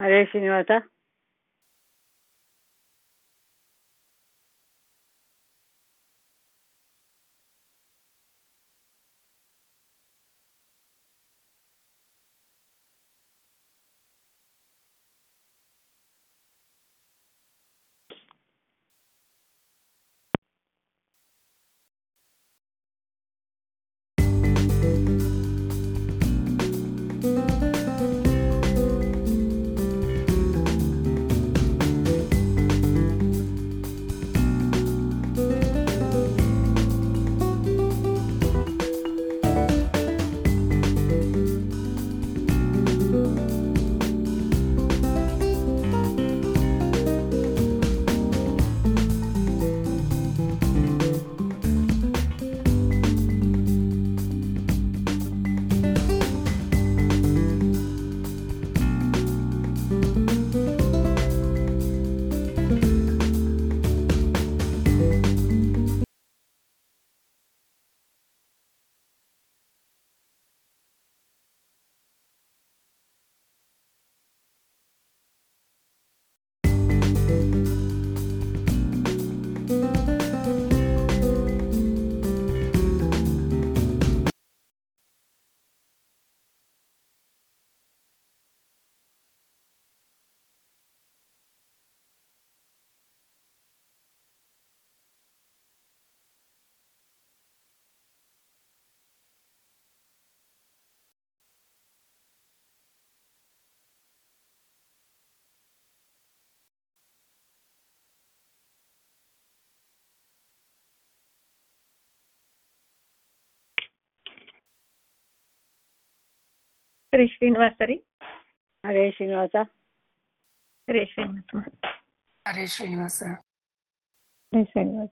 ಹರೇ ಶ್ರೀನಿವಾಸ ಹರೇ ಶ್ರೀನಿವಾಸ ರೀ ಹರೇ ಶ್ರೀನಿವಾಸ ಹರೇ ಶ್ರೀನಿವಾಸ ಹರೇ ಶ್ರೀನಿವಾಸ ಹರೇ ಶ್ರೀನಿವಾಸ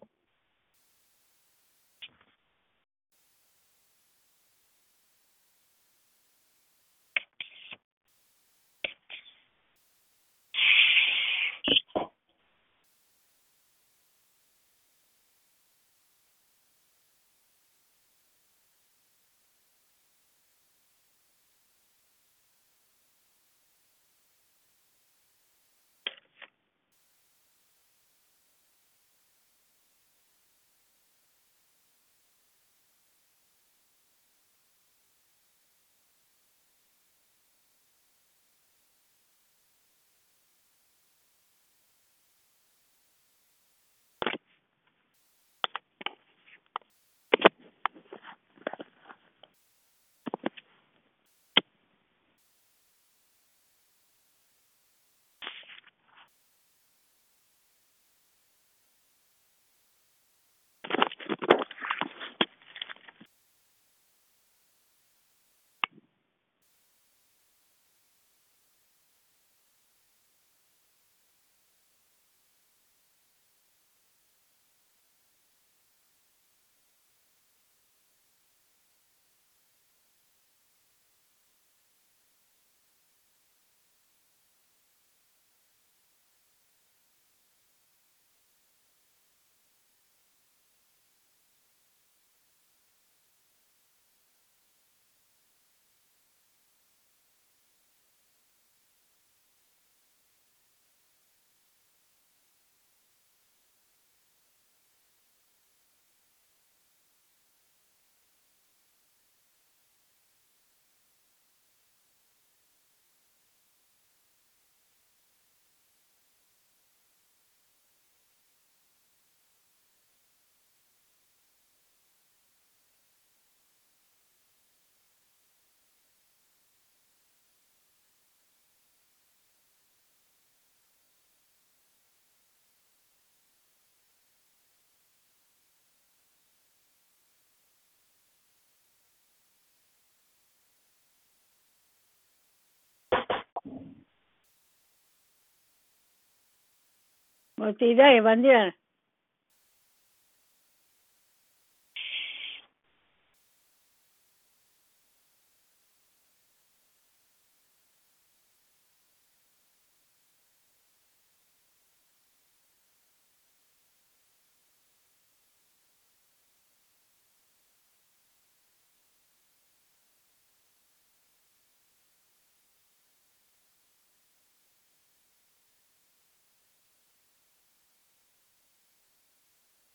ಮತ್ತೆ ಇದೆ ಬಂದಿದ್ದಾನೆ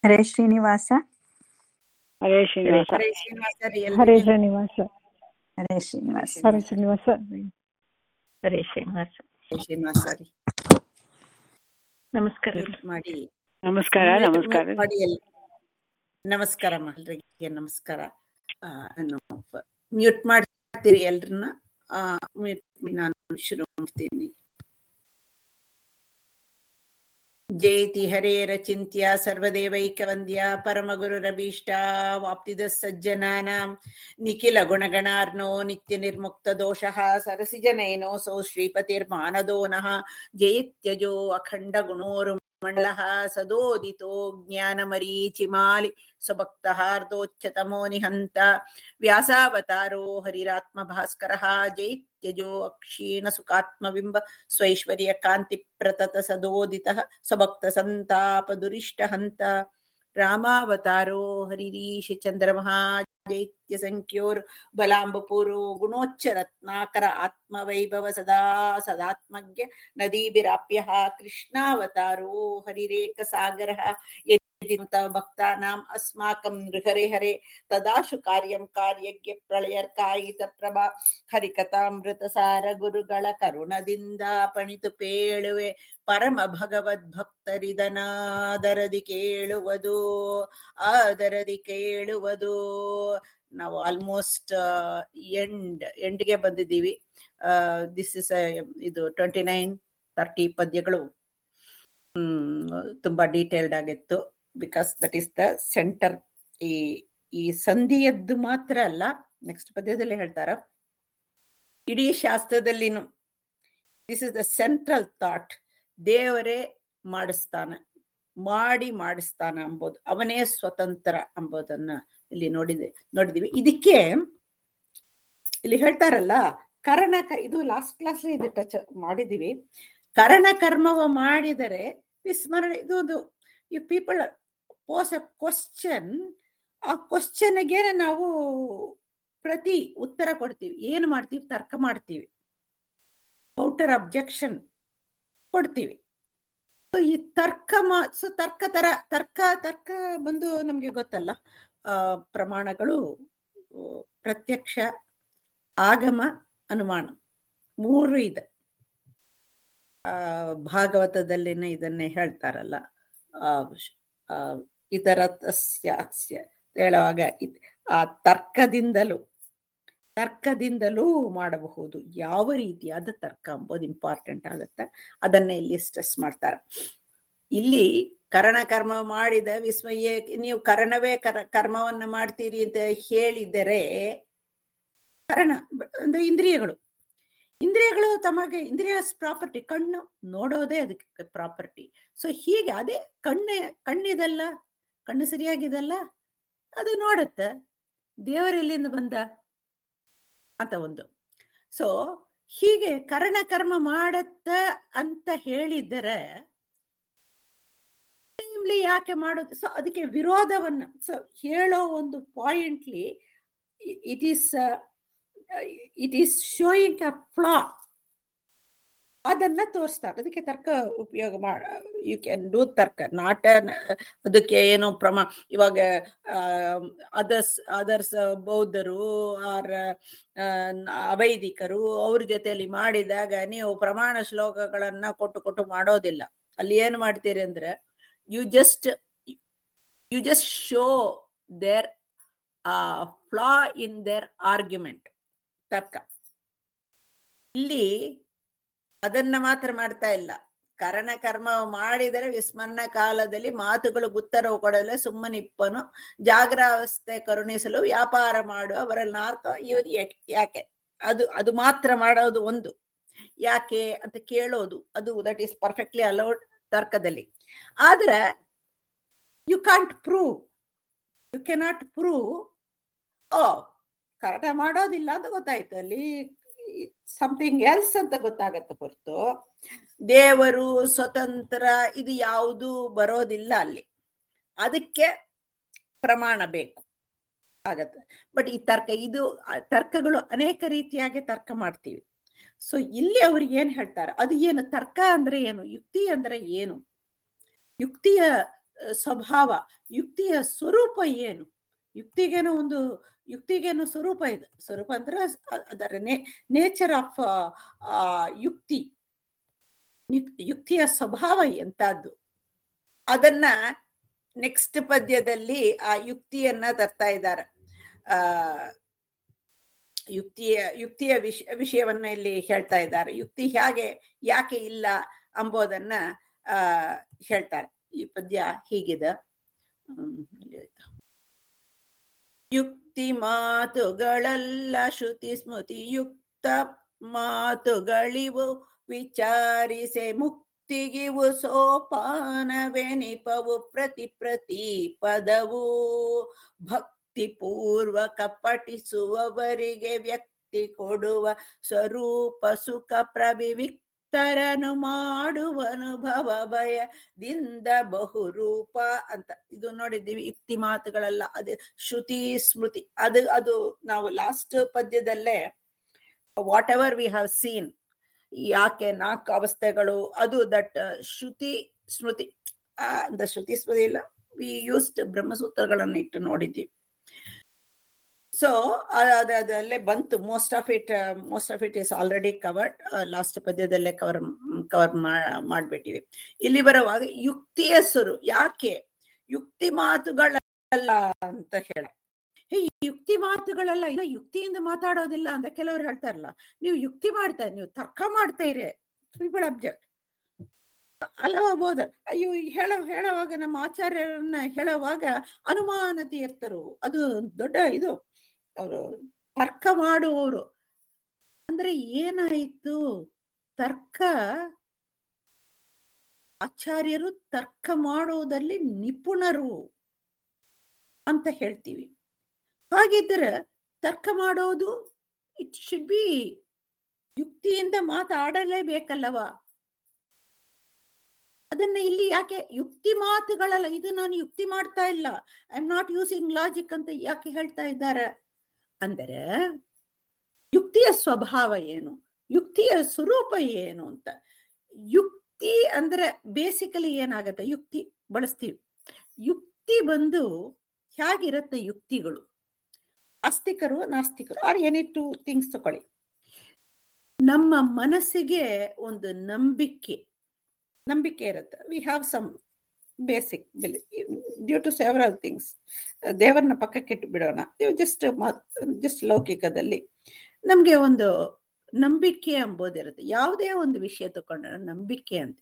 ಹರೇ ಶ್ರೀನಿವಾಸ ಹರೇ ಶ್ರೀನಿವಾಸ ಹರೇ ಶ್ರೀನಿವಾಸ ರೀ ಹರೇ ಎಲ್ರಿಗೂ ಶ್ರೀನಿವಾಸ ಹರೇ ಶ್ರೀನಿವಾಸ ಹರೇ ಶ್ರೀನಿವಾಸ ಹರೇ ಶ್ರೀನಿವಾಸ ಹರೇ ಶ್ರೀನಿವಾಸ ರೀ ನಮಸ್ಕಾರ Mute ಮಾಡಿ ನಮಸ್ಕಾರ Mute- ನಮಸ್ಕಾರ mute ಮಾಡಿ ಎಲ್- ನಮಸ್ಕಾರ ಎಲ್ರಿಗೆ ನಮಸ್ಕಾರ ಮ್ಯೂಟ್ ಮಾಡ್ತೀರಿ ಎಲ್ರನ್ನ ಮ್ಯೂಟ್ ನಾನು ಶುರು ಮಾಡ್ತೀನಿ ಜಯತಿ ಹರೇರಚಿಂತ್ಯ ಸರ್ವದೇವೈಕವಂದ್ಯ ಪರಮಗುರುರಭೀಷ್ಟ ವಾಪ್ತಿದ ಸಜ್ಜನಾನಾಂ ನಿಖಿಲ ಗುಣಗಣಾರ್ನೋ ನಿತ್ಯ ನಿರ್ಮುಕ್ತ ದೋಷಃ ಸರಸಿಜನೈನೋ ಸೋ ಶ್ರೀಪತಿರ್ಮಾನದೋ ನಃ ಜಯತ್ಯಜೋ ಅಖಂಡ ಗುಣೋರು ಮಂಡಲಃ ಸದೋದಿತೋ ಜ್ಞಾನಮರೀಚಿಮಾಲಿ ಸ್ವಭಕ್ತಹಾರ್ದೋಚ್ಚತಮೋ ನಿಹಂತ ವ್ಯಾಸಾವತಾರೋ ಹರಿರಾತ್ಮ ಭಾಸ್ಕರಃ ಜೈತ್ಯಜೋ ಅಕ್ಷೀಣ ಸುಖಾತ್ಮಬಿಂಬ ಸ್ವೈಶ್ವರ್ಯ ಕಾಂತಿ ಪ್ರತತ ಸದೋದಿತಃ ಸ್ವಭಕ್ತ ಸಂತಾಪ ದುರಿಷ್ಟ ಹಂತ ರಾಮಾವತಾರೋ ಹರಿರೀಶ ಚಂದ್ರಮಃ ಜೈತ್ಯ ಸಂಖ್ಯೋರ್ ಬಲಾಂಬಪೂರೋ ಗುಣೋಚ್ಚ ರತ್ನಾಕರ ಆತ್ಮವೈಭವ ಸದಾ ಸದಾತ್ಮಜ್ಞ ನದೀಭಿರಾಪ್ಯ ಕೃಷ್ಣಾವತಾರೋ ಹರಿರೇಕ ಸಾಗರ ಯದಿಮತ ಭಕ್ತಾನಾಂ ಅಸ್ಮಾಕಂ ನೃಹರೆ ಹರೆ ತದಾಶು ಕಾರ್ಯಂ ಕಾರ್ಯಜ್ಞ ಪ್ರಳಯರ್ಕಾಯಿತ ಪ್ರಭಾ ಹರಿಕಥಾಮೃತ ಸಾರ ಗುರುಗಳ ಕರುಣದಿಂದ ಪಣಿತು ಪೇಳುವೆ ಪರಮ ಭಗವದ್ ಭಕ್ತರಿದನಾದರದಿ ಕೇಳುವುದು ಆದರದಿ ಕೇಳುವುದು ನಾವು ಆಲ್ಮೋಸ್ಟ್ ಎಂಡ್ ಎಂಡ್ಗೆ ಬಂದಿದ್ದೀವಿ ದಿಸ್ ಇಸ್ ಇದು ಟ್ವೆಂಟಿ ನೈನ್ ತರ್ಟಿ ಪದ್ಯಗಳು ಹ್ಮ್ ತುಂಬಾ ಡೀಟೇಲ್ಡ್ ಆಗಿತ್ತು because that is the center ಈ ಈ ಸಂಧಿಯದ್ದು ಮಾತ್ರ ಅಲ್ಲ ನೆಕ್ಸ್ಟ್ ಪದ್ಯದಲ್ಲಿ ಹೇಳ್ತಾರ ಇಡೀ ಶಾಸ್ತ್ರದಲ್ಲಿನು this is the central thought ದೇವರೇ ಮಾಡಿಸ್ತಾನ ಮಾಡಿ ಮಾಡಿಸ್ತಾನ ಅಂಬೋದು ಅವನೇ ಸ್ವತಂತ್ರ ಅಂಬೋದನ್ನ ಇಲ್ಲಿ ನೋಡಿದೆ ನೋಡಿದೀವಿ ಇದಕ್ಕೆ ಇಲ್ಲಿ ಹೇಳ್ತಾರಲ್ಲ ಕರಣ ಕ- ಇದು ಲಾಸ್ಟ್ ಕ್ಲಾಸ್ ಇದು ಟಚ್ ಮಾಡಿದೀವಿ ಕರಣ ಕರ್ಮವ ಮಾಡಿದರೆ ವಿಸ್ಮರಣೆ ಇದು ಒಂದು you people pose a question ಆ ಕ್ವಶನ್ಗೆ ನಾವು ಪ್ರತಿ ಉತ್ತರ ಕೊಡ್ತೀವಿ ಏನು ಮಾಡ್ತೀವಿ ತರ್ಕ ಮಾಡ್ತೀವಿ ಔಟರ್ ಅಬ್ಜೆಕ್ಷನ್ ಕೊಡ್ತೀವಿ So ಈ ತರ್ಕ ಮಾ ಸೊ ತರ್ಕ ತರ ತರ್ಕ ತರ್ಕ ಬಂದು ನಮ್ಗೆ ಗೊತ್ತಲ್ಲ ಆ ಪ್ರಮಾಣಗಳು ಆ, ಪ್ರತ್ಯಕ್ಷ ಆಗಮ ಅನುಮಾನ ಮೂರು ಇದೆ ಆ ಭಾಗವತದಲ್ಲಿನ ಇದನ್ನೇ ಹೇಳ್ತಾರಲ್ಲ ಆ ಶ್- ಆ, ಇದರ ತಸ್ಯ ಅಸ್ಯ ಹೇಳುವಾಗ ಇದ್- ಆ ತರ್ಕದಿಂದಲೂ ತರ್ಕದಿಂದಲೂ ಮಾಡಬಹುದು ಯಾವ ರೀತಿಯಾದ ತರ್ಕ ಅಂಬೋದು ಇಂಪಾರ್ಟೆಂಟ್ ಆಗುತ್ತೆ ಅದನ್ನ ಇಲ್ಲಿ ಸ್ಟ್ರೆಸ್ ಮಾಡ್ತಾರೆ ಇಲ್ಲಿ ಕರಣ ಕರ್ಮ ಮಾಡಿದ ವಿಸ್ಮಯ ನೀವು ಕರಣವೇ ಕರ ಕರ್ಮವನ್ನ ಮಾಡ್ತೀರಿ ಅಂತ ಹೇಳಿದರೆ ಕರಣ ಬ- ಅಂದ್ರೆ ಇಂದ್ರಿಯಗಳು ಇಂದ್ರಿಯಗಳು ತಮಗೆ ಇಂದ್ರಿಯ ಪ್ರಾಪರ್ಟಿ ಕಣ್ಣು ನೋಡೋದೇ ಅದಕ್ಕೆ ಪ್ರಾಪರ್ಟಿ ಸೊ ಹೀಗೆ ಅದೇ ಕಣ್ಣೆ ಕಣ್ಣಿದಲ್ಲ ಕಣ್ಣು ಸರಿಯಾಗಿದಲ್ಲ ಅದು ನೋಡುತ್ತೆ ದೇವರೆಲ್ಲಿಂದ ಬಂದ ಅಂತ ಒಂದು ಸೊ ಹೀಗೆ ಕರ್ಣ ಕರ್ಮ ಮಾಡತ್ತ ಅಂತ ಹೇಳಿದರೆ timely ಯಾಕೆ ಮಾಡೋದು ಸೊ ಅದಕ್ಕೆ ವಿರೋಧವನ್ನ ಸೊ ಹೇಳೋ ಒಂದು ಪಾಯಿಂಟ್ಲಿ it is it is showing a flaw ಅದನ್ನ ತೋರಿಸ್ತಾರೆ ಅದಕ್ಕೆ ತರ್ಕ ಉಪಯೋಗ ಮಾಡ ಯು ಕ್ಯಾನ್ ಡೂ ತರ್ಕ ನಾಟ್ ಅದಕ್ಕೆ ಏನೋ ಪ್ರಮಾ ಇವಾಗ ಅದರ್ಸ್ ಅದರ್ಸ್ ಬೌದ್ಧರು ಆರ್ ಅವೈದಿಕರು ಅವ್ರ ಜೊತೆಯಲ್ಲಿ ಮಾಡಿದಾಗ ನೀವು ಪ್ರಮಾಣ ಶ್ಲೋಕಗಳನ್ನ ಕೊಟ್ಟು ಕೊಟ್ಟು ಮಾಡೋದಿಲ್ಲ ಅಲ್ಲಿ ಏನ್ ಮಾಡ್ತೀರಿ ಅಂದ್ರೆ you just you just show their flaw in their argument ತರ್ಕ ಇಲ್ಲಿ ಅದನ್ನ ಮಾತ್ರ ಮಾಡ್ತಾ ಇಲ್ಲ ಕರಣ ಕರ್ಮ ಮಾಡಿದರೆ ವಿಸ್ಮರಣ ಕಾಲದಲ್ಲಿ ಮಾತುಗಳು ಗುತ್ತರವು ಕೊಡಲು ಸುಮ್ಮನಿಪ್ಪನು ಜಾಗ್ರಾವಸ್ಥೆ ಕರುಣಿಸಲು ವ್ಯಾಪಾರ ಮಾಡುವ ಅವರಲ್ಲಿ ನಾಲ್ಕು ಇವ್ರು ಯಾಕೆ ಯಾಕೆ ಅದು ಅದು ಮಾತ್ರ ಮಾಡೋದು ಒಂದು ಯಾಕೆ ಅಂತ ಕೇಳೋದು ಅದು ದಟ್ ಈಸ್ ಪರ್ಫೆಕ್ಟ್ಲಿ ಅಲೌಡ್ ತರ್ಕದಲ್ಲಿ ಆದ್ರೆ you can't prove you cannot prove ಓ ಕರೆಕ್ಟ್ ಮಾಡೋದಿಲ್ಲ ಅಂತ ಗೊತ್ತಾಯ್ತು ಅಲ್ಲಿ ಸಮಥಿಂಗ್ ಎಲ್ಸ್ ಅಂತ ಗೊತ್ತಾಗತ್ತೆ ಹೊರತು ದೇವರು ಸ್ವತಂತ್ರ ಇದು ಯಾವುದು ಬರೋದಿಲ್ಲ ಅಲ್ಲಿ ಅದಕ್ಕೆ ಪ್ರಮಾಣ ಬೇಕು ಆಗತ್ತೆ ಬಟ್ ಈ ತರ್ಕ ಇದು ಆ, ತರ್ಕಗಳು ಅನೇಕ ರೀತಿಯಾಗಿ ತರ್ಕ ಮಾಡ್ತೀವಿ ಸೊ ಇಲ್ಲಿ ಅವ್ರಿಗೆ ಏನ್ ಹೇಳ್ತಾರೆ ಅದು ಏನು ತರ್ಕ ಅಂದ್ರೆ ಏನು ಯುಕ್ತಿ ಅಂದ್ರೆ ಏನು ಯುಕ್ತಿಯ ಆ, ಸ್ವಭಾವ ಯುಕ್ತಿಯ ಸ್ವರೂಪ ಏನು ಯುಕ್ತಿಗೇನೋ ಒಂದು ಯುಕ್ತಿಗೇನೋ ಸ್ವರೂಪ ಇದೆ ಸ್ವರೂಪ ಅಂದ್ರೆ ಅ- ಅದರ ನೇಚರ್ ಆಫ್ ಯುಕ್ತಿ ಯುಕ್- ಯುಕ್ತಿಯ ಸ್ವಭಾವ ಎಂತದ್ದು ಅದನ್ನ ನೆಕ್ಸ್ಟ್ ಪದ್ಯದಲ್ಲಿ ಆ ಯುಕ್ತಿಯನ್ನ ತರ್ತಾ ಇದ್ದಾರೆ ಆ ಯುಕ್ತಿಯ ಯುಕ್ತಿಯ ವಿಷ ವಿಷಯವನ್ನ ಇಲ್ಲಿ ಹೇಳ್ತಾ ಇದ್ದಾರೆ ಯುಕ್ತಿ ಹೇಗೆ ಯಾಕೆ ಇಲ್ಲ ಅಂಬೋದನ್ನ ಆ ಹೇಳ್ತಾರೆ ಈ ಪದ್ಯ ಹೀಗಿದೆ ಹ್ಮ್, ಇಲ್ಲಿ ಆಯ್ತು. ಯುಕ್ತಿ ಮಾತುಗಳೆಲ್ಲ ಶ್ರುತಿ ಸ್ಮೃತಿ ಯುಕ್ತ ಮಾತುಗಳಿವು ವಿಚಾರಿಸೆ ಮುಕ್ತಿಗಿವು ಸೋಪಾನವೆನಿಪವು ಪ್ರತಿ ಪ್ರತಿ ಪದವು ಭಕ್ತಿ ಪೂರ್ವಕ ಪಠಿಸುವವರಿಗೆ ವ್ಯಕ್ತಿ ಕೊಡುವ ಸ್ವರೂಪ ಸುಖ ಪ್ರವಿವಿಕ್ತರನು ಮಾಡುವ ಅನುಭವ ಭಯದಿಂದ ಬಹುರೂಪ ಅಂತ ಇದು ನೋಡಿದ್ದೀವಿ ಯುಕ್ತಿ ಮಾತುಗಳೆಲ್ಲ ಅದೇ ಶ್ರುತಿ ಸ್ಮೃತಿ ಅದು ಅದು ನಾವು ಲಾಸ್ಟ್ ಪದ್ಯದಲ್ಲೇ whatever we have seen ಯಾಕೆ ನಾಲ್ಕು ಅವಸ್ಥೆಗಳು ಅದು ದಟ್ ಶ್ರುತಿ ಸ್ಮೃತಿ ದ ಶ್ರುತಿ ಸ್ಮೃತಿ ಇಲ್ಲ ವಿ ಯೂಸ್ಡ್ ಬ್ರಹ್ಮಸೂತ್ರಗಳನ್ನು ಇಟ್ಟು ನೋಡಿದ್ದೀವಿ ಸೊ ಅದಲ್ಲೇ ಬಂತು most of it most of it is already covered last ಪದ್ಯದಲ್ಲೇ ಕವರ್ ಕವರ್ ಮಾಡ್ಬಿಟ್ಟಿವಿ ಇಲ್ಲಿ ಬರುವಾಗ ಯುಕ್ತಿಯ ಸುರು ಯಾಕೆ ಯುಕ್ತಿ ಮಾತುಗಳಲ್ಲ ಅಂತ ಹೇಳ ಹೇ ಈ ಯುಕ್ತಿ ಮಾತುಗಳೆಲ್ಲ ಇನ್ನ ಯುಕ್ತಿಯಿಂದ ಮಾತಾಡೋದಿಲ್ಲ ಅಂತ ಕೆಲವರು ಹೇಳ್ತಾರಲ್ಲ ನೀವು ಯುಕ್ತಿ ಮಾಡ್ತಾ ನೀವು ತರ್ಕ ಮಾಡ್ತಾ ಇರಿ ಟ್ರಿಬಲ್ ಅಬ್ಜೆಕ್ಟ್ ಅಲ್ಲವಾಬೋದ ಅಯ್ಯೋ ಈ ಹೇಳೋ ಹೇಳುವಾಗ ನಮ್ಮ ಆಚಾರ್ಯರನ್ನ ಹೇಳುವಾಗ ಅನುಮಾನ ತೀರ್ಥರು ಅದು ದೊಡ್ಡ ಇದು ಅವರು ತರ್ಕ ಮಾಡುವವರು ಅಂದ್ರೆ ಏನಾಯ್ತು ತರ್ಕ ಆಚಾರ್ಯರು ತರ್ಕ ಮಾಡುವುದಲ್ಲಿ ನಿಪುಣರು ಅಂತ ಹೇಳ್ತೀವಿ ಹಾಗಿದ್ರೆ ತರ್ಕ ಮಾಡೋದು ಇಟ್ ಶುಡ್ ಬಿ ಯುಕ್ತಿಯಿಂದ ಮಾತಾಡಲೇಬೇಕಲ್ಲವ ಅದನ್ನ ಇಲ್ಲಿ ಯಾಕೆ ಯುಕ್ತಿ ಮಾತುಗಳಲ್ಲ ಇದು ನಾನು ಯುಕ್ತಿ ಮಾಡ್ತಾ ಇಲ್ಲ I am not using logic ಅಂತ ಯಾಕೆ ಹೇಳ್ತಾ ಇದ್ದಾರೆ ಅಂದರೆ ಯುಕ್ತಿಯ ಸ್ವಭಾವ ಏನು ಯುಕ್ತಿಯ ಸ್ವರೂಪ ಏನು ಅಂತ ಯುಕ್ತಿ ಅಂದ್ರೆ ಬೇಸಿಕಲಿ ಏನಾಗತ್ತೆ ಯುಕ್ತಿ ಬಳಸ್ತೀವಿ ಯುಕ್ತಿ ಬಂದು ಹೇಗಿರುತ್ತೆ ಯುಕ್ತಿಗಳು ಆಸ್ತಿಕರು ನಾಸ್ತಿಕರು ಆರ್ ಎನಿ ಟು ಥಿಂಗ್ಸ್ ತಗೊಳ್ಳಿ ನಮ್ಮ ಮನಸ್ಸಿಗೆ ಒಂದು ನಂಬಿಕೆ ನಂಬಿಕೆ ಇರುತ್ತೆ we have some basic due to several things ದೇವರನ್ನ ಪಕ್ಕಕ್ಕೆ ಇಟ್ಟು ಬಿಡೋಣ ಜಸ್ಟ್ ಜಸ್ಟ್ ಲೌಕಿಕದಲ್ಲಿ ನಮ್ಗೆ ಒಂದು ನಂಬಿಕೆ ಎಂಬುದಿರುತ್ತೆ ಯಾವುದೇ ಒಂದು ವಿಷಯ ತಗೊಂಡ್ರೆ ನಂಬಿಕೆ ಅಂತ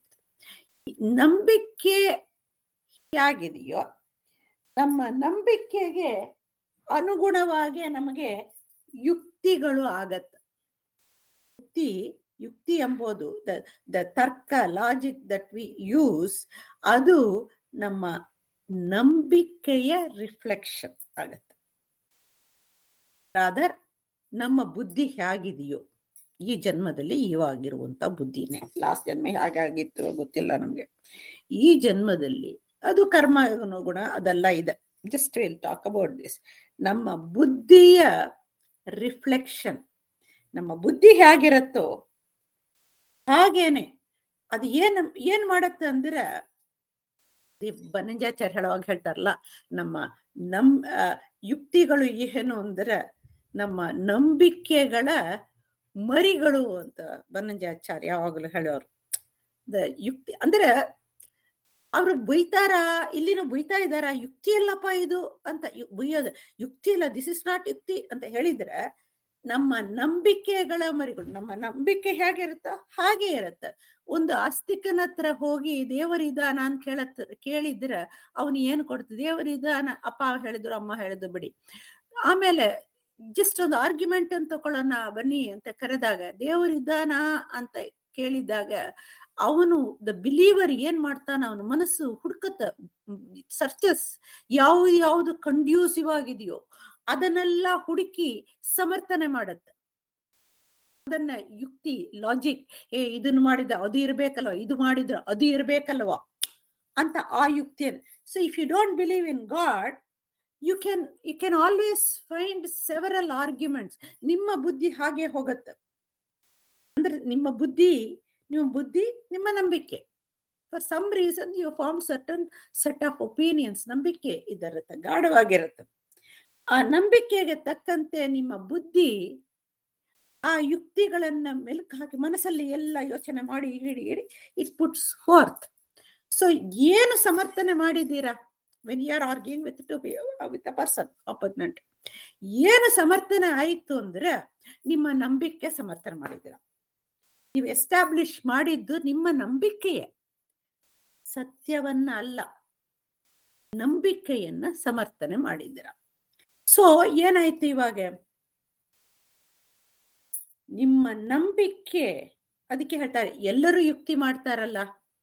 ನಂಬಿಕೆ ಹೇಗಿದೆಯೋ ನಮ್ಮ ನಂಬಿಕೆಗೆ ಅನುಗುಣವಾಗಿ ನಮಗೆ ಯುಕ್ತಿಗಳು ಆಗತ್ತೆ ಯುಕ್ತಿ ಯುಕ್ತಿ ಎಂಬುದು ದ ದ ತರ್ಕ ಲಾಜಿಕ್ ದಟ್ ವಿ ಯೂಸ್ ಅದು ನಮ್ಮ ನಂಬಿಕೆಯ ರಿಫ್ಲೆಕ್ಷನ್ ಆಗತ್ತೆ ರಾದರ್ ನಮ್ಮ ಬುದ್ಧಿ ಹೇಗಿದೆಯೋ ಈ ಜನ್ಮದಲ್ಲಿ ಇವಾಗಿರುವಂತ ಬುದ್ಧಿನೇ ಲಾಸ್ಟ್ ಜನ್ಮ ಹೇಗಾಗಿತ್ತು ಗೊತ್ತಿಲ್ಲ ನಮ್ಗೆ ಈ ಜನ್ಮದಲ್ಲಿ ಅದು ಕರ್ಮ ಗುಣ ಅದೆಲ್ಲ ಇದೆ just will talk about this ನಮ್ಮ ಬುದ್ಧಿಯ ರಿಫ್ಲೆಕ್ಷನ್ ನಮ್ಮ ಬುದ್ಧಿ ಹೇಗಿರತ್ತೋ ಹಾಗೇನೆ ಅದು ಏನ್ ಏನ್ ಮಾಡತ್ತೆ ಅಂದ್ರೆ ಬನಂಜಾಚಾರ್ಯ ಹೇಳುವಾಗ ಹೇಳ್ತಾರಲ್ಲ ನಮ್ಮ ನಮ್ ಆ, ಯುಕ್ತಿಗಳು ಏನು ಅಂದ್ರೆ ನಮ್ಮ ನಂಬಿಕೆಗಳ ಮರಿಗಳು ಅಂತ ಬನಂಜಾಚಾರ್ಯ ಯಾವಾಗಲೂ ಹೇಳೋರು ದ ಯುಕ್ತಿ ಅಂದ್ರೆ ಅವ್ರು ಬೈತಾರ ಇಲ್ಲಿನೂ ಬೈತಾ ಇದಾರ ಯುಕ್ತಿ ಅಲ್ಲಪ್ಪ ಇದು ಅಂತ ಯು- ಬೈಯೋದು ಯುಕ್ತಿ ಇಲ್ಲ ದಿಸ್ ಇಸ್ ನಾಟ್ ಯುಕ್ತಿ ಅಂತ ಹೇಳಿದ್ರೆ ನಮ್ಮ ನಂಬಿಕೆಗಳ ಮರಿಗಳು ನಮ್ಮ ನಂಬಿಕೆ ಹೇಗಿರುತ್ತೋ ಹಾಗೆ ಇರುತ್ತೆ ಒಂದು ಆಸ್ತಿಕನ ಹತ್ರ ಹೋಗಿ ದೇವರಿದಾನ ಅಂತ ಕೇಳತ್ ಕೇಳಿದ್ರೆ ಅವನು ಏನು ಕೊಡ್ತು ದೇವರಿದಾನ ಅಪ್ಪ ಹೇಳಿದ್ರು ಅಮ್ಮ ಹೇಳಿದ್ರು ಬಿಡಿ ಆಮೇಲೆ ಜಸ್ಟ್ ಒಂದು ಆರ್ಗ್ಯುಮೆಂಟ್ ಅಂತ ತಗೊಳ್ಳೋಣ ಬನ್ನಿ ಅಂತ ಕರೆದಾಗ ದೇವರಿದ್ದಾನ ಅಂತ ಕೇಳಿದಾಗ ಅವನು ದ ಬಿಲೀವರ್ ಏನ್ ಮಾಡ್ತಾನ ಅವನ ಮನಸ್ಸು ಹುಡುಕತ್ತ ಸರ್ಚಸ್ ಯಾವ್ದು ಯಾವ್ದು ಕಂಡ್ಯೂಸಿವ್ ಆಗಿದೆಯೋ ಅದನ್ನೆಲ್ಲ ಹುಡುಕಿ ಸಮರ್ಥನೆ ಮಾಡತ್ತೆ ಅದನ್ನ ಯುಕ್ತಿ ಲಾಜಿಕ್ ಏ ಇದನ್ನ ಮಾಡಿದ ಅದು ಇರ್ಬೇಕಲ್ವ ಇದು ಮಾಡಿದ್ರ ಅದು ಇರ್ಬೇಕಲ್ವಾ ಅಂತ ಆ ಯುಕ್ತಿ so if you don't believe in God you can you can always find several arguments ನಿಮ್ಮ ಬುದ್ಧಿ ಹಾಗೆ ಹೋಗತ್ತೆ ಅಂದ್ರೆ ನಿಮ್ಮ ಬುದ್ಧಿ ನಿಮ್ಮ ಬುದ್ಧಿ ನಿಮ್ಮ ನಂಬಿಕೆ for some reason you form certain set of opinions ನಂಬಿಕೆ ಇದರತ್ತೆ ಗಾಢವಾಗಿರುತ್ತೆ ಆ ನಂಬಿಕೆಗೆ ತಕ್ಕಂತೆ ನಿಮ್ಮ ಬುದ್ಧಿ ಆ ಯುಕ್ತಿಗಳನ್ನ ಮೆಲುಕು ಹಾಕಿ ಮನಸ್ಸಲ್ಲಿ ಎಲ್ಲ ಯೋಚನೆ ಮಾಡಿ ಇಡಿ ಇಡಿ ಇಟ್ ಪುಟ್ಸ್ ಫೋರ್ತ್ ಸೊ ಏನು ಸಮರ್ಥನೆ ಮಾಡಿದ್ದೀರಾ when you are arguing with to with a person opponent ಏನು ಸಮರ್ಥನೆ ಆಯಿತು ಅಂದ್ರೆ ನಿಮ್ಮ ನಂಬಿಕೆ ಸಮರ್ಥನೆ ಮಾಡಿದ್ದೀರಾ ನೀವು ಎಸ್ಟಾಬ್ಲಿಷ್ ಮಾಡಿದ್ದು ನಿಮ್ಮ ನಂಬಿಕೆಯೇ ಸತ್ಯವನ್ನ ಅಲ್ಲ ನಂಬಿಕೆಯನ್ನ ಸಮರ್ಥನೆ ಮಾಡಿದ್ದೀರ ಸೊ ಏನಾಯ್ತು ಇವಾಗ ನಿಮ್ಮ ನಂಬಿಕೆ ಅದಕ್ಕೆ ಹೇಳ್ತಾರೆ ಎಲ್ಲರೂ ಯುಕ್ತಿ ಮಾಡ್ತಾರಲ್ಲ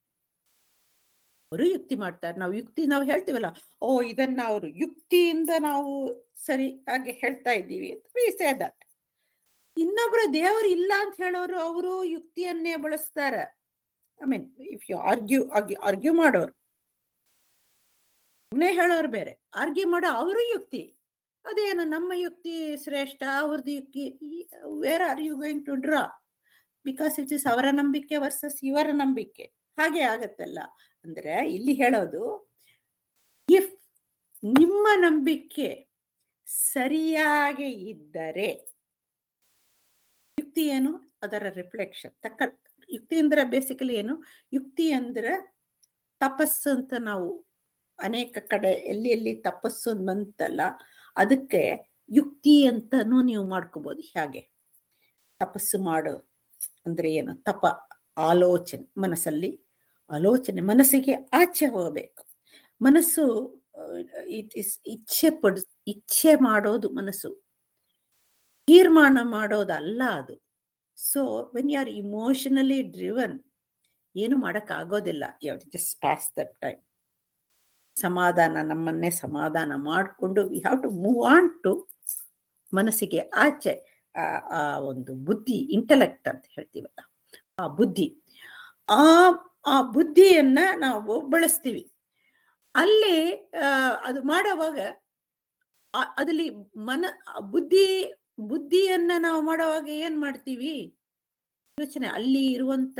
ಅವರು ಯುಕ್ತಿ ಮಾಡ್ತಾರೆ ನಾವು ಯುಕ್ತಿ ನಾವು ಹೇಳ್ತೀವಲ್ಲ ಓ ಇದನ್ನ ಅವರು ಯುಕ್ತಿಯಿಂದ ನಾವು ಸರಿ ಹಾಗೆ ಹೇಳ್ತಾ ಇದ್ದೀವಿ ದಟ್ ಇನ್ನೊಬ್ರು ದೇವರು ಇಲ್ಲ ಅಂತ ಹೇಳೋರು ಅವರು ಯುಕ್ತಿಯನ್ನೇ ಬಳಸ್ತಾರೆ I mean if you argue argue ಮಾಡೋರು ಸುಮ್ಮನೆ ಹೇಳೋರು ಬೇರೆ ಆರ್ಗ್ಯೂ ಮಾಡೋ ಅವರು ಯುಕ್ತಿ ಅದೇನು ನಮ್ಮ ಯುಕ್ತಿ ಶ್ರೇಷ್ಠ ಅವ್ರದ್ದು ಯುಕ್ತಿ where are you going to draw because it is ಅವರ ನಂಬಿಕೆ ವರ್ಸಸ್ ಇವರ ನಂಬಿಕೆ ಹಾಗೆ ಆಗತ್ತಲ್ಲ ಅಂದ್ರೆ ಇಲ್ಲಿ ಹೇಳೋದು ಇಫ್ ನಿಮ್ಮ ನಂಬಿಕೆ ಸರಿಯಾಗಿ ಇದ್ದರೆ ಯುಕ್ತಿ ಏನು ಅದರ ರಿಫ್ಲೆಕ್ಷನ್ ತಕ್ಕ ಯುಕ್ತಿ ಅಂದ್ರೆ ಬೇಸಿಕಲಿ ಏನು ಯುಕ್ತಿ ಅಂದ್ರೆ ತಪಸ್ಸು ಅಂತ ನಾವು ಅನೇಕ ಕಡೆ ಎಲ್ಲಿ ಎಲ್ಲಿ ತಪಸ್ಸು ಬಂತಲ್ಲ ಅದಕ್ಕೆ ಯುಕ್ತಿ ಅಂತಾನು ನೀವು ಮಾಡ್ಕೋಬಹುದು ಹಾಗೆ ತಪಸ್ಸು ಮಾಡು ಅಂದ್ರೆ ಏನು ತಪ ಆಲೋಚನೆ ಮನಸ್ಸಲ್ಲಿ ಆಲೋಚನೆ ಮನಸ್ಸಿಗೆ ಆಚೆ ಹೋಗಬೇಕು ಮನಸ್ಸು ಇಟ್ ಇಸ್ ಇಚ್ಛೆ ಪಡ್ ಇಚ್ಛೆ ಮಾಡೋದು ಮನಸ್ಸು ತೀರ್ಮಾನ ಮಾಡೋದಲ್ಲ ಅದು so when you are emotionally driven ಏನು ಮಾಡಕ್ ಆಗೋದಿಲ್ಲ you just pass that time ಸಮಾಧಾನ ನಮ್ಮನ್ನೇ ಸಮಾಧಾನ ಮಾಡಿಕೊಂಡು we have to move on to ಮನಸ್ಸಿಗೆ ಆಚೆ ಆ ಒಂದು ಬುದ್ಧಿ ಇಂಟೆಲೆಕ್ಟ್ ಅಂತ ಹೇಳ್ತೀವಲ್ಲ ಆ ಬುದ್ಧಿ ಆ ಆ ಬುದ್ಧಿಯನ್ನ ನಾವು ಬಳಸ್ತೀವಿ ಅಲ್ಲಿ ಅದು ಮಾಡೋವಾಗ ಅದಲ್ಲಿ ಮನ ಬುದ್ಧಿ ಬುದ್ಧಿಯನ್ನ ನಾವು ಮಾಡುವಾಗ ಏನ್ ಮಾಡ್ತೀವಿ ಯೋಚನೆ ಅಲ್ಲಿ ಇರುವಂತ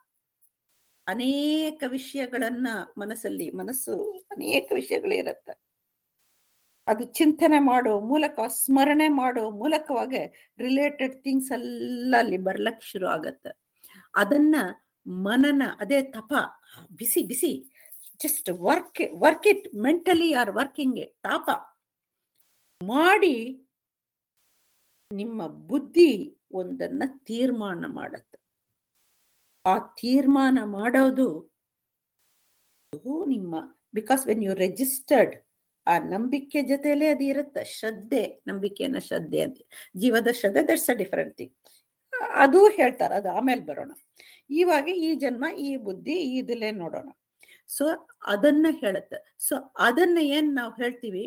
ಅನೇಕ ವಿಷಯಗಳನ್ನ ಮನಸ್ಸಲ್ಲಿ ಮನಸ್ಸು ಅನೇಕ ವಿಷಯಗಳಿರತ್ತೆ ಅದು ಚಿಂತನೆ ಮಾಡೋ ಮೂಲಕ ಸ್ಮರಣೆ ಮಾಡೋ ಮೂಲಕವಾಗ ರಿಲೇಟೆಡ್ ಥಿಂಗ್ಸ್ ಎಲ್ಲ ಅಲ್ಲಿ ಬರ್ಲಕ್ ಶುರು ಆಗತ್ತೆ ಅದನ್ನ ಮನನ ಅದೇ ತಪ ಬಿಸಿ ಬಿಸಿ just work work it mentally are working it ತಾಪ ಮಾಡಿ ನಿಮ್ಮ ಬುದ್ಧಿ ಒಂದನ್ನ ತೀರ್ಮಾನ ಮಾಡತ್ತೆ ಆ ತೀರ್ಮಾನ ಮಾಡೋದು ನಿಮ್ಮ ಬಿಕಾಸ್ ವೆನ್ ಯು ರಿಜಿಸ್ಟರ್ಡ್ ಆ ನಂಬಿಕೆ ಜೊತೆಲೇ ಅದು ಇರುತ್ತೆ ಶ್ರದ್ಧೆ ನಂಬಿಕೆಯನ್ನ ಶ್ರದ್ಧೆ ಅಂತ ಜೀವದ ಶ್ರದ್ಧೆ ದಟ್ಸ್ ಅ ಡಿಫರೆಂಟ್ ಥಿಂಗ್ ಅದು ಹೇಳ್ತಾರೆ ಅದು ಆಮೇಲೆ ಬರೋಣ ಇವಾಗ ಈ ಜನ್ಮ ಈ ಬುದ್ಧಿ ಇದಲ್ಲೇ ನೋಡೋಣ ಸೊ ಅದನ್ನ ಹೇಳುತ್ತೆ ಸೊ ಅದನ್ನ ಏನ್ ನಾವು ಹೇಳ್ತೀವಿ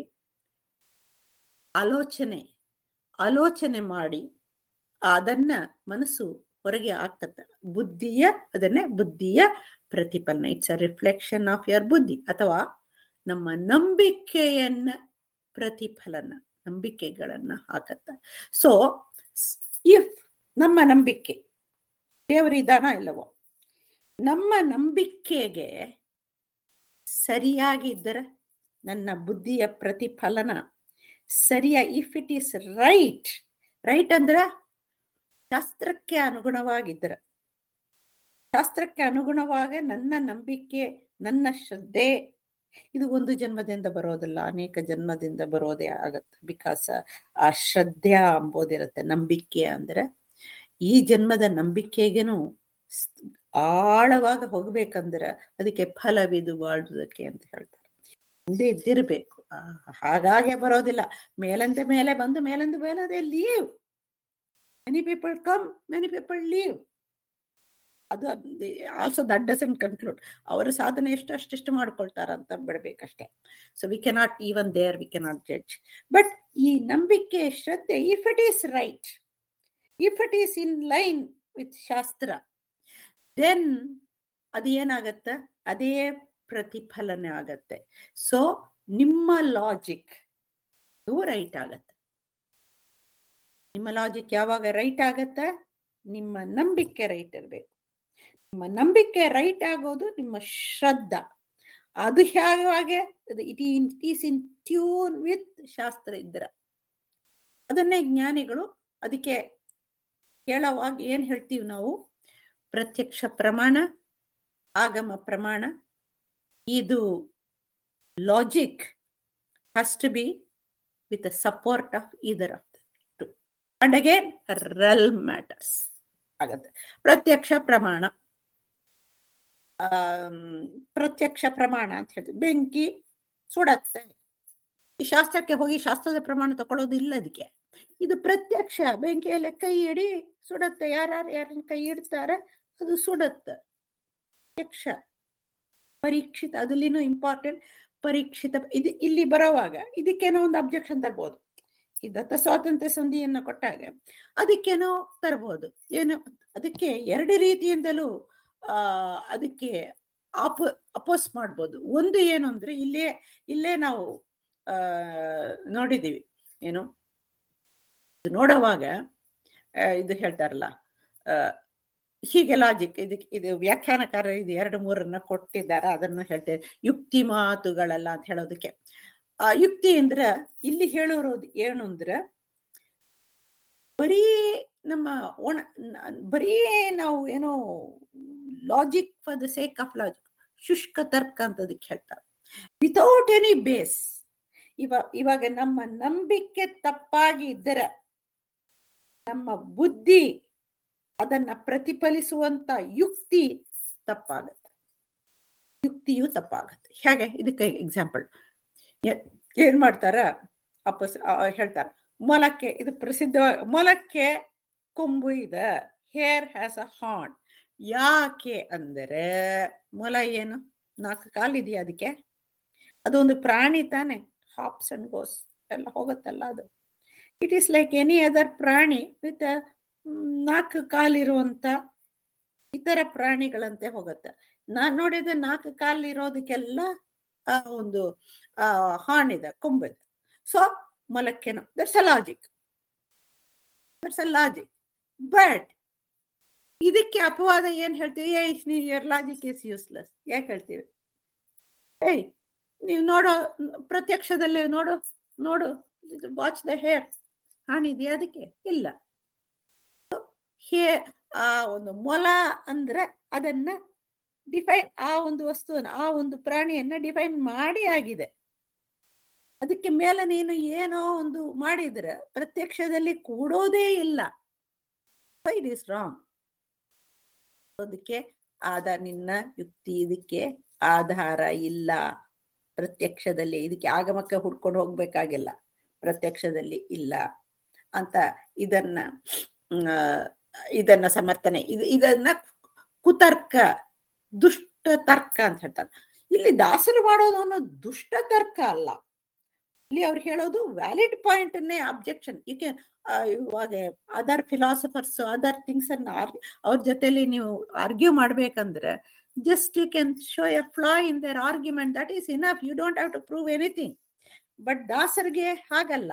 ಆಲೋಚನೆ ಆಲೋಚನೆ ಮಾಡಿ ಅದನ್ನ ಮನಸ್ಸು ಹೊರಗೆ ಆಗ್ತದೆ ಬುದ್ಧಿಯ ಅದನ್ನೇ ಬುದ್ಧಿಯ ಪ್ರತಿಫಲನ it's a reflection of your ಬುದ್ಧಿ ಅಥವಾ ನಮ್ಮ ನಂಬಿಕೆಯನ್ನ ಪ್ರತಿಫಲನ ನಂಬಿಕೆಗಳನ್ನ ಹಾಕತ್ತ ಸೊ ಇಫ್ ನಮ್ಮ ನಂಬಿಕೆ ದೇವರಿದಾನ ಇಲ್ಲವೋ ನಮ್ಮ ನಂಬಿಕೆಗೆ ಸರಿಯಾಗಿದ್ದರೆ ನನ್ನ ಬುದ್ಧಿಯ ಪ್ರತಿಫಲನ ಸರಿಯ if it is right right ಅಂದ್ರ ಶಾಸ್ತ್ರಕ್ಕೆ ಅನುಗುಣವಾಗಿದ್ದರೆ ಶಾಸ್ತ್ರಕ್ಕೆ ಅನುಗುಣವಾಗಿ ನನ್ನ ನಂಬಿಕೆ ನನ್ನ ಶ್ರದ್ಧೆ ಇದು ಒಂದು ಜನ್ಮದಿಂದ ಬರೋದಿಲ್ಲ ಅನೇಕ ಜನ್ಮದಿಂದ ಬರೋದೇ ಆಗತ್ತೆ ಬಿಕಾಸ್ ಆ ಶ್ರದ್ಧೆ ಅಂಬೋದಿರುತ್ತೆ ನಂಬಿಕೆ ಅಂದ್ರೆ ಈ ಜನ್ಮದ ನಂಬಿಕೆಗೇನು ಆಳವಾಗಿ ಹೋಗ್ಬೇಕಂದ್ರೆ ಅದಕ್ಕೆ ಫಲವಿದು ಬಾಳುವುದಕ್ಕೆ ಅಂತ ಹೇಳ್ತಾರೆ ಮುಂದೆ ಇದ್ದಿರ್ಬೇಕು ಹಾಗಾಗೆ ಬರೋದಿಲ್ಲ ಮೇಲಂದ ಮೇಲೆ ಬಂದು ಮೇಲಂದ ಮೇಲೆ ಅದೇ leave many people come many people leave ಅದು ಆಲ್ಸೋ ದಟ್ ಡಸಂಟ್ ಕನ್ಕ್ಲೂಡ್ ಅವರ ಸಾಧನೆ ಎಷ್ಟು ಅಷ್ಟಿಷ್ಟು ಮಾಡ್ಕೊಳ್ತಾರ ಅಂತ ಬಿಡ್ಬೇಕಷ್ಟೇ so we cannot even there we cannot judge but ಈ ನಂಬಿಕೆ ಶ್ರದ್ಧೆ if it is right if it is in line with ಶಾಸ್ತ್ರ ದೆನ್ ಅದು ಏನಾಗತ್ತೆ ಅದೇ ಪ್ರತಿಫಲನೆ ಆಗತ್ತೆ ಸೊ ನಿಮ್ಮ ಲಾಜಿಕ್ ರೈಟ್ ಆಗತ್ತೆ ನಿಮ್ಮ ಲಾಜಿಕ್ ಯಾವಾಗ ರೈಟ್ ಆಗತ್ತೆ ನಿಮ್ಮ ನಂಬಿಕೆ ರೈಟ್ ಇರಬೇಕು ನಿಮ್ಮ ನಂಬಿಕೆ ರೈಟ್ ಆಗೋದು ನಿಮ್ಮ ಶ್ರದ್ಧಾ ಅದು ಹೇಗೆ it is in tune with ಶಾಸ್ತ್ರ ಇದ್ರ ಅದನ್ನೇ ಜ್ಞಾನಿಗಳು ಅದಕ್ಕೆ ಹೇಳುವಾಗ ಏನ್ ಹೇಳ್ತೀವಿ ನಾವು ಪ್ರತ್ಯಕ್ಷ ಪ್ರಮಾಣ ಆಗಮ ಪ್ರಮಾಣ ಇದು logic has to be with the support of either of two and again rule matters ಆಗತ್ತೆ ಪ್ರತ್ಯಕ್ಷ ಪ್ರಮಾಣ ಆಮ್, ಪ್ರತ್ಯಕ್ಷ ಪ್ರಮಾಣ ಅಂತ ಹೇಳ್ತೀವಿ ಬೆಂಕಿ ಸುಡತ್ತೆ ಈ ಶಾಸ್ತ್ರಕ್ಕೆ ಹೋಗಿ ಶಾಸ್ತ್ರದ ಪ್ರಮಾಣ ತಗೊಳ್ಳೋದಿಲ್ಲ ಅದಕ್ಕೆ ಇದು ಪ್ರತ್ಯಕ್ಷ ಬೆಂಕಿಯಲ್ಲಿ ಕೈ ಇಡಿ ಸುಡತ್ತೆ ಯಾರ್ಯಾರು ಯಾರನ್ನ ಕೈ ಇಡ್ತಾರೆ ಅದು ಸುಡತ್ತೆ ಪ್ರತ್ಯಕ್ಷ ಪರೀಕ್ಷಿತ ಅದಲ್ಲಿನೂ ಇಂಪಾರ್ಟೆಂಟ್ ಪರೀಕ್ಷಿತ ಇದು ಇಲ್ಲಿ ಬರೋವಾಗ ಇದಕ್ಕೇನೋ ಒಂದು ಅಬ್ಜೆಕ್ಷನ್ ತರ್ಬೋದು ಈ ದತ್ತ ಸ್ವಾತಂತ್ರ್ಯ ಸಂಧಿಯನ್ನ ಕೊಟ್ಟಾಗ ಅದಕ್ಕೇನೋ ತರ್ಬೋದು ಏನು ಅದಕ್ಕೆ ಎರಡು ರೀತಿಯಿಂದಲೂ ಆ ಅದಕ್ಕೆ ಆಪೋ ಅಪೋಸ್ ಮಾಡ್ಬೋದು ಒಂದು ಏನು ಅಂದ್ರೆ ಇಲ್ಲೇ ಇಲ್ಲೇ ನಾವು ಆ ನೋಡಿದೀವಿ ಏನು ಇದು ನೋಡುವಾಗ ಆ, ಇದು ಹೇಳ್ತಾರಲ್ಲ ಆ, ಹೀಗೆ ಲಾಜಿಕ್ ಇದಕ್ಕೆ ಇದು ವ್ಯಾಖ್ಯಾನಕಾರ ಇದು ಎರಡು ಮೂರನ್ನ ಕೊಟ್ಟಿದ್ದಾರೆ ಅದನ್ನು ಹೇಳ್ತೇವೆ ಯುಕ್ತಿ ಮಾತುಗಳಲ್ಲ ಅಂತ ಹೇಳೋದಕ್ಕೆ ಆ ಯುಕ್ತಿ ಅಂದ್ರ ಇಲ್ಲಿ ಹೇಳಿರೋದು ಏನು ಅಂದ್ರ ಬರೀ ನಮ್ಮ ಒಣ ನ- ಬರೀ ನಾವು ಏನೋ logic for the sake of logic ಶುಷ್ಕ ತರ್ಕ ಅಂತ ಅದಕ್ಕೆ ಹೇಳ್ತಾರೆ ವಿತೌಟ್ ಎನಿ ಬೇಸ್ ಇವ ಇವಾಗ ನಮ್ಮ ನಂಬಿಕೆ ತಪ್ಪಾಗಿ ಇದ್ದರೆ ನಮ್ಮ ಬುದ್ಧಿ ಅದನ್ನ ಪ್ರತಿಫಲಿಸುವಂತ ಯುಕ್ತಿ ತಪ್ಪಾಗತ್ತೆ ಯುಕ್ತಿಯು ತಪ್ಪಾಗತ್ತೆ ಹೇಗೆ ಇದಕ್ಕೆ ಎಕ್ಸಾಂಪಲ್ ಏನ್ ಮಾಡ್ತಾರ ಅಪಸ್ ಆ, ಹೇಳ್ತಾರ ಮೊಲಕ್ಕೆ ಇದು ಪ್ರಸಿದ್ಧ ಮೊಲಕ್ಕೆ ಕೊಂಬು ಇದೆ ಹೇರ್ ಹ್ಯಾಸ್ ಅ ಹಾರ್ನ್ ಯಾಕೆ ಅಂದರೆ ಮೊಲ ಏನು ನಾಲ್ಕು ಕಾಲಿದೆಯಾ ಅದಕ್ಕೆ ಅದೊಂದು ಪ್ರಾಣಿ ತಾನೆ ಹಾಪ್ಸ್ ಅಂಡ್ ಗೋಸ್ ಎಲ್ಲ ಹೋಗುತ್ತಲ್ಲ ಅದು it is like any other ಪ್ರಾಣಿ ವಿತ್ ನಾಲ್ಕು ಕಾಲಿರುವಂತ ಇತರ ಪ್ರಾಣಿಗಳಂತೆ ಹೋಗುತ್ತೆ ನಾನ್ ನೋಡಿದ ನಾಲ್ಕು ಕಾಲಿರೋದಕ್ಕೆಲ್ಲ ಆ ಒಂದು ಆ ಹಾರ್ನ್ ಇದೆ ಕೊಂಬಿದೆ ಸೊ ಮೊಲಕ್ಕೆನು that's a logic that's a logic but ಇದಕ್ಕೆ ಅಪವಾದ ಏನ್ ಹೇಳ್ತೀವಿ ಏ ಯರ್ ಲಾಜಿಕ್ ಇಸ್ ಯೂಸ್ಲೆಸ್ ಯಾಕೆ ಹೇಳ್ತೀವಿ ಏಯ್ ನೀವು ನೋಡೋ ಪ್ರತ್ಯಕ್ಷದಲ್ಲಿ ನೋಡು ನೋಡು ವಾಚ್ ದ ಹೇರ್ ಹಾನಿದೆಯಾ ಅದಕ್ಕೆ ಇಲ್ಲ ಹೇ ಆ ಒಂದು ಮೊಲ ಅಂದ್ರೆ ಅದನ್ನ ಡಿಫೈನ್ ಆ ಒಂದು ವಸ್ತುವನ್ನ ಆ ಒಂದು ಪ್ರಾಣಿಯನ್ನ ಡಿಫೈನ್ ಮಾಡಿ ಆಗಿದೆ ಅದಕ್ಕೆ ಮೇಲೆ ನೀನು ಏನೋ ಒಂದು ಮಾಡಿದ್ರೆ ಪ್ರತ್ಯಕ್ಷದಲ್ಲಿ ಕೂಡೋದೇ ಇಲ್ಲ ಇಟ್ ಈಸ್ ರಾಂಗ್ ಅದಕ್ಕೆ ಆದ ನಿನ್ನ ಯುಕ್ತಿ ಇದಕ್ಕೆ ಆಧಾರ ಇಲ್ಲ ಪ್ರತ್ಯಕ್ಷದಲ್ಲಿ ಇದಕ್ಕೆ ಆಗಮಕ್ಕೆ ಹುಡ್ಕೊಂಡು ಹೋಗ್ಬೇಕಾಗಿಲ್ಲ ಪ್ರತ್ಯಕ್ಷದಲ್ಲಿ ಇಲ್ಲ ಅಂತ ಇದನ್ನ ಮ್, ಆ, ಇದನ್ನ ಸಮರ್ಥನೆ ಇದು ಇದನ್ನ ಕುತರ್ಕ ದುಷ್ಟ ತರ್ಕ ಅಂತ ಹೇಳ್ತಾರೆ ಇಲ್ಲಿ ದಾಸರು ಮಾಡೋದು ಅನ್ನೋ ದುಷ್ಟ ತರ್ಕ ಅಲ್ಲ ಇಲ್ಲಿ ಅವ್ರು ಹೇಳೋದು ವ್ಯಾಲಿಡ್ ಪಾಯಿಂಟ್ ಅನ್ನೇ ಅಬ್ಜೆಕ್ಷನ್ ಈಗ ಇವಾಗ ಅದರ್ ಫಿಲಾಸಫರ್ಸ್ ಅದರ್ ಥಿಂಗ್ಸ್ ಅನ್ನ ಆರ್- ಅವ್ರ ಜೊತೆಲಿ ನೀವು ಆರ್ಗ್ಯೂ ಮಾಡ್ಬೇಕಂದ್ರೆ just you can show a flaw in their argument that is enough you don't have to prove anything but ದಾಸರಿಗೆ ಹಾಗಲ್ಲ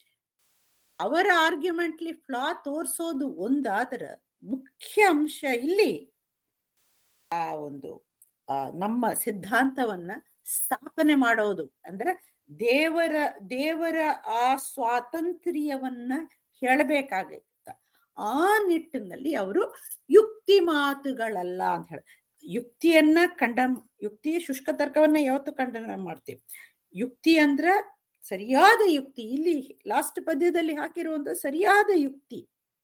ಅವರ ಆರ್ಗ್ಯುಮೆಂಟ್ಲಿ ಫ್ಲಾ ತೋರ್ಸೋದು ಒಂದಾದ್ರೆ ಮುಖ್ಯ ಅಂಶ ಇಲ್ಲಿ ಆ ಒಂದು ಆ ನಮ್ಮ ಸಿದ್ಧಾಂತವನ್ನ ಸ್ಥಾಪನೆ ಮಾಡೋದು ಅಂದ್ರೆ ದೇವರ ದೇವರ ಆ ಸ್ವಾತಂತ್ರ್ಯವನ್ನ ಹೇಳಬೇಕಾಗಿತ್ತ ಆ ನಿಟ್ಟಿನಲ್ಲಿ ಅವರು ಯುಕ್ತಿ ಮಾತುಗಳಲ್ಲ ಅಂತ ಹೇಳ ಯುಕ್ತಿಯನ್ನ ಖಂಡನ ಯುಕ್ತಿ ಶುಷ್ಕ ತರ್ಕವನ್ನ ಯಾವತ್ತು ಖಂಡನ ಮಾಡ್ತೀವಿ ಯುಕ್ತಿ ಅಂದ್ರ ಸರಿಯಾದ ಯುಕ್ತಿ ಇಲ್ಲಿ ಲಾಸ್ಟ್ ಪದ್ಯದಲ್ಲಿ ಹಾಕಿರುವಂತ ಸರಿಯಾದ ಯುಕ್ತಿ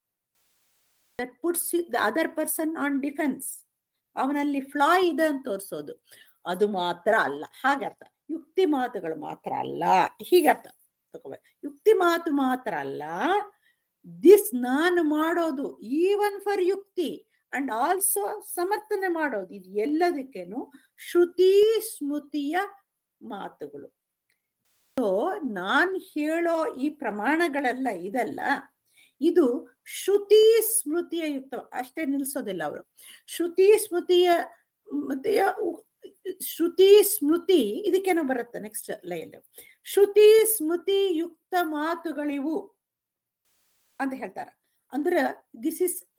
that puts the other person on defence ಅವನಲ್ಲಿ ಫ್ಲಾ ಇದೆ ಅಂತ ತೋರಿಸೋದು ಅದು ಮಾತ್ರ ಅಲ್ಲ ಹಾಗರ್ಥ ಯುಕ್ತಿ ಮಾತುಗಳು ಮಾತ್ರ ಅಲ್ಲ ಹೀಗರ್ಥ ತಗೋಬೇಕು ಯುಕ್ತಿ ಮಾತು ಮಾತ್ರ ಅಲ್ಲ ದಿಸ್ ನಾನು ಮಾಡೋದು ಈವನ್ ಫಾರ್ ಯುಕ್ತಿ ಅಂಡ್ ಆಲ್ಸೋ ಸಮರ್ಥನೆ ಮಾಡೋದು ಇದು ಎಲ್ಲದಕ್ಕೇನು ಶ್ರುತಿ ಸ್ಮೃತಿಯ ಮಾತುಗಳು ಸೊ ನಾನ್ ಹೇಳೋ ಈ ಪ್ರಮಾಣಗಳೆಲ್ಲ ಇದಲ್ಲ ಇದು ಶ್ರುತಿ ಸ್ಮೃತಿಯ ಯುಕ್ತ ಅಷ್ಟೇ ನಿಲ್ಸೋದಿಲ್ಲ ಅವರು ಶ್ರುತಿ ಸ್ಮೃತಿಯ ಮತೆಯ ಶ್ರುತಿ ಸ್ಮೃತಿ ಇದಕ್ಕೇನೋ ಬರುತ್ತೆ ನೆಕ್ಸ್ಟ್ ಲೈನ್ ಶ್ರುತಿ ಸ್ಮೃತಿ ಯುಕ್ತ ಮಾತುಗಳಿವು ಅಂತ ಹೇಳ್ತಾರೆ ಅಂದ್ರೆ this is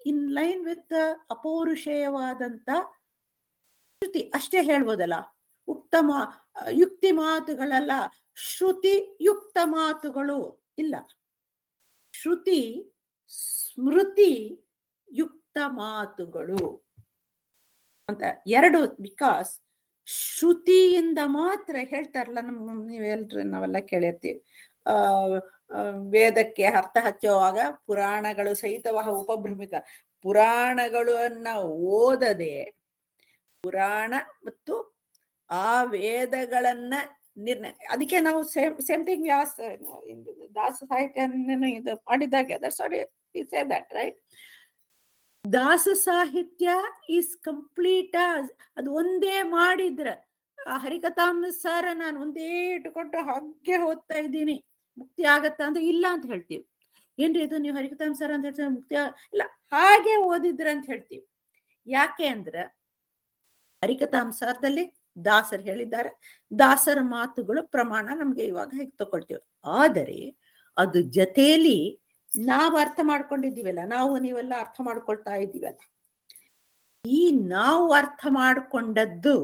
in line with ಅಪೌರುಷೇಯವಾದಂತ ಶ್ರುತಿ ಅಷ್ಟೇ ಹೇಳ್ಬೋದಲ್ಲ ಉತ್ತಮ ಯುಕ್ತಿ ಮಾತುಗಳಲ್ಲ ಶ್ರುತಿ ಯುಕ್ತ ಮಾತುಗಳು ಇಲ್ಲ ಶ್ರುತಿ ಸ್ಮೃತಿ ಯುಕ್ತ ಮಾತುಗಳು ಅಂತ ಎರಡು ಬಿಕಾಸ್ ಶ್ರುತಿಯಿಂದ ಮಾತ್ರ ಹೇಳ್ತಾರಲ್ಲ ನಮ್ಮ ನೀವೆಲ್ರು ನಾವೆಲ್ಲ ಕೇಳಿರ್ತೀವಿ ಆ ಆ, ವೇದಕ್ಕೆ ಅರ್ಥ ಹಚ್ಚುವಾಗ ಪುರಾಣಗಳು ಸಹಿತವಾದ ಉಪಭ್ರಮಿಕ ಪುರಾಣಗಳನ್ನ ಓದದೆ ಪುರಾಣ ಮತ್ತು ಆ ವೇದಗಳನ್ನ ನಿರ್ಣಯ ಅದಕ್ಕೆ ನಾವು ಸೇಮ್ ಸೇಮ್ ಥಿಂಗ್ ವ್ಯಾಸ ದಾಸ ಸಾಹಿತ್ಯ ಇದು ಮಾಡಿದಾಗ ದಟ್ ರೈಟ್ ದಾಸ ಸಾಹಿತ್ಯ ಈಸ್ ಕಂಪ್ಲೀಟ್ ಅದು ಒಂದೇ ಮಾಡಿದ್ರ ಆ ಹರಿಕಥಾನುಸಾರ ನಾನು ಒಂದೇ ಇಟ್ಟುಕೊಂಡು ಹಾಗೆ ಓದ್ತಾ ಇದ್ದೀನಿ ಮುಕ್ತಿ ಆಗತ್ತಾ ಅಂದ್ರೆ ಇಲ್ಲ ಅಂತ ಹೇಳ್ತೀವಿ ಏನ್ರಿ ಇದು ನೀವು ಹರಿಕಥಾನುಸಾರ ಅಂತ ಹೇಳ್ತಾರೆ ಮುಕ್ತಿ ಆಗ- ಇಲ್ಲ ಹಾಗೆ ಓದಿದ್ರ ಅಂತ ಹೇಳ್ತೀವಿ ಯಾಕೆ ಅಂದ್ರ ಹರಿಕಥಾನುಸಾರದಲ್ಲಿ ದಾಸರು ಹೇಳಿದ್ದಾರೆ ದಾಸರ ಮಾತುಗಳು ಪ್ರಮಾಣ ನಮ್ಗೆ ಇವಾಗ ಹೇಗೆ ತಗೊಳ್ತೀವಿ ಆದರೆ ಅದು ಜೊತೆಯಲ್ಲಿ ನಾವು ಅರ್ಥ ಮಾಡ್ಕೊಂಡಿದ್ದೀವಲ್ಲ ನಾವು ನೀವೆಲ್ಲ ಅರ್ಥ ಮಾಡ್ಕೊಳ್ತಾ ಇದ್ದೀವಲ್ಲ ಈ ನಾವು ಅರ್ಥ ಮಾಡ್ಕೊಂಡದ್ದು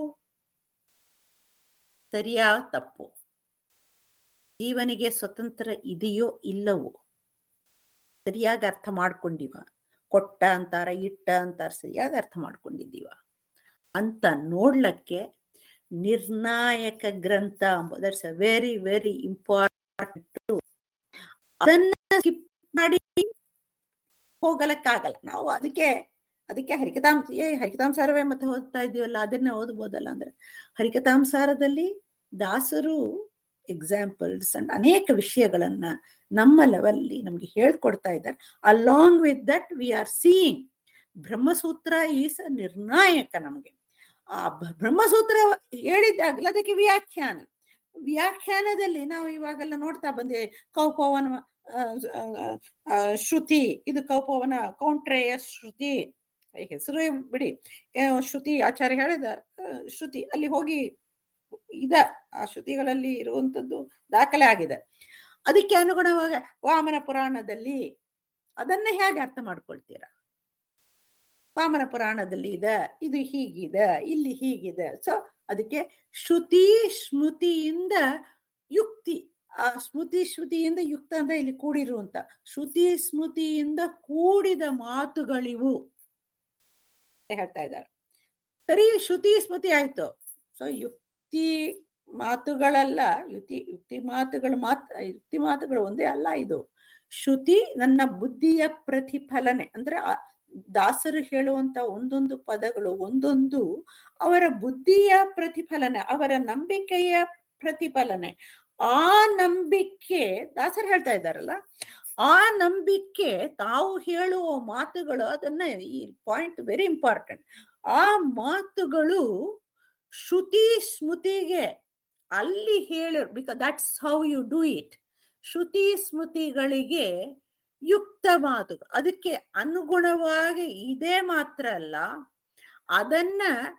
ಸರಿಯಾ ತಪ್ಪು ಜೀವನಿಗೆ ಸ್ವತಂತ್ರ ಇದೆಯೋ ಇಲ್ಲವೋ ಸರಿಯಾಗಿ ಅರ್ಥ ಮಾಡ್ಕೊಂಡಿವ ಕೊಟ್ಟ ಅಂತಾರ ಇಟ್ಟ ಅಂತಾರ ಸರಿಯಾಗಿ ಅರ್ಥ ಮಾಡ್ಕೊಂಡಿದ್ದೀವ ಅಂತ ನೋಡ್ಲಕ್ಕೆ ನಿರ್ಣಾಯಕ ಗ್ರಂಥ that's a very very important ಅದನ್ನ ಸ್ಕಿಪ್ ಮಾಡಿ ಹೋಗಲಕ್ಕಾಗಲ್ಲ ನಾವು ಅದಕ್ಕೆ ಅದಕ್ಕೆ ಹರಿಕತಾಂಸ ಏ ಹರಿಕತಾಂಸಾರವೇ ಮತ್ತೆ ಓದ್ತಾ ಇದೀವಲ್ಲ ಅದನ್ನೇ ಓದ್ಬೋದಲ್ಲ ಅಂದ್ರೆ ಹರಿಕತಾಂಸಾರದಲ್ಲಿ ದಾಸರು ಎಕ್ಸಾಂಪಲ್ಸ್ ಅಂಡ್ ಅನೇಕ ವಿಷಯಗಳನ್ನ ನಮ್ಮ ಲೆವೆಲ್ಲಿ ನಮ್ಗೆ ಹೇಳ್ಕೊಡ್ತಾ ಇದ್ದಾರೆ along with that we are seeing Brahmasutra is ನಿರ್ಣಾಯಕ ನಮಗೆ ಆ ಬ- ಬ್ರಹ್ಮಸೂತ್ರ ಹೇಳಿದ್ದಾಗಲೇ ಅದಕ್ಕೆ ವ್ಯಾಖ್ಯಾನ ವ್ಯಾಖ್ಯಾನದಲ್ಲಿ ನಾವು ಇವಾಗೆಲ್ಲ ನೋಡ್ತಾ ಬಂದೇವೆ ಕೌಪವನ ಆ, ಆ, ಆ, ಶ್ರುತಿ ಇದು ಕೌಪವನ ಕೌಂಟ್ರೇಯ ಶ್ರುತಿ ಹೆಸರು ಬಿಡಿ ಏನೋ ಶ್ರುತಿ ಆಚಾರ್ಯ ಹೇಳಿದ ಆ, ಶ್ರುತಿ ಅಲ್ಲಿ ಹೋಗಿ ಇದ ಆ ಶ್ರುತಿಗಳಲ್ಲಿ ಇರುವಂತದ್ದು ದಾಖಲೆ ಆಗಿದೆ ಅದಕ್ಕೆ ಅನುಗುಣವಾಗಿ ವಾಮನ ಪುರಾಣದಲ್ಲಿ ಅದನ್ನ ಹೇಗೆ ಅರ್ಥ ಮಾಡ್ಕೊಳ್ತೀರಾ ವಾಮನ ಪುರಾಣದಲ್ಲಿ ಇದೆ ಇದು ಹೀಗಿದೆ ಇಲ್ಲಿ ಹೀಗಿದೆ ಸೊ ಅದಕ್ಕೆ ಶ್ರುತಿ ಸ್ಮೃತಿಯಿಂದ ಯುಕ್ತಿ ಆ ಸ್ಮೃತಿ ಶ್ರುತಿಯಿಂದ ಯುಕ್ತ ಅಂತ ಇಲ್ಲಿ ಕೂಡಿರುವಂತ ಶ್ರುತಿ ಸ್ಮೃತಿಯಿಂದ ಕೂಡಿದ ಮಾತುಗಳಿವು ಅಂತ ಹೇಳ್ತಾ ಇದ್ದಾರೆ ಸರಿ ಶ್ರುತಿ ಸ್ಮೃತಿ ಆಯ್ತು ಸೊ ಯುಕ್ತಿ ಮಾತುಗಳಲ್ಲ ಯುಕ್ತಿ ಯುಕ್ತಿ ಮಾತುಗಳು ಮಾತ್ ಯುಕ್ತಿ ಮಾತುಗಳು ಒಂದೇ ಅಲ್ಲ ಇದು ಶ್ರುತಿ ನನ್ನ ಬುದ್ಧಿಯ ಪ್ರತಿಫಲನೆ ಅಂದ್ರೆ ಆ ದಾಸರು ಹೇಳುವಂತ ಒಂದೊಂದು ಪದಗಳು ಒಂದೊಂದು ಅವರ ಬುದ್ಧಿಯ ಪ್ರತಿಫಲನೆ ಅವರ ನಂಬಿಕೆಯ ಪ್ರತಿಫಲನೆ ಆ ನಂಬಿಕೆ ದಾಸರು ಹೇಳ್ತಾ ಇದ್ದಾರಲ್ಲ ಆ ನಂಬಿಕೆ ತಾವು ಹೇಳುವ ಮಾತುಗಳು ಅದನ್ನ ಈ ಪಾಯಿಂಟ್ ವೆರಿ ಇಂಪಾರ್ಟೆಂಟ್ ಆ ಮಾತುಗಳು ಶ್ರುತಿ ಸ್ಮೃತಿಗೆ ಅಲ್ಲಿ ಹೇಳ because that's how you do it ಶ್ರುತಿ ಸ್ಮೃತಿಗಳಿಗೆ ಯುಕ್ತ ಮಾತು ಅದಕ್ಕೆ ಅನುಗುಣವಾಗಿ ಇದೇ ಮಾತ್ರ ಅಲ್ಲ ಅದನ್ನ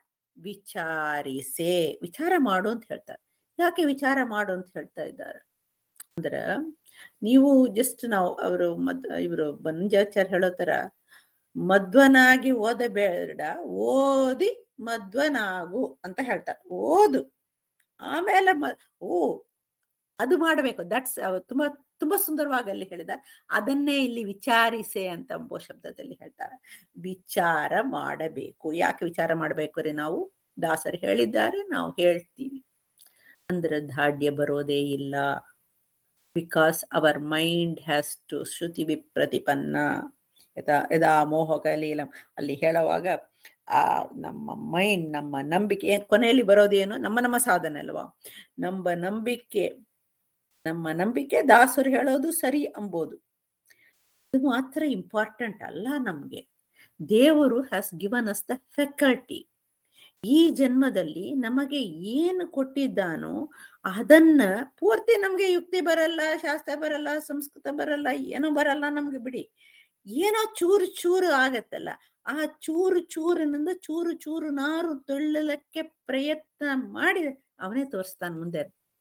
ವಿಚಾರಿಸೆ ವಿಚಾರ ಮಾಡು ಅಂತ ಹೇಳ್ತಾರೆ ಯಾಕೆ ವಿಚಾರ ಮಾಡು ಅಂತ ಹೇಳ್ತಾ ಇದ್ದಾರೆ ಅಂದ್ರ ನೀವು ಜಸ್ಟ್ ನಾವು ಅವರು ಮದ್ ಇವರು ಬಂಜಾಚಾರ್ಯ ಹೇಳೋ ತರ ಮಧ್ವನಾಗಿ ಓದಬೇಡ ಓದಿ ಮಧ್ವನಾಗು ಅಂತ ಹೇಳ್ತಾರೆ ಓದು ಆಮೇಲೆ ಮ- ಓ ಅದು ಮಾಡಬೇಕು ದಟ್ಸ್ ತುಂಬಾ ತುಂಬಾ ಸುಂದರವಾಗಿ ಅಲ್ಲಿ ಹೇಳಿದ ಅದನ್ನೇ ಇಲ್ಲಿ ವಿಚಾರಿಸೆ ಅಂತ ಎಂಬೋ ಶಬ್ದದಲ್ಲಿ ಹೇಳ್ತಾರೆ ವಿಚಾರ ಮಾಡಬೇಕು ಯಾಕೆ ವಿಚಾರ ಮಾಡಬೇಕು ರೀ ನಾವು ದಾಸರು ಹೇಳಿದ್ದಾರೆ ನಾವು ಹೇಳ್ತೀವಿ ಅಂದ್ರೆ ದಾಢ್ಯ ಬರೋದೇ ಇಲ್ಲ because our mind has to ಶ್ರುತಿ ವಿಪ್ರತಿಪನ್ನ ಯಥಾ ಯದಾ ಮೋಹಕ ಲೀಲಂ ಅಲ್ಲಿ ಹೇಳುವಾಗ ಆ ನಮ್ಮ ಮೈಂಡ್ ನಮ್ಮ ನಂಬಿಕೆ ಏನ್ ಕೊನೆಯಲ್ಲಿ ಬರೋದೇನು ನಮ್ಮ ನಮ್ಮ ಸಾಧನೆ ಅಲ್ವಾ ನಮ್ಮ ನಂಬಿಕೆ ನಮ್ಮ ನಂಬಿಕೆ ದಾಸರು ಹೇಳೋದು ಸರಿ ಅಂಬೋದು ಇದು ಮಾತ್ರ ಇಂಪಾರ್ಟೆಂಟ್ ಅಲ್ಲ ನಮ್ಗೆ ದೇವರು has given us the faculty ಈ ಜನ್ಮದಲ್ಲಿ ನಮಗೆ ಏನು ಕೊಟ್ಟಿದ್ದಾನೋ ಅದನ್ನ ಪೂರ್ತಿ ನಮ್ಗೆ ಯುಕ್ತಿ ಬರಲ್ಲ ಶಾಸ್ತ್ರ ಬರಲ್ಲ ಸಂಸ್ಕೃತ ಬರಲ್ಲ ಏನೋ ಬರಲ್ಲ ನಮ್ಗೆ ಬಿಡಿ ಏನೋ ಚೂರು ಚೂರು ಆಗತ್ತಲ್ಲ ಆ ಚೂರು ಚೂರಿನಿಂದ ಚೂರು ಚೂರು ನಾರು ತೊಳ್ಳಲಕ್ಕೆ ಪ್ರಯತ್ನ ಮಾಡಿ ಅವನೇ ತೋರಿಸ್ತಾನೆ ಮುಂದೆ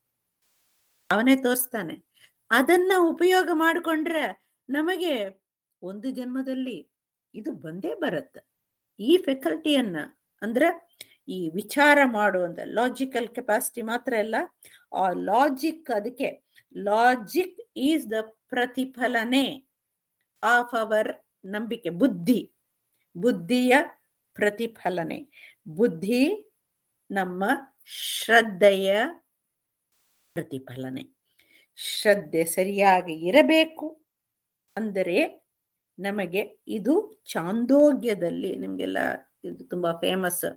ಅವನೇ ತೋರಿಸ್ತಾನೆ ಅದನ್ನ ಉಪಯೋಗ ಮಾಡಿಕೊಂಡ್ರೆ ನಮಗೆ ಒಂದು ಜನ್ಮದಲ್ಲಿ ಇದು ಬಂದೇ ಬರುತ್ತೆ ಈ ಫೆಕಲ್ಟಿಯನ್ನ ಅಂದ್ರೆ ಈ ವಿಚಾರ ಮಾಡುವಂತ ಲಾಜಿಕಲ್ ಕೆಪಾಸಿಟಿ ಮಾತ್ರ ಅಲ್ಲ ಆ ಲಾಜಿಕ್ ಅದಕ್ಕೆ ಲಾಜಿಕ್ ಈಸ್ ದ ಪ್ರತಿಫಲನೆ ಆಫ್ ಅವರ್ ನಂಬಿಕೆ ಬುದ್ಧಿ ಬುದ್ಧಿಯ ಪ್ರತಿಫಲನೆ ಬುದ್ಧಿ ನಮ್ಮ ಶ್ರದ್ಧೆಯ ಪ್ರತಿಫಲನೆ ಶ್ರದ್ಧೆ ಸರಿಯಾಗಿ ಇರಬೇಕು ಅಂದರೆ ನಮಗೆ ಇದು ಚಾಂದೋಗ್ಯದಲ್ಲಿ ನಿಮ್ಗೆಲ್ಲ ಇದು ತುಂಬಾ ಫೇಮಸ್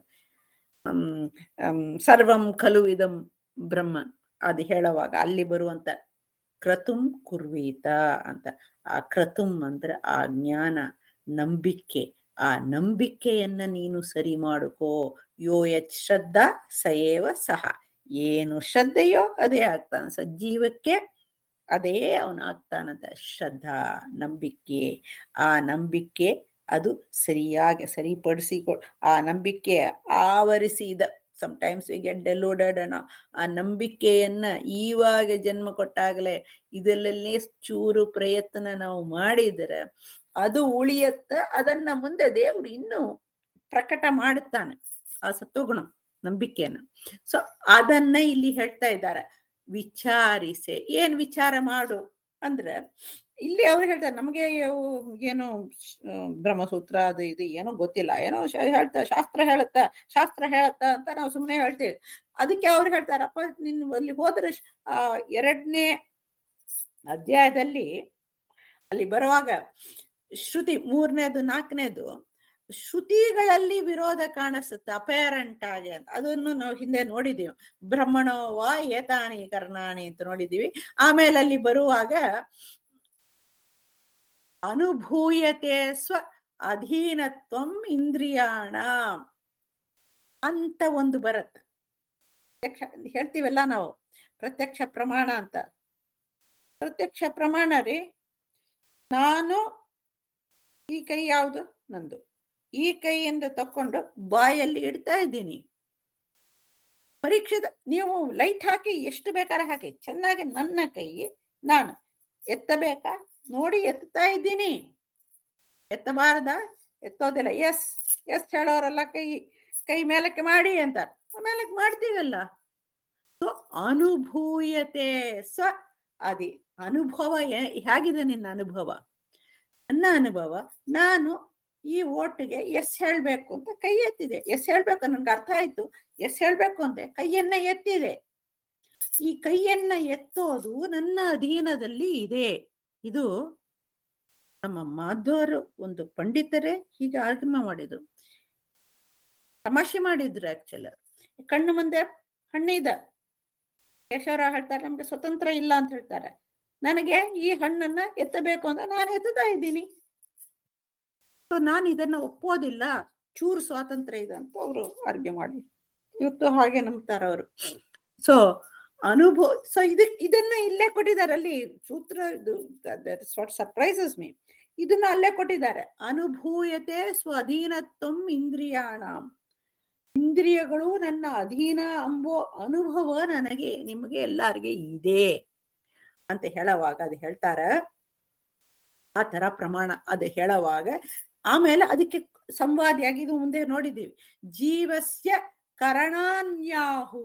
ಸರ್ವಂ ಖಲು ಇದಂ ಬ್ರಹ್ಮ ಅದು ಹೇಳುವಾಗ ಅಲ್ಲಿ ಬರುವಂತ ಕ್ರತುಂ ಕುರ್ವೀತ ಅಂತ ಆ ಕ್ರತುಂ ಅಂದ್ರೆ ಆ ಜ್ಞಾನ ನಂಬಿಕೆ ಆ ನಂಬಿಕೆಯನ್ನ ನೀನು ಸರಿ ಮಾಡುಕೋ ಯೋ ಯತ್ ಶ್ರದ್ಧಾ ಸಯೇವ ಸಹ ಏನು ಶ್ರದ್ಧೆಯೋ ಅದೇ ಆಗ್ತಾನೆ ಸಜ್ಜೀವಕ್ಕೆ ಅದೇ ಅವನು ಆಗ್ತಾನಂತ ಶ್ರದ್ಧಾ ನಂಬಿಕೆ ಆ ನಂಬಿಕೆ ಅದು ಸರಿಯಾಗಿ ಸರಿಪಡಿಸಿಕೊ ಆ ನಂಬಿಕೆ ಆವರಿಸಿದ ಸಮಟೈಮ್ಸ್ ವಿ ಗೆಟ್ ಡೆಲೋಡೆಡ್ ಅನ್ನೋ ಆ ನಂಬಿಕೆಯನ್ನ ಈವಾಗ ಜನ್ಮ ಕೊಟ್ಟಾಗಲೇ ಇದರಲ್ಲಿ ಚೂರು ಪ್ರಯತ್ನ ನಾವು ಮಾಡಿದರೆ ಅದು ಉಳಿಯತ್ತ ಅದನ್ನ ಮುಂದೆ ದೇವರು ಇನ್ನೂ ಪ್ರಕಟ ಮಾಡುತ್ತಾನೆ ಆ ಸತ್ವಗುಣ ನಂಬಿಕೆಯನ್ನ ಸೊ ಅದನ್ನ ಇಲ್ಲಿ ಹೇಳ್ತಾ ಇದ್ದಾರೆ ವಿಚಾರಿಸೆ ಏನ್ ವಿಚಾರ ಮಾಡು ಅಂದ್ರೆ ಇಲ್ಲಿ ಅವ್ರು ಹೇಳ್ತಾರೆ ನಮಗೆ ಯಾವ- ಏನು ಆ, ಬ್ರಹ್ಮಸೂತ್ರ ಅದು ಇದು ಏನೋ ಗೊತ್ತಿಲ್ಲ ಏನೋ ಶ- ಹೇಳ್ತಾ ಶಾಸ್ತ್ರ ಹೇಳುತ್ತಾ ಶಾಸ್ತ್ರ ಹೇಳುತ್ತಾ ಅಂತ ನಾವು ಸುಮ್ಮನೆ ಹೇಳ್ತೀವಿ ಅದಕ್ಕೆ ಅವ್ರು ಹೇಳ್ತಾರಪ್ಪ ನಿನ್ ಅಲ್ಲಿ ಹೋದ್ರೆ ಶ್- ಆ ಎರಡನೇ ಅಧ್ಯಾಯದಲ್ಲಿ ಅಲ್ಲಿ ಬರುವಾಗ ಶ್ರುತಿ ಮೂರನೇದು ನಾಲ್ಕನೇದು ಶ್ರುತಿಗಳಲ್ಲಿ ವಿರೋಧ ಕಾಣಿಸುತ್ತೆ ಅಪೇರೆಂಟ್ ಆಗಿ ಅಂತ ಅದನ್ನು ನಾವು ಹಿಂದೆ ನೋಡಿದೀವಿ ಬ್ರಹ್ಮಣೋ ವಾ ಏತಾನಿ ಕರ್ಣಾಣಿ ಅಂತ ನೋಡಿದೀವಿ ಆಮೇಲೆ ಅಲ್ಲಿ ಬರುವಾಗ ಅನುಭೂಯತೆ ಸ್ವ ಅಧೀನತ್ವಂ ಇಂದ್ರಿಯಾಣ ಅಂತ ಒಂದು ಬರುತ್ತೆ ಪ್ರತ್ಯಕ್ಷ ಹೇಳ್ತೀವಲ್ಲ ನಾವು ಪ್ರತ್ಯಕ್ಷ ಪ್ರಮಾಣ ಅಂತ ಪ್ರತ್ಯಕ್ಷ ಪ್ರಮಾಣ ರೀ ನಾನು ಈ ಕೈ ಯಾವುದು ನಂದು ಈ ಕೈಯಿಂದ ತಕೊಂಡು ಬಾಯಲ್ಲಿ ಇಡ್ತಾ ಇದ್ದೀನಿ ಪರೀಕ್ಷೆ ನೀವು ಲೈಟ್ ಹಾಕಿ ಎಷ್ಟು ಬೇಕಾದ್ರೆ ಹಾಕಿ ಚೆನ್ನಾಗಿ ನನ್ನ ಕೈ ನಾನು ಎತ್ತಬೇಕಾ ನೋಡಿ ಎತ್ತಾ ಇದ್ದೀನಿ ಎತ್ತಬಾರ್ದ ಎತ್ತೋದಿಲ್ಲ ಎಸ್ ಎಸ್ ಹೇಳೋರಲ್ಲ ಕೈ ಕೈ ಮೇಲಕ್ಕೆ ಮಾಡಿ ಅಂತ ಮೇಲಕ್ಕೆ ಮಾಡ್ತೀವಲ್ಲ ಸೊ ಅನುಭೂಯತೆ ಸ ಅದಿ ಅನುಭವ ಏ- ಹೇಗಿದೆ ನಿನ್ನ ಅನುಭವ ನನ್ನ ಅನುಭವ ನಾನು ಈ ಓಟಿಗೆ ಎಸ್ ಹೇಳ್ಬೇಕು ಅಂತ ಕೈ ಎತ್ತಿದೆ ಎಸ್ ಹೇಳ್ಬೇಕು ನನ್ಗೆ ಅರ್ಥ ಆಯ್ತು ಎಸ್ ಹೇಳ್ಬೇಕು ಅಂತೆ ಕೈಯನ್ನ ಎತ್ತಿದೆ ಈ ಕೈಯನ್ನ ಎತ್ತೋದು ನನ್ನ ಅಧೀನದಲ್ಲಿ ಇದೆ ಇದು ನಮ್ಮ ಮಾಧ್ವರು ಒಂದು ಪಂಡಿತರೇ ಹೀಗೆ ಆರ್ಗ್ಯುಮ ಮಾಡಿದ್ರು ತಮಾಷೆ ಮಾಡಿದ್ರು ಆಕ್ಚುಲ್ ಕಣ್ಣು ಮುಂದೆ ಹಣ್ಣಿದೆ ಕೇಶವರಾವ್ ಹೇಳ್ತಾರೆ ನಮ್ಗೆ ಸ್ವತಂತ್ರ ಇಲ್ಲ ಅಂತ ಹೇಳ್ತಾರೆ ನನಗೆ ಈ ಹಣ್ಣನ್ನ ಎತ್ತಬೇಕು ಅಂತ ನಾನು ಎತ್ತುತ್ತಾ ಇದ್ದೀನಿ ಸೊ ನಾನು ಇದನ್ನ ಒಪ್ಪೋದಿಲ್ಲ ಚೂರು ಸ್ವಾತಂತ್ರ್ಯ ಇದೆ ಅಂತ ಅವರು ಆರ್ಗ್ಯ ಮಾಡಿ ಇವತ್ತು ಹಾಗೆ ನಂಬ್ತಾರ ಅವರು ಸೊ ಅನುಭವ ಸೊ ಇದ ಇದನ್ನ ಇಲ್ಲೇ ಕೊಟ್ಟಿದ್ದಾರೆ ಅಲ್ಲಿ ಸೂತ್ರ ಇದು ಸರ್ಪ್ರೈಸಸ್ ಮೀ ಇದನ್ನ ಅಲ್ಲೇ ಕೊಟ್ಟಿದ್ದಾರೆ ಅನುಭೂಯತೆ ಸ್ವಾಧೀನತ್ವಂ ಇಂದ್ರಿಯಾಣ ಇಂದ್ರಿಯಗಳು ನನ್ನ ಅಧೀನ ಅಂಬೋ ಅನುಭವ ನನಗೆ ನಿಮಗೆ ಎಲ್ಲರಿಗೆ ಇದೆ ಅಂತ ಹೇಳುವಾಗ ಅದು ಹೇಳ್ತಾರ ಆ ತರ ಪ್ರಮಾಣ ಅದು ಹೇಳುವಾಗ ಆಮೇಲೆ ಅದಕ್ಕೆ ಸಂವಾದಿಯಾಗಿ ಇದು ಮುಂದೆ ನೋಡಿದ್ದೀವಿ ಜೀವಸ್ಯ ಕರಣಾನ್ಯಾಹು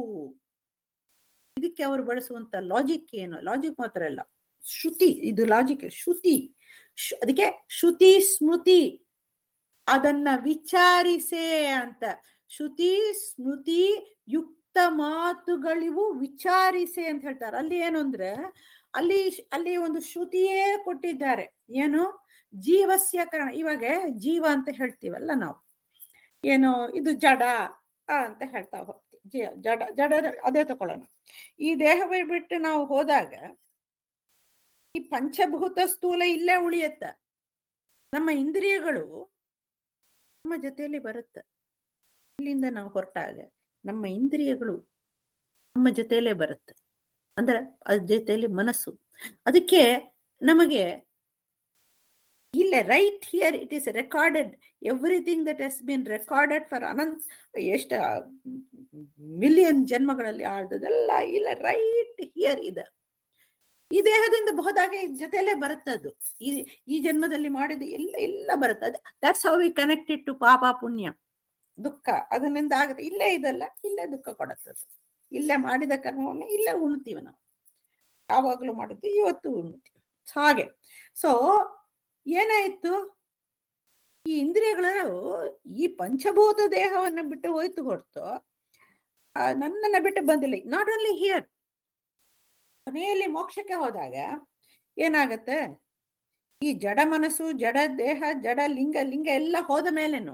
ಇದಕ್ಕೆ ಅವರು ಬಳಸುವಂತ ಲಾಜಿಕ್ ಏನು ಲಾಜಿಕ್ ಮಾತ್ರ ಅಲ್ಲ ಶ್ರುತಿ ಇದು ಲಾಜಿಕ್ ಶ್ರುತಿ ಶ್- ಅದಕ್ಕೆ ಶ್ರುತಿ ಸ್ಮೃತಿ ಅದನ್ನ ವಿಚಾರಿಸೇ ಅಂತ ಶ್ರುತಿ ಸ್ಮೃತಿ ಯುಕ್ತ ಮಾತುಗಳಿವು ವಿಚಾರಿಸೆ ಅಂತ ಹೇಳ್ತಾರೆ ಅಲ್ಲಿ ಏನು ಅಂದ್ರೆ ಅಲ್ಲಿ ಶ್- ಅಲ್ಲಿ ಒಂದು ಶ್ರುತಿಯೇ ಕೊಟ್ಟಿದ್ದಾರೆ ಏನು ಜೀವಸ್ಯ ಕಾರಣ ಇವಾಗ ಜೀವ ಅಂತ ಹೇಳ್ತೀವಲ್ಲ ನಾವು ಏನು ಇದು ಜಡ ಆ, ಅಂತ ಹೇಳ್ತಾ ಹೋಗ್ತೀವಿ ಜೀ- ಜಡ ಜಡ ಅದೇ ತಗೊಳ್ಳೋಣ ಈ ದೇಹವೇ ಬಿಟ್ಟು ನಾವು ಹೋದಾಗ ಈ ಪಂಚಭೂತ ಸ್ಥೂಲ ಇಲ್ಲೇ ಉಳಿಯತ್ತ ನಮ್ಮ ಇಂದ್ರಿಯಗಳು ನಮ್ಮ ಜೊತೆಯಲ್ಲಿ ಬರುತ್ತೆ ಇಲ್ಲಿಂದ ನಾವು ಹೊರಟಾಗ ನಮ್ಮ ಇಂದ್ರಿಯಗಳು ನಮ್ಮ ಜೊತೆಯಲ್ಲೇ ಬರುತ್ತೆ ಅಂದ್ರೆ ಅದ್ರ ಜೊತೆಯಲ್ಲಿ ಮನಸ್ಸು ಅದಕ್ಕೆ ನಮಗೆ ಇಲ್ಲೇ right here it is recorded everything that has been recorded for ಅನಂತ್ ಎಷ್ಟು ಮಿಲಿಯನ್ ಜನ್ಮಗಳಲ್ಲಿ ಆಳ್ದದೆಲ್ಲ ಇಲ್ಲ ರೈಟ್ ಹಿಯರ್ ಇದೆ ಈ ದೇಹದಿಂದ ಹೋದಾಗ ಈ ಜೊತೆಯಲ್ಲೇ ಬರುತ್ತದು ಈ ಈ ಜನ್ಮದಲ್ಲಿ ಮಾಡಿದ ಎಲ್ಲ ಎಲ್ಲ ಬರುತ್ತೆ that's how we connected to ಪಾಪ ಪುಣ್ಯ ದುಃಖ ಅದರಿಂದ ಆಗುತ್ತೆ ಇಲ್ಲೇ ಇದಲ್ಲ ಇಲ್ಲೇ ದುಃಖ ಕೊಡುತ್ತದು ಇಲ್ಲೇ ಮಾಡಿದ ಕರ್ಮವನ್ನು ಇಲ್ಲೇ ಉಣ್ತೀವಿ ನಾವು ಯಾವಾಗಲೂ ಮಾಡಿದ್ದು ಇವತ್ತು ಉಣ್ತೀವಿ ಹಾಗೆ ಸೊ ಏನಾಯ್ತು ಈ ಇಂದ್ರಿಯಗಳು ಈ ಪಂಚಭೂತ ದೇಹವನ್ನ ಬಿಟ್ಟು ಹೋಯ್ತು ಹೊರತು ಆ, ನನ್ನನ್ನ ಬಿಟ್ಟು ಬಂದಿಲ್ಲ ನಾಟ್ ಓನ್ಲಿ ಹಿಯರ್ ಕೊನೆಯಲ್ಲಿ ಮೋಕ್ಷಕ್ಕೆ ಹೋದಾಗ ಏನಾಗತ್ತೆ ಈ ಜಡ ಮನಸ್ಸು ಜಡ ದೇಹ ಜಡ ಲಿಂಗ ಲಿಂಗ ಎಲ್ಲ ಹೋದ ಮೇಲೇನು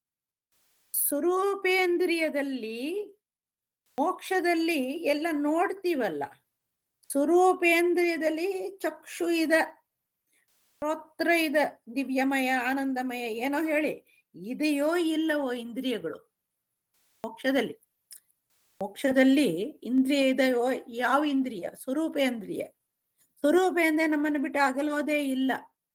ಸ್ವರೂಪೇಂದ್ರಿಯದಲ್ಲಿ ಮೋಕ್ಷದಲ್ಲಿ ಎಲ್ಲ ನೋಡ್ತೀವಲ್ಲ ಸ್ವರೂಪೇಂದ್ರಿಯದಲ್ಲಿ ಚಕ್ಷು ಇದೆ ಶ್ರೋತ್ರ ಇದೆ ದಿವ್ಯಮಯ ಆನಂದಮಯ ಏನೋ ಹೇಳಿ ಇದೆಯೋ ಇಲ್ಲವೋ ಇಂದ್ರಿಯಗಳು ಮೋಕ್ಷದಲ್ಲಿ ಮೋಕ್ಷದಲ್ಲಿ ಇಂದ್ರಿಯ ಇದೆಯೋ ಯಾವ ಇಂದ್ರಿಯ ಸ್ವರೂಪೇಂದ್ರಿಯ ಸ್ವರೂಪೇಂದ್ರಿಯ ನಮ್ಮನ್ನು ಬಿಟ್ಟು ಅಗಲೋದೇ ಇಲ್ಲ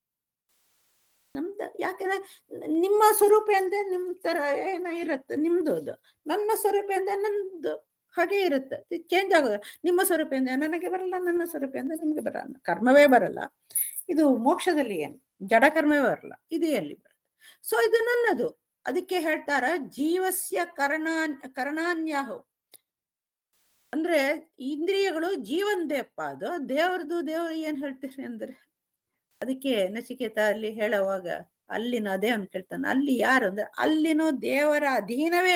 ನಮ್ದು ಯಾಕಂದ್ರೆ ನಿಮ್ಮ ಸ್ವರೂಪ ಅಂದ್ರೆ ನಿಮ್ ತರ ಏನೋ ಇರುತ್ತೆ ನಿಮ್ದು ಅದು ನನ್ನ ಸ್ವರೂಪ ಅಂದ್ರೆ ನಂದು ಹಾಗೆ ಇರುತ್ತೆ ಚೇಂಜ್ ಆಗೋದು ನಿಮ್ಮ ಸ್ವರೂಪ ಅಂದ್ರೆ ನನಗೆ ಬರಲ್ಲ ನನ್ನ ಸ್ವರೂಪ ಅಂದ್ರೆ ನಿಮ್ಗೆ ಬರಲ್ಲ ಕರ್ಮವೇ ಬರಲ್ಲ ಇದು ಮೋಕ್ಷದಲ್ಲಿ ಏನು ಜಡ ಕರ್ಮವೇ ಬರಲ್ಲ ಇದು ಎಲ್ಲಿ ಬರುತ್ತೆ ಸೊ ಇದು ನನ್ನದು ಅದಕ್ಕೆ ಹೇಳ್ತಾರ ಜೀವಸ್ಯ ಕರ್ಣ ಕರ್ಣಾನ್ಯಾಹು ಅಂದ್ರೆ ಇಂದ್ರಿಯಗಳು ಜೀವಂದೇಪ್ಪ ಅದು ದೇವ್ರದು ದೇವ್ರು ಏನ್ ಹೇಳ್ತೀರಿ ಅಂದ್ರೆ ಅದಕ್ಕೆ ನಚಿಕೇತ ಅಲ್ಲಿ ಹೇಳುವಾಗ ಅಲ್ಲಿನ ಅದೇ ಅಂತ ಕೇಳ್ತಾನೆ ಅಲ್ಲಿ ಯಾರು ಅಂದ್ರೆ ಅಲ್ಲಿನೂ ದೇವರ ಅಧೀನವೇ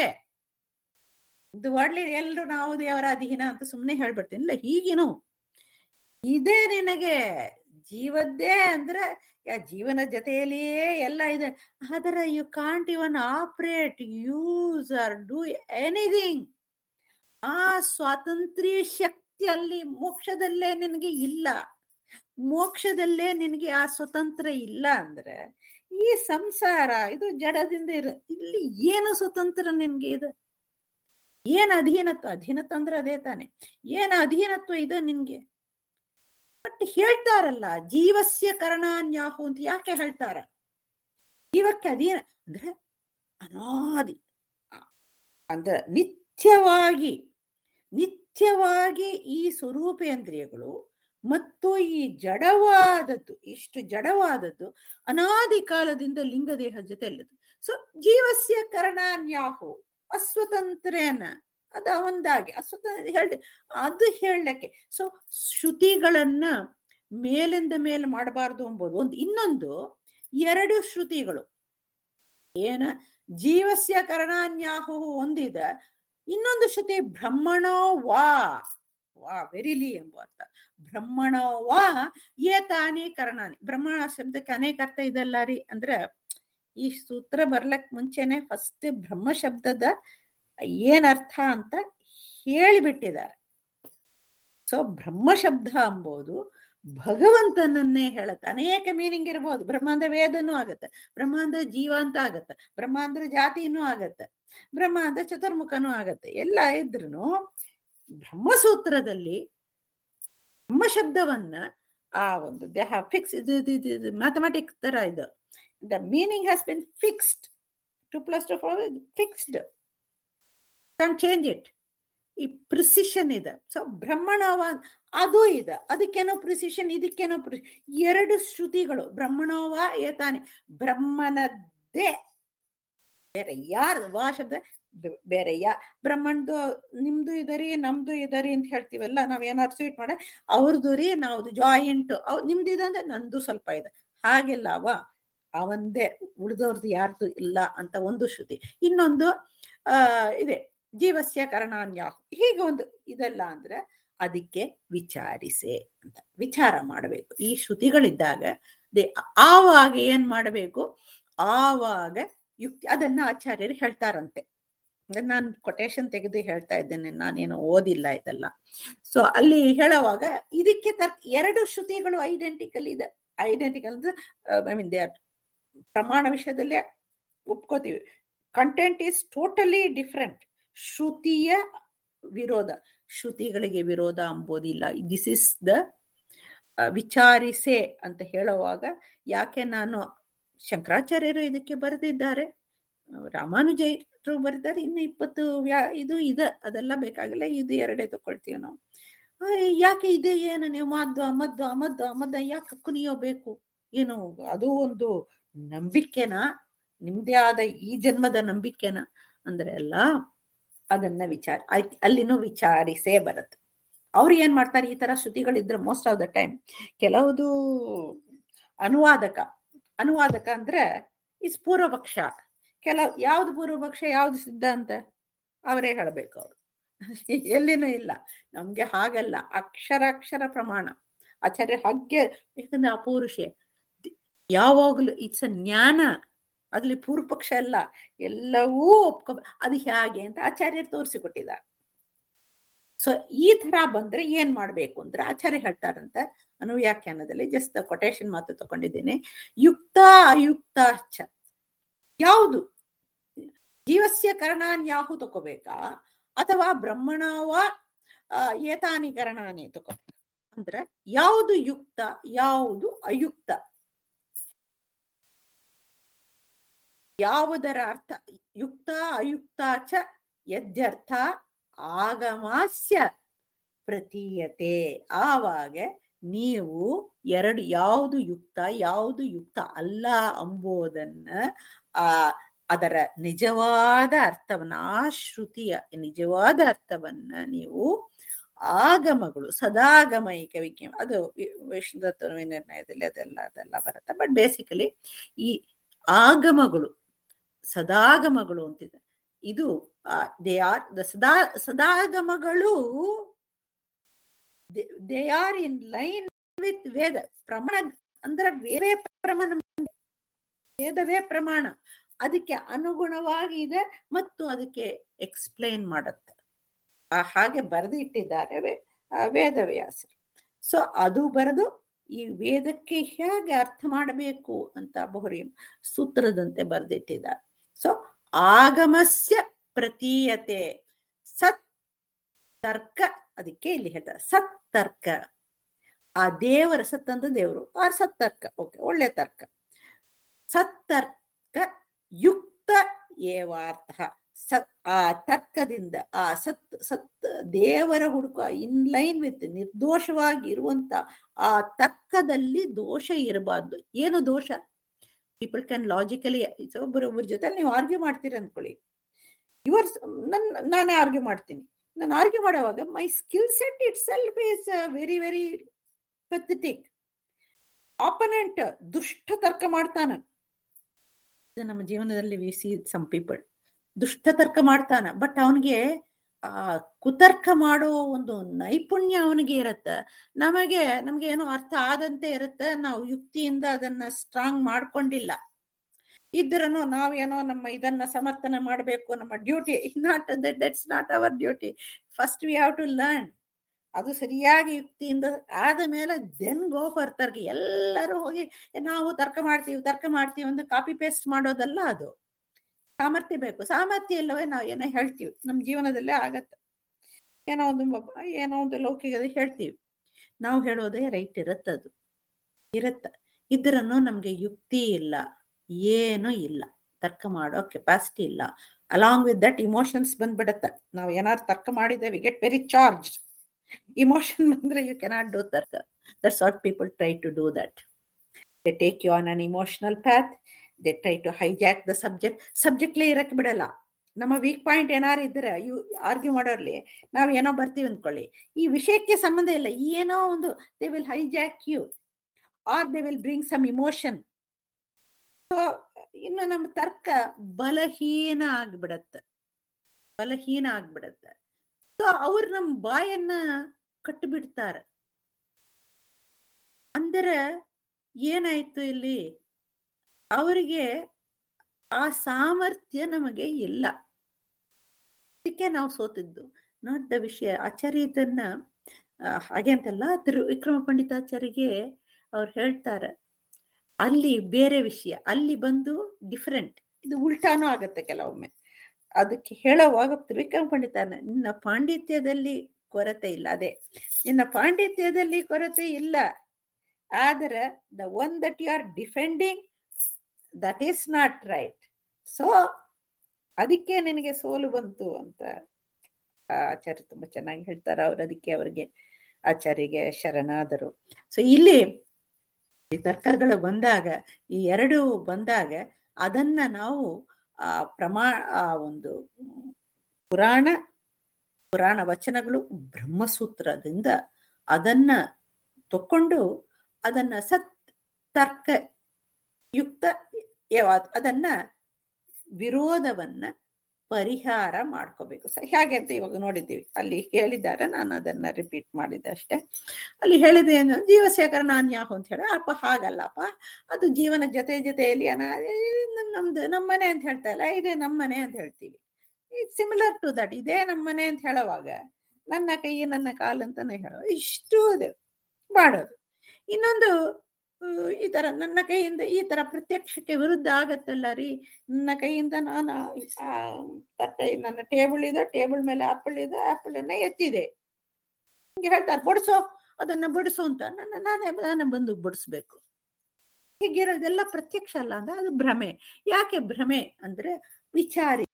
ಇದು ಒಡ್ಲಿ ಎಲ್ರು ನಾವು ದೇವರ ಅಧೀನ ಅಂತ ಸುಮ್ನೆ ಹೇಳ್ಬಿಡ್ತೀನಿ ಇಲ್ಲ ಹೀಗೇನು ಇದೇ ನಿನಗೆ ಜೀವದ್ದೇ ಅಂದ್ರೆ ಯಾ ಜೀವನ ಜೊತೆಯಲ್ಲಿಯೇ ಎಲ್ಲ ಇದೆ ಆದ್ರೆ you can't even operate use or do anything ಆ ಸ್ವಾತಂತ್ರ್ಯ ಶಕ್ತಿಯಲ್ಲಿ ಮೋಕ್ಷದಲ್ಲೇ ನಿನಗೆ ಇಲ್ಲ ಮೋಕ್ಷದಲ್ಲೇ ನಿನಗೆ ಆ ಸ್ವತಂತ್ರ ಇಲ್ಲ ಅಂದ್ರೆ ಈ ಸಂಸಾರ ಇದು ಜಡದಿಂದ ಇರ ಇಲ್ಲಿ ಏನು ಸ್ವತಂತ್ರ ನಿನ್ಗೆ ಇದೆ ಏನ್ ಅಧೀನತ್ವ ಅಧೀನತ್ವ ಅಂದ್ರೆ ಅದೇ ತಾನೆ ಏನ್ ಅಧೀನತ್ವ ಇದೆ ನಿನ್ಗೆ ಬಟ್ ಹೇಳ್ತಾರಲ್ಲ ಜೀವಸ್ಯ ಕರ್ಣಾನ್ಯಾಹು ಅಂತ ಯಾಕೆ ಹೇಳ್ತಾರ ಜೀವಕ್ಕೆ ಅಧೀನ ಅಂದ್ರೆ ಅನಾದಿ ಅಂದ್ರೆ ನಿತ್ಯವಾಗಿ ನಿತ್ಯವಾಗಿ ಈ ಸ್ವರೂಪೇಂದ್ರಿಯಗಳು ಮತ್ತು ಈ ಜಡವಾದದ್ದು ಇಷ್ಟು ಜಡವಾದದ್ದು ಅನಾದಿ ಕಾಲದಿಂದ ಲಿಂಗದೇಹ ಜೊತೆ ಅಲ್ಲದು ಸೊ ಜೀವಸ್ಯ ಕರ್ಣಾನ್ಯಾಹು ಅಸ್ವತಂತ್ರೇನ ಅದ ಒಂದಾಗಿ ಅಸ್ವತಂತ್ರ ಹೇಳಿ ಅದು ಹೇಳಕ್ಕೆ ಸೊ ಶ್ರುತಿಗಳನ್ನ ಮೇಲಿಂದ ಮೇಲೆ ಮಾಡಬಾರ್ದು ಎಂಬುದು ಒಂದು ಇನ್ನೊಂದು ಎರಡು ಶ್ರುತಿಗಳು ಏನ ಜೀವಸ್ಯ ಕರ್ಣಾನ್ಯಾಹು ಒಂದಿದೆ ಇನ್ನೊಂದು ಶ್ರುತಿ ಬ್ರಹ್ಮಣೋ ವಾ ವಾ ಬೆರಿಲಿ ಎಂಬ ಅರ್ಥ ಬ್ರಹ್ಮಣ ವಾ ಏತಾನಿ ಕರ್ಣಾನಿ ಬ್ರಹ್ಮಣ ಶಬ್ದಕ್ಕೆ ಅನೇಕ ಅರ್ಥ ಇದೆಲ್ಲ ರೀ ಅಂದ್ರ ಈ ಸೂತ್ರ ಬರ್ಲಕ್ ಮುಂಚೆನೆ ಫಸ್ಟ್ ಬ್ರಹ್ಮ ಶಬ್ದದ ಏನ್ ಅರ್ಥ ಅಂತ ಹೇಳಿಬಿಟ್ಟಿದ್ದಾರೆ ಸೊ ಬ್ರಹ್ಮ ಶಬ್ದ ಅಂಬೋದು ಭಗವಂತನನ್ನೇ ಹೇಳತ್ತೆ ಅನೇಕ ಮೀನಿಂಗ್ ಇರ್ಬೋದು ಬ್ರಹ್ಮಾಂಡ ವೇದನೂ ಆಗತ್ತೆ ಬ್ರಹ್ಮಾಂಡ ಜೀವ ಅಂತ ಆಗತ್ತೆ ಬ್ರಹ್ಮಾಂಡ ಜಾತಿನೂ ಆಗತ್ತೆ ಬ್ರಹ್ಮಾಂಡ ಚತುರ್ಮುಖನೂ ಆಗತ್ತೆ ಎಲ್ಲ ಇದ್ರೂ ಬ್ರಹ್ಮಸೂತ್ರದಲ್ಲಿ ಬ್ರಹ್ಮ ಶಬ್ದವನ್ನ ಆ ಒಂದು ದೇಹ ಫಿಕ್ಸ್ ಇದು ಇದು ಮ್ಯಾಥಮೆಟಿಕ್ಸ್ ತರ ಇದು the meaning has been fixed two plus two four fixed can change it ಈ ಪ್ರಿಸಿಷನ್ ಇದೆ ಸೊ ಬ್ರಹ್ಮಣವ ಅದು ಇದೆ ಅದಕ್ಕೇನೋ ಪ್ರಿಸಿಷನ್ ಇದಕ್ಕೇನೋ ಪ್ರಿ ಎರಡು ಶ್ರುತಿಗಳು ಬ್ರಹ್ಮಣವ ಏತಾನೆ ಬ್ರಹ್ಮನದ್ದೇ ಬೇರೆ ಯಾರು ವಾ ಶಬ್ದ ಬೆ- ಬೇರೆ ಯಾ ಬ್ರಹ್ಮಣ್ದು ನಿಮ್ದು ಇದರಿ ನಮ್ದು ಇದರಿ ಅಂತ ಹೇಳ್ತೀವಲ್ಲ ನಾವ್ ಏನಾದ್ರು ಸ್ವೀಟ್ ಮಾಡ ಅವ್ರದ್ದು ರೀ ನಾವ್ದು ಜಾಯಿಂಟ್ ಅವ್ ನಿಮ್ದು ಇದೆ ಅಂದ್ರೆ ನಂದು ಸ್ವಲ್ಪ ಇದೆ ಹಾಗೆಲ್ಲ ಅವ ಅವಂದೇ ಉಳಿದವ್ರದ್ದು ಯಾರ್ದು ಇಲ್ಲ ಅಂತ ಒಂದು ಶ್ರುತಿ ಇನ್ನೊಂದು ಆ ಇದೆ ಜೀವಸ್ಯ ಕರ್ಣಾನ್ಯಾಹು ಹೀಗೆ ಒಂದು ಇದೆಲ್ಲ ಅಂದ್ರೆ ಅದಕ್ಕೆ ವಿಚಾರಿಸೆ ಅಂತ ವಿಚಾರ ಮಾಡಬೇಕು ಈ ಶ್ರುತಿಗಳಿದ್ದಾಗ ದೇ- ಆವಾಗ ಏನ್ ಮಾಡಬೇಕು ಆವಾಗ ಯುಕ್ತಿ ಅದನ್ನ ಆಚಾರ್ಯರು ಹೇಳ್ತಾರಂತೆ ಅಂದ್ರೆ ನಾನು ಕೊಟೇಶನ್ ತೆಗೆದು ಹೇಳ್ತಾ ಇದ್ದೇನೆ ನಾನೇನು ಓದಿಲ್ಲ ಇದೆಲ್ಲ ಸೊ ಅಲ್ಲಿ ಹೇಳುವಾಗ ಇದಕ್ಕೆ ತರ್ ಎರಡು ಶ್ರುತಿಗಳು ಐಡೆಂಟಿಕಲ್ ಇದೆ ಐಡೆಂಟಿಕಲ್ ಅಂದ್ರೆ ಐ ಮೀನ್ ದೇ ಆರ್ ಪ್ರಮಾಣ ವಿಷಯದಲ್ಲೇ ಒಪ್ಕೋತೀವಿ ಕಂಟೆಂಟ್ ಈಸ್ ಟೋಟಲಿ ಡಿಫ್ರೆಂಟ್ ಶ್ರುತಿಯ ವಿರೋಧ ಶ್ರುತಿಗಳಿಗೆ ವಿರೋಧ ಅಂಬೋದಿಲ್ಲ ದಿಸ್ ಇಸ್ ದ ವಿಚಾರಿಸೆ ಅಂತ ಹೇಳುವಾಗ ಯಾಕೆ ನಾನು ಶಂಕರಾಚಾರ್ಯರು ಇದಕ್ಕೆ ಬರೆದಿದ್ದಾರೆ ರಾಮಾನುಜರು ಬರೆದಿದ್ದಾರೆ ಇನ್ನು ಇಪ್ಪತ್ತು ವ್ಯಾ ಇದು ಇದೆ ಅದೆಲ್ಲ ಬೇಕಾಗಿಲ್ಲ ಇದು ಎರಡೇ ತಗೊಳ್ತೀವಿ ನಾವು "ಅಯ್ಯ್, ಯಾಕೆ ಇದೆ ಏನು ನೀವು ಮದ್ದು ಮದ್ದು ಮದ್ದು ಮದ್ದು ಯಾಕೆ ಕುನಿಯೋಬೇಕು ಏನು ಅದು ಒಂದು ನಂಬಿಕೆನಾ ನಿಮ್ದೇ ಆದ ಈ ಜನ್ಮದ ನಂಬಿಕೆನಾ ಅಂದ್ರೆ ಅಲ್ಲ ಅದನ್ನ ವಿಚಾರ ಆಯ್ತ್- ಅಲ್ಲಿನೂ ವಿಚಾರಿಸೇ ಬರುತ್ತೆ ಅವ್ರು ಏನ್ ಮಾಡ್ತಾರೆ ಈ ತರ ಶ್ರುತಿಗಳಿದ್ರೆ ಮೋಸ್ಟ್ ಆಫ್ ದ ಟೈಮ್ ಕೆಲವುದು ಅನುವಾದಕ ಅನುವಾದಕ ಅಂದ್ರೆ ಇಸ್ ಪೂರ್ವಪಕ್ಷ ಕೆಲವು ಯಾವ್ದು ಪೂರ್ವಪಕ್ಷ ಯಾವ್ದು ಸಿದ್ಧಾಂತ ಅವರೇ ಹೇಳ್ಬೇಕು ಅವ್ರು ಎಲ್ಲಿನೂ ಇಲ್ಲ ನಮ್ಗೆ ಹಾಗಲ್ಲ ಅಕ್ಷರ ಅಕ್ಷರ ಪ್ರಮಾಣ ಆಚಾರ್ಯ ಹಾಗೆ ಯಾಕಂದ್ರೆ ಅಪೌರುಷೆ ಯಾವಾಗ್ಲೂ ಇಟ್ಸ್ ಅ ಜ್ಞಾನ ಅದ್ರಲ್ಲಿ ಪೂರ್ವಪಕ್ಷ ಅಲ್ಲ ಎಲ್ಲವೂ ಒಪ್ಕೊ ಅದು ಹೇಗೆ ಅಂತ ಆಚಾರ್ಯರು ತೋರಿಸಿಕೊಟ್ಟಿದ್ದಾರೆ ಸೊ ಈ ತರ ಬಂದ್ರೆ ಏನ್ ಮಾಡ್ಬೇಕು ಅಂದ್ರೆ ಆಚಾರ್ಯ ಹೇಳ್ತಾರಂತೆ ಅನುವ್ಯಾಖ್ಯಾನದಲ್ಲಿ ಜಸ್ಟ್ ಕೊಟೇಶನ್ ಮಾತು ತಗೊಂಡಿದ್ದೀನಿ ಯುಕ್ತ ಅಯುಕ್ತ ಚ ಯಾವುದು ಜೀವಸ್ಯ ಕರಣಾನ್ಯಾಹು ತಗೋಬೇಕಾ ಅಥವಾ ಬ್ರಹ್ಮಣವ ಆ, ಏತಾನಿ ಕರಣಾನಿ ತಗೋಬೇಕಾ ಅಂದ್ರೆ ಯಾವುದು ಯುಕ್ತ ಯಾವುದು ಅಯುಕ್ತ ಯಾವುದರ ಅರ್ಥ ಯುಕ್ತ ಅಯುಕ್ತ ಚ ಯದ್ಯರ್ಥ ಆಗಮಾಸ್ಯ ಪ್ರತೀಯತೆ ಆವಾಗ ನೀವು ಎರಡು ಯಾವುದು ಯುಕ್ತ ಯಾವುದು ಯುಕ್ತ ಅಲ್ಲ ಎಂಬುದನ್ನ ಆ ಅದರ ನಿಜವಾದ ಅರ್ಥವನ್ನ ಆ ಶ್ರುತಿಯ ನಿಜವಾದ ಅರ್ಥವನ್ನ ನೀವು ಆಗಮಗಳು ಸದಾಗಮೈಕ ವಿಜ್ಞಾನ ಅದು ವಿಷ್ಣುದತ್ತ ನಿರ್ಣಯದಲ್ಲಿ ಅದೆಲ್ಲ ಅದೆಲ್ಲ ಬರುತ್ತೆ ಬಟ್ ಬೇಸಿಕಲಿ ಈ ಆಗಮಗಳು ಸದಾಗಮಗಳು ಅಂತಿದೆ ಇದು ದೇ ಆರ್ ದ ಸದಾ ಸದಾಗಮಗಳು they are in line with ವೇದ ಪ್ರಮಾಣ ಅಂದ್ರೆ ಬೇರೆ ಪ್ರಮಾಣ ವೇದವೇ ಪ್ರಮಾಣ ಅದಕ್ಕೆ ಅನುಗುಣವಾಗಿ ಇದೆ ಮತ್ತು ಅದಕ್ಕೆ ಎಕ್ಸ್ಪ್ಲೇನ್ ಮಾಡುತ್ತೆ ಆ ಹಾಗೆ ಬರೆದು ಇಟ್ಟಿದ್ದಾರೆ ವೇ- ಆ ವೇದವ್ಯಾಸರು ಸೊ ಅದು ಬರೆದು ಈ ವೇದಕ್ಕೆ ಹೇಗೆ ಅರ್ಥ ಮಾಡಬೇಕು ಅಂತ ಬಹುರಿ ಸೂತ್ರದಂತೆ ಬರೆದಿಟ್ಟಿದ್ದಾರೆ ಸೊ ಆಗಮಸ್ಯ ಪ್ರತೀಯತೆ ಸತ್ ತರ್ಕ ಅದಕ್ಕೆ ಇಲ್ಲಿ ಹೇಳ್ತಾರೆ ಸತ್ ತರ್ಕ ಆ ದೇವರ ಸತ್ ಅಂತ ದೇವರು ಆ ಸತ್ ತರ್ಕ ಓಕೆ ಒಳ್ಳೆ ತರ್ಕ ಸತ್ ತರ್ಕ ಯುಕ್ತ ಏವಾರ್ಥ ಸತ್ ಆ ತರ್ಕದಿಂದ ಆ ಸತ್ ಸತ್ ದೇವರ ಹುಡುಕ ಇನ್ ಲೈನ್ ವಿತ್ ನಿರ್ದೋಷವಾಗಿ ಇರುವಂತ ಆ ತರ್ಕದಲ್ಲಿ ದೋಷ ಇರಬಾರ್ದು ಏನು ದೋಷ ಪೀಪಲ್ ಕ್ಯಾನ್ ಲಾಜಿಕಲಿ ಒಬ್ಬರೊಬ್ಬರ ಜೊತೆ ನೀವು ಆರ್ಗ್ಯೂ ಮಾಡ್ತೀರಿ ಅನ್ಕೊಳ್ಳಿ ಯುವರ್ ನನ್ ನಾನೇ ಆರ್ಗ್ಯೂ ಮಾಡ್ತೀನಿ ನಾನು ಆರ್ಗ್ಯೂ ಮಾಡುವಾಗ my skill set itself is very very pathetic opponent ದುಷ್ಟ ತರ್ಕ ಮಾಡ್ತಾನ ಇದು ನಮ್ಮ ಜೀವನದಲ್ಲಿ ವಿ ಸಿ ಸಮ್ ಪೀಪಲ್ ದುಷ್ಟ ತರ್ಕ ಮಾಡ್ತಾನ ಬಟ್ ಅವನಿಗೆ ಆ ಕುತರ್ಕ ಮಾಡೋ ಒಂದು ನೈಪುಣ್ಯ ಅವನಿಗೆ ಇರತ್ತ ನಮಗೆ ನಮ್ಗೆ ಏನೋ ಅರ್ಥ ಆದಂತೆ ಇರುತ್ತೆ ನಾವು ಯುಕ್ತಿಯಿಂದ ಅದನ್ನ ಸ್ಟ್ರಾಂಗ್ ಮಾಡ್ಕೊಂಡಿಲ್ಲ ಇದ್ರನು ನಾವೇನೋ ನಮ್ಮ ಇದನ್ನ ಸಮರ್ಥನೆ ಮಾಡಬೇಕು ನಮ್ಮ duty not that's not our duty first we have to learn ಅದು ಸರಿಯಾಗಿ ಯುಕ್ತಿಯಿಂದ ಆದ ಮೇಲೆ ದೆನ್ ಗೋ ಫರ್ ತರ್ಕ ಎಲ್ಲರೂ ಹೋಗಿ "ಏ, ನಾವು ತರ್ಕ ಮಾಡ್ತೀವಿ ತರ್ಕ ಮಾಡ್ತೀವಿ ಅಂತ ಕಾಪಿ ಪೇಸ್ಟ್ ಮಾಡೋದಲ್ಲ ಅದು ಸಾಮರ್ಥ್ಯ ಬೇಕು ಸಾಮರ್ಥ್ಯ ಇಲ್ಲವೇ ನಾವು ಏನೋ ಹೇಳ್ತೀವಿ ನಮ್ಮ ಜೀವನದಲ್ಲೇ ಆಗತ್ತೆ ಏನೋ ಒಂದು ಮ- ಏನೋ ಒಂದು ಲೌಕಿಕದ ಹೇಳ್ತೀವಿ ನಾವು ಹೇಳೋದೇ ರೈಟ್ ಇರತ್ತದು ಇರತ್ತ ಇದ್ರನ್ನು ನಮ್ಗೆ ಯುಕ್ತಿ ಇಲ್ಲ ಏನೂ ಇಲ್ಲ ತರ್ಕ ಮಾಡೋ ಕೆಪಾಸಿಟಿ ಇಲ್ಲ ಅಲಾಂಗ್ ವಿತ್ ದಟ್ ಇಮೋಷನ್ಸ್ ಬಂದ್ಬಿಡತ್ತೆ ನಾವು ಏನಾದ್ರು ತರ್ಕ ಮಾಡಿದ್ದೇವೆ ಗೆಟ್ ವೆರಿ ಚಾರ್ಜ್ ಇಮೋಷನ್ ಬಂದ್ರೆ ಯು ಕೆನಾಟ್ ಡೂ ತರ್ಕ that's what people try to do that they take you on an emotional path they try to hijack the subject ಸಬ್ಜೆಕ್ಟ್ಲೇ ಇರಕ್ ಬಿಡಲ್ಲ ನಮ್ಮ ವೀಕ್ ಪಾಯಿಂಟ್ ಏನಾರು ಇದ್ರೆ ಯು ಆರ್ಗ್ಯೂ ಮಾಡೋರ್ಲಿ ನಾವ್ ಏನೋ ಬರ್ತೀವಿ ಅಂದ್ಕೊಳ್ಳಿ ಈ ವಿಷಯಕ್ಕೆ ಸಂಬಂಧ ಇಲ್ಲ ಏನೋ ಒಂದು they will hijack you are they will bring some emotion so ಇನ್ನು ನಮ್ಮ ತರ್ಕ ಬಲಹೀನ ಆಗ್ಬಿಡತ್ತೆ ಬಲಹೀನ ಆಗ್ಬಿಡತ್ತೆ ಸೊ ಅವ್ರು ನಮ್ಮ ಬಾಯನ್ನ ಕಟ್ಟು ಬಿಡ್ತಾರೆ ಅಂದ್ರೆ ಏನಾಯ್ತು ಇಲ್ಲಿ ಅವರಿಗೆ ಆ ಸಾಮರ್ಥ್ಯ ನಮಗೆ ಇಲ್ಲ ಅದಕ್ಕೆ ನಾವು ಸೋತಿದ್ದು ನಾಟ್ ದ ವಿಷಯ ಆಚಾರ್ಯ ಇದನ್ನ ಆ, ಹಾಗೆ ಅಂತಲ್ಲ ತಿರು ವಿಕ್ರಮ ಪಂಡಿತಾಚಾರ್ಯಗೆ ಅವ್ರು ಹೇಳ್ತಾರೆ ಅಲ್ಲಿ ಬೇರೆ ವಿಷಯ ಅಲ್ಲಿ ಬಂದು ಡಿಫರೆಂಟ್ ಇದು ಉಲ್ಟಾನೂ ಆಗತ್ತೆ ಕೆಲವೊಮ್ಮೆ ಅದಕ್ಕೆ ಹೇಳುವಾಗ ತ್ರಿವಿಕ್ರಮ ಪಂಡಿತಾನ ನಿನ್ನ ಪಾಂಡಿತ್ಯದಲ್ಲಿ ಕೊರತೆ ಇಲ್ಲ ಅದೇ ನಿನ್ನ ಪಾಂಡಿತ್ಯದಲ್ಲಿ ಕೊರತೆ ಇಲ್ಲ ಆದರೆ the one that you are defending that is not right so ಅದಕ್ಕೆ ನಿನಗೆ ಸೋಲು ಬಂತು ಅಂತ ಆ ಆಚಾರ್ಯ ತುಂಬಾ ಚೆನ್ನಾಗಿ ಹೇಳ್ತಾರೆ ಅವ್ರು ಅದಕ್ಕೆ ಅವರಿಗೆ ಆಚಾರ್ಯಗೆ ಶರಣಾದರು ಸೊ ಇಲ್ಲಿ ಈ ತರ್ಕಗಳು ಬಂದಾಗ ಈ ಎರಡು ಬಂದಾಗ ಅದನ್ನ ನಾವು ಆ ಪ್ರಮಾ ಆ ಒಂದು ಪುರಾಣ ಪುರಾಣ ವಚನಗಳು ಬ್ರಹ್ಮಸೂತ್ರದಿಂದ ಅದನ್ನ ತಕೊಂಡು ಅದನ್ನ ಸತ್ ತರ್ಕ ಯುಕ್ತ ಯವ- ಅದನ್ನ ವಿರೋಧವನ್ನ ಪರಿಹಾರ ಮಾಡ್ಕೋಬೇಕು ಸೊ ಹೇಗೆ ಅಂತ ಇವಾಗ ನೋಡಿದ್ದೀವಿ ಅಲ್ಲಿ ಹೇಳಿದ್ದಾರೆ ನಾನು ಅದನ್ನ ರಿಪೀಟ್ ಮಾಡಿದೆ ಅಷ್ಟೇ ಅಲ್ಲಿ ಹೇಳಿದೆ ಏನು ಜೀವಶೇಖರ ನಾನ್ ಯಾಹು ಅಂತ ಹೇಳಿ ಅಪ್ಪ ಹಾಗಲ್ಲಪ್ಪ ಅದು ಜೀವನ ಜೊತೆ ಜೊತೆಯಲ್ಲಿ ಅನ ಇದು ನಮ್ದು ನಮ್ಮನೆ ಅಂತ ಹೇಳ್ತಾ ಇಲ್ಲ ಇದೇ ನಮ್ಮನೆ ಅಂತ ಹೇಳ್ತೀವಿ ಸಿಮಿಲರ್ ಟು ದಟ್ ಇದೇ ನಮ್ಮನೆ ಅಂತ ಹೇಳುವಾಗ ನನ್ನ ಕೈ ನನ್ನ ಕಾಲು ಅಂತಾನೆ ಹೇಳೋ ಇಷ್ಟು ಅದು ಮಾಡೋದು ಇನ್ನೊಂದು ಆ, ಈ ತರ ನನ್ನ ಕೈಯಿಂದ ಈ ತರ ಪ್ರತ್ಯಕ್ಷಕ್ಕೆ ವಿರುದ್ಧ ಆಗತ್ತಲ್ಲ ರೀ ನನ್ನ ಕೈಯಿಂದ ನಾನು ಆ, ತಟ್ಟೆ ನನ್ನ ಟೇಬಲ್ ಇದೆ ಟೇಬಲ್ ಮೇಲೆ ಆಪಲ್ ಇದೆ ಆಪಲ್ ಅನ್ನ ಎತ್ತಿದೆ ಹಿಂಗೆ ಹೇಳ್ತಾರೆ ಬಡಿಸೋ ಅದನ್ನ ಬಡಿಸು ಅಂತ ನನ್ನ ನಾನೇ ನಾನೇ ಬಂದು ಬಡಿಸ್ಬೇಕು ಹೀಗಿರೋದೆಲ್ಲ ಪ್ರತ್ಯಕ್ಷ ಅಲ್ಲ ಅಂದ್ರೆ ಅದು ಭ್ರಮೆ ಯಾಕೆ ಭ್ರಮೆ ಅಂದ್ರೆ ವಿಚಾರಿ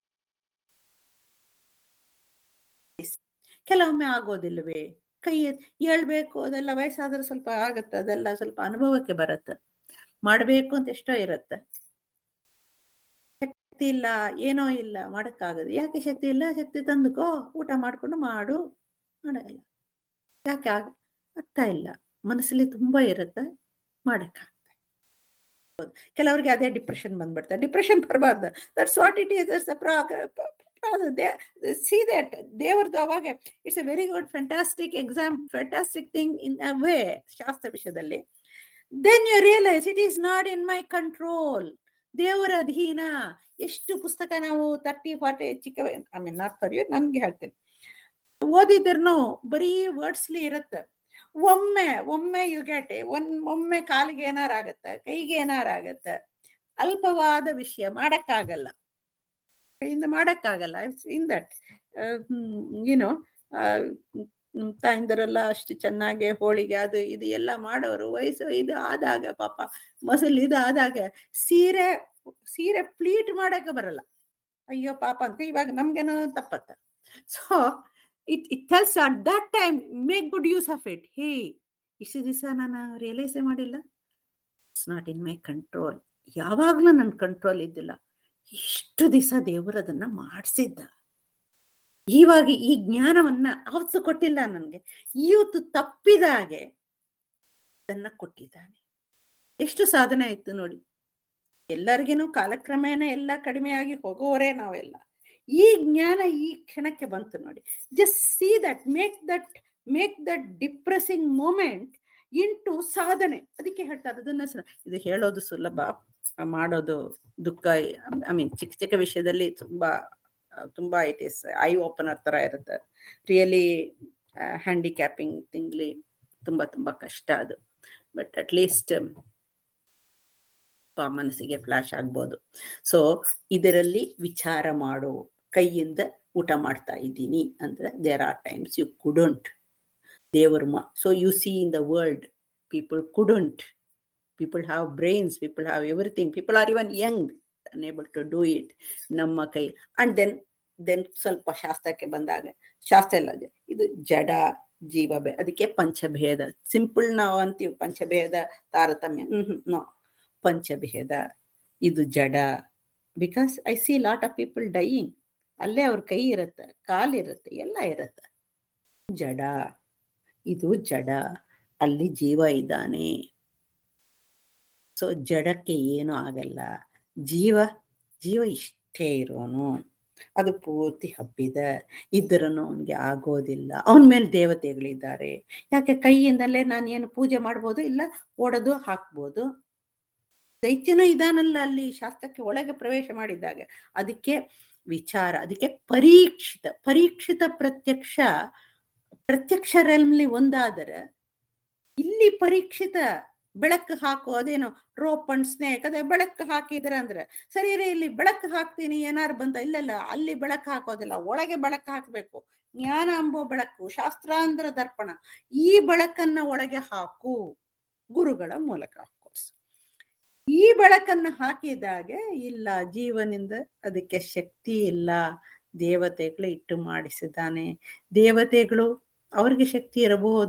ಕೆಲವೊಮ್ಮೆ ಆಗೋದಿಲ್ವೇ ಕೈ ಎತ್- ಹೇಳ್ಬೇಕು ಅದೆಲ್ಲ ವಯಸ್ಸಾದ್ರೆ ಸ್ವಲ್ಪ ಆಗತ್ತೆ ಅದೆಲ್ಲ ಸ್ವಲ್ಪ ಅನುಭವಕ್ಕೆ ಬರುತ್ತೆ ಮಾಡ್ಬೇಕು ಅಂತ ಎಷ್ಟೋ ಇರತ್ತೆ ಶಕ್ತಿ ಇಲ್ಲ ಏನೋ ಇಲ್ಲ ಮಾಡಕ್ಕಾಗದು ಯಾಕೆ ಶಕ್ತಿ ಇಲ್ಲ ಶಕ್ತಿ ತಂದುಕೋ ಊಟ ಮಾಡ್ಕೊಂಡು ಮಾಡು ಮಾಡಲ್ಲ ಯಾಕೆ ಆಗ ಆಗ್ತಾ ಇಲ್ಲ ಮನಸ್ಸಲ್ಲಿ ತುಂಬಾ ಇರುತ್ತೆ ಮಾಡಕ್ಕಾಗ್ತಾ ಇಲ್ಲ. ಕೆಲವರಿಗೆ ಅದೇ ಡಿಪ್ರೆಷನ್ ಬಂದ್ಬಿಡ್ತಾರೆ ಡಿಪ್ರೆಷನ್ ಬರಬಾರ್ದು that's what it is see that ದೇವರದು ಅವಾಗ it's a very good fantastic exam fantastic thing in a way ಶಾಸ್ತ್ರ ವಿಷಯದಲ್ಲಿ then you realise it is not in my control ದೇವರ ಅಧೀನ ಎಷ್ಟು ಪುಸ್ತಕ ನಾವು ತರ್ಟಿ ಫಾರ್ಟಿ ಚಿಕ್ಕ I mean not for you ನನ್ಗೆ ಹೇಳ್ತೇನೆ ಓದಿದ್ರು ಬರೀ ವರ್ಡ್ಸ್ಲಿ ಇರುತ್ತೆ ಒಮ್ಮೆ ಒಮ್ಮೆ ಯುಗೆಟೆ ಒಂದ್ ಒಮ್ಮೆ ಕಾಲಿಗೆ ಏನಾರ ಆಗತ್ತೆ ಕೈಗೆ ಏನಾರ ಆಗತ್ತೆ ಅಲ್ಪವಾದ ವಿಷಯ ಮಾಡಕ್ಕಾಗಲ್ಲ ಕೈಯಿಂದ ಮಾಡಕ್ಕಾಗಲ್ಲ ಇನ್ ದಟ್ ಏನೋ ತಾಯಿಂದರೆಲ್ಲ ಅಷ್ಟು ಚೆನ್ನಾಗಿ ಹೋಳಿಗೆ ಅದು ಇದು ಎಲ್ಲ ಮಾಡೋರು ವಯಸ್ಸು ಇದು ಆದಾಗ ಪಾಪ ಮಸಲ್ ಇದು ಆದಾಗ ಸೀರೆ ಸೀರೆ ಪ್ಲೀಟ್ ಮಾಡಕ್ಕೆ ಬರಲ್ಲ ಅಯ್ಯೋ ಪಾಪ ಅಂತ ಇವಾಗ ನಮ್ಗೇನೋ ತಪ್ಪತ್ತ so it it tells at that time make good use of it hey ಇಷ್ಟು ದಿವಸ ನಾನು ರಿಯಲೈಸೇ ಮಾಡಿಲ್ಲ it's not in my control ಯಾವಾಗ್ಲೂ ನನ್ನ ಕಂಟ್ರೋಲ್ ಇದ್ದಿಲ್ಲ ಇಷ್ಟು ದಿವಸ ದೇವರು ಅದನ್ನ ಮಾಡಿಸಿದ್ದ ಇವಾಗ ಈ ಜ್ಞಾನವನ್ನ ಅವತ್ತು ಕೊಟ್ಟಿಲ್ಲ ನನಗೆ ಇವತ್ತು ತಪ್ಪಿದಾಗೆ ಅದನ್ನ ಕೊಟ್ಟಿದ್ದಾನೆ ಎಷ್ಟು ಸಾಧನೆ ಆಯ್ತು ನೋಡಿ ಎಲ್ಲರಿಗೇನು ಕಾಲಕ್ರಮೇಣ ಎಲ್ಲ ಕಡಿಮೆಯಾಗಿ ಹೋಗೋವರೇ ನಾವೆಲ್ಲ ಈ ಜ್ಞಾನ ಈ ಕ್ಷಣಕ್ಕೆ ಬಂತು ನೋಡಿ just see that make that make that depressing moment into ಸಾಧನೆ ಅದಕ್ಕೆ ಹೇಳ್ತಾರೆ ಅದನ್ನ ಸ- ಇದು ಹೇಳೋದು ಸುಲಭ ಮಾಡೋದು ದುಃಖ ಐ ಮೀನ್ ಚಿಕ್ಕ ಚಿಕ್ಕ ವಿಷಯದಲ್ಲಿ ತುಂಬಾ ಆ, ತುಂಬಾ ಇಟ್ ಇಸ್ ಐ ಓಪನರ್ ತರ ಇರುತ್ತೆ ರಿಯಲಿ ಹ್ಯಾಂಡಿಕ್ಯಾಪಿಂಗ್ ತಿಂಗ್ಲಿ ತುಂಬಾ ತುಂಬಾ ಕಷ್ಟ ಅದು ಬಟ್ ಅಟ್ ಲೀಸ್ಟ್ ಮನಸ್ಸಿಗೆ ಫ್ಲಾಶ್ ಆಗ್ಬೋದು ಸೊ ಇದರಲ್ಲಿ ವಿಚಾರ ಮಾಡು ಕೈಯಿಂದ ಊಟ ಮಾಡ್ತಾ ಇದ್ದೀನಿ ಅಂದ್ರೆ there are times you couldn't ದೇವರ ಮಾ so you see in the world people couldn't people have brains people have everything people are even young unable to do it ನಮ್ಮ ಕೈ ಅಂಡ್ ದೆನ್ ದೆನ್ ಸ್ವಲ್ಪ ಶಾಸ್ತ್ರಕ್ಕೆ ಬಂದಾಗ ಶಾಸ್ತ್ರ ಎಲ್ಲ ಇದೆ. ಇದು ಜಡ ಜೀವ ಭೇ ಅದಕ್ಕೆ ಪಂಚಭೇದ ಸಿಂಪಲ್ ನಾವು ಅಂತೀವಿ ಪಂಚಭೇದ ತಾರತಮ್ಯ ಹ್ಮ್ ನೋ ಪಂಚಭೇದ ಇದು ಜಡ because I see lot of people dying ಅಲ್ಲೇ ಅವ್ರ ಕೈ ಇರುತ್ತೆ ಕಾಲಿರುತ್ತೆ ಎಲ್ಲ ಇರುತ್ತೆ ಜಡ ಇದು ಜಡ ಅಲ್ಲಿ ಜೀವ ಇದ್ದಾನೆ ಸೊ ಜಡಕ್ಕೆ ಏನು ಆಗಲ್ಲ ಜೀವ ಜೀವ ಇಷ್ಟೇ ಇರೋನು ಅದು ಪೂರ್ತಿ ಹಬ್ಬಿದ ಇದ್ರೂ ಅವನಿಗೆ ಆಗೋದಿಲ್ಲ ಅವನ ಮೇಲೆ ದೇವತೆಗಳಿದ್ದಾರೆ ಯಾಕೆ ಕೈಯಿಂದಲೇ ನಾನು ಏನು ಪೂಜೆ ಮಾಡ್ಬೋದು ಇಲ್ಲ ಓಡೋದು ಹಾಕ್ಬೋದು ದೈತ್ಯನೂ ಇದಾನಲ್ಲ ಅಲ್ಲಿ ಶಾಸ್ತ್ರಕ್ಕೆ ಒಳಗೆ ಪ್ರವೇಶ ಮಾಡಿದಾಗ ಅದಕ್ಕೆ ವಿಚಾರ ಅದಕ್ಕೆ ಪರೀಕ್ಷಿತ ಪರೀಕ್ಷಿತ ಪ್ರತ್ಯಕ್ಷ ಪ್ರತ್ಯಕ್ಷ ರೆಲ್ಮ್ಲಿ ಒಂದಾದರೆ ಇಲ್ಲಿ ಪರೀಕ್ಷಿತ ಬೆಳಕು ಹಾಕು ಅದೇನು ರೋಪ್ ಅಂಡ್ ಸ್ನೇಕ್ ಅದೇ ಬೆಳಕು ಹಾಕಿದ್ರೆ ಅಂದ್ರೆ ಸರಿ ರೀ ಇಲ್ಲಿ ಬೆಳಕು ಹಾಕ್ತೀನಿ ಏನಾರು ಬಂತ ಇಲ್ಲಲ್ಲ ಅಲ್ಲಿ ಬೆಳಕು ಹಾಕೋದಿಲ್ಲ ಒಳಗೆ ಬೆಳಕು ಹಾಕ್ಬೇಕು ಜ್ಞಾನ ಅಂಬೋ ಬೆಳಕು ಶಾಸ್ತ್ರಾಂಧ್ರ ದರ್ಪಣ ಈ ಬೆಳಕನ್ನ ಒಳಗೆ ಹಾಕು ಗುರುಗಳ ಮೂಲಕ ಕೋರ್ಸ್ ಈ ಬೆಳಕನ್ನ ಹಾಕಿದಾಗ ಇಲ್ಲ ಜೀವನಿಂದ ಅದಕ್ಕೆ ಶಕ್ತಿ ಇಲ್ಲ ದೇವತೆಗಳು ಇಟ್ಟು ಮಾಡಿಸಿದ್ದಾನೆ ದೇವತೆಗಳು ಅವ್ರಿಗೆ ಶಕ್ತಿ ಇರಬಹುದಾ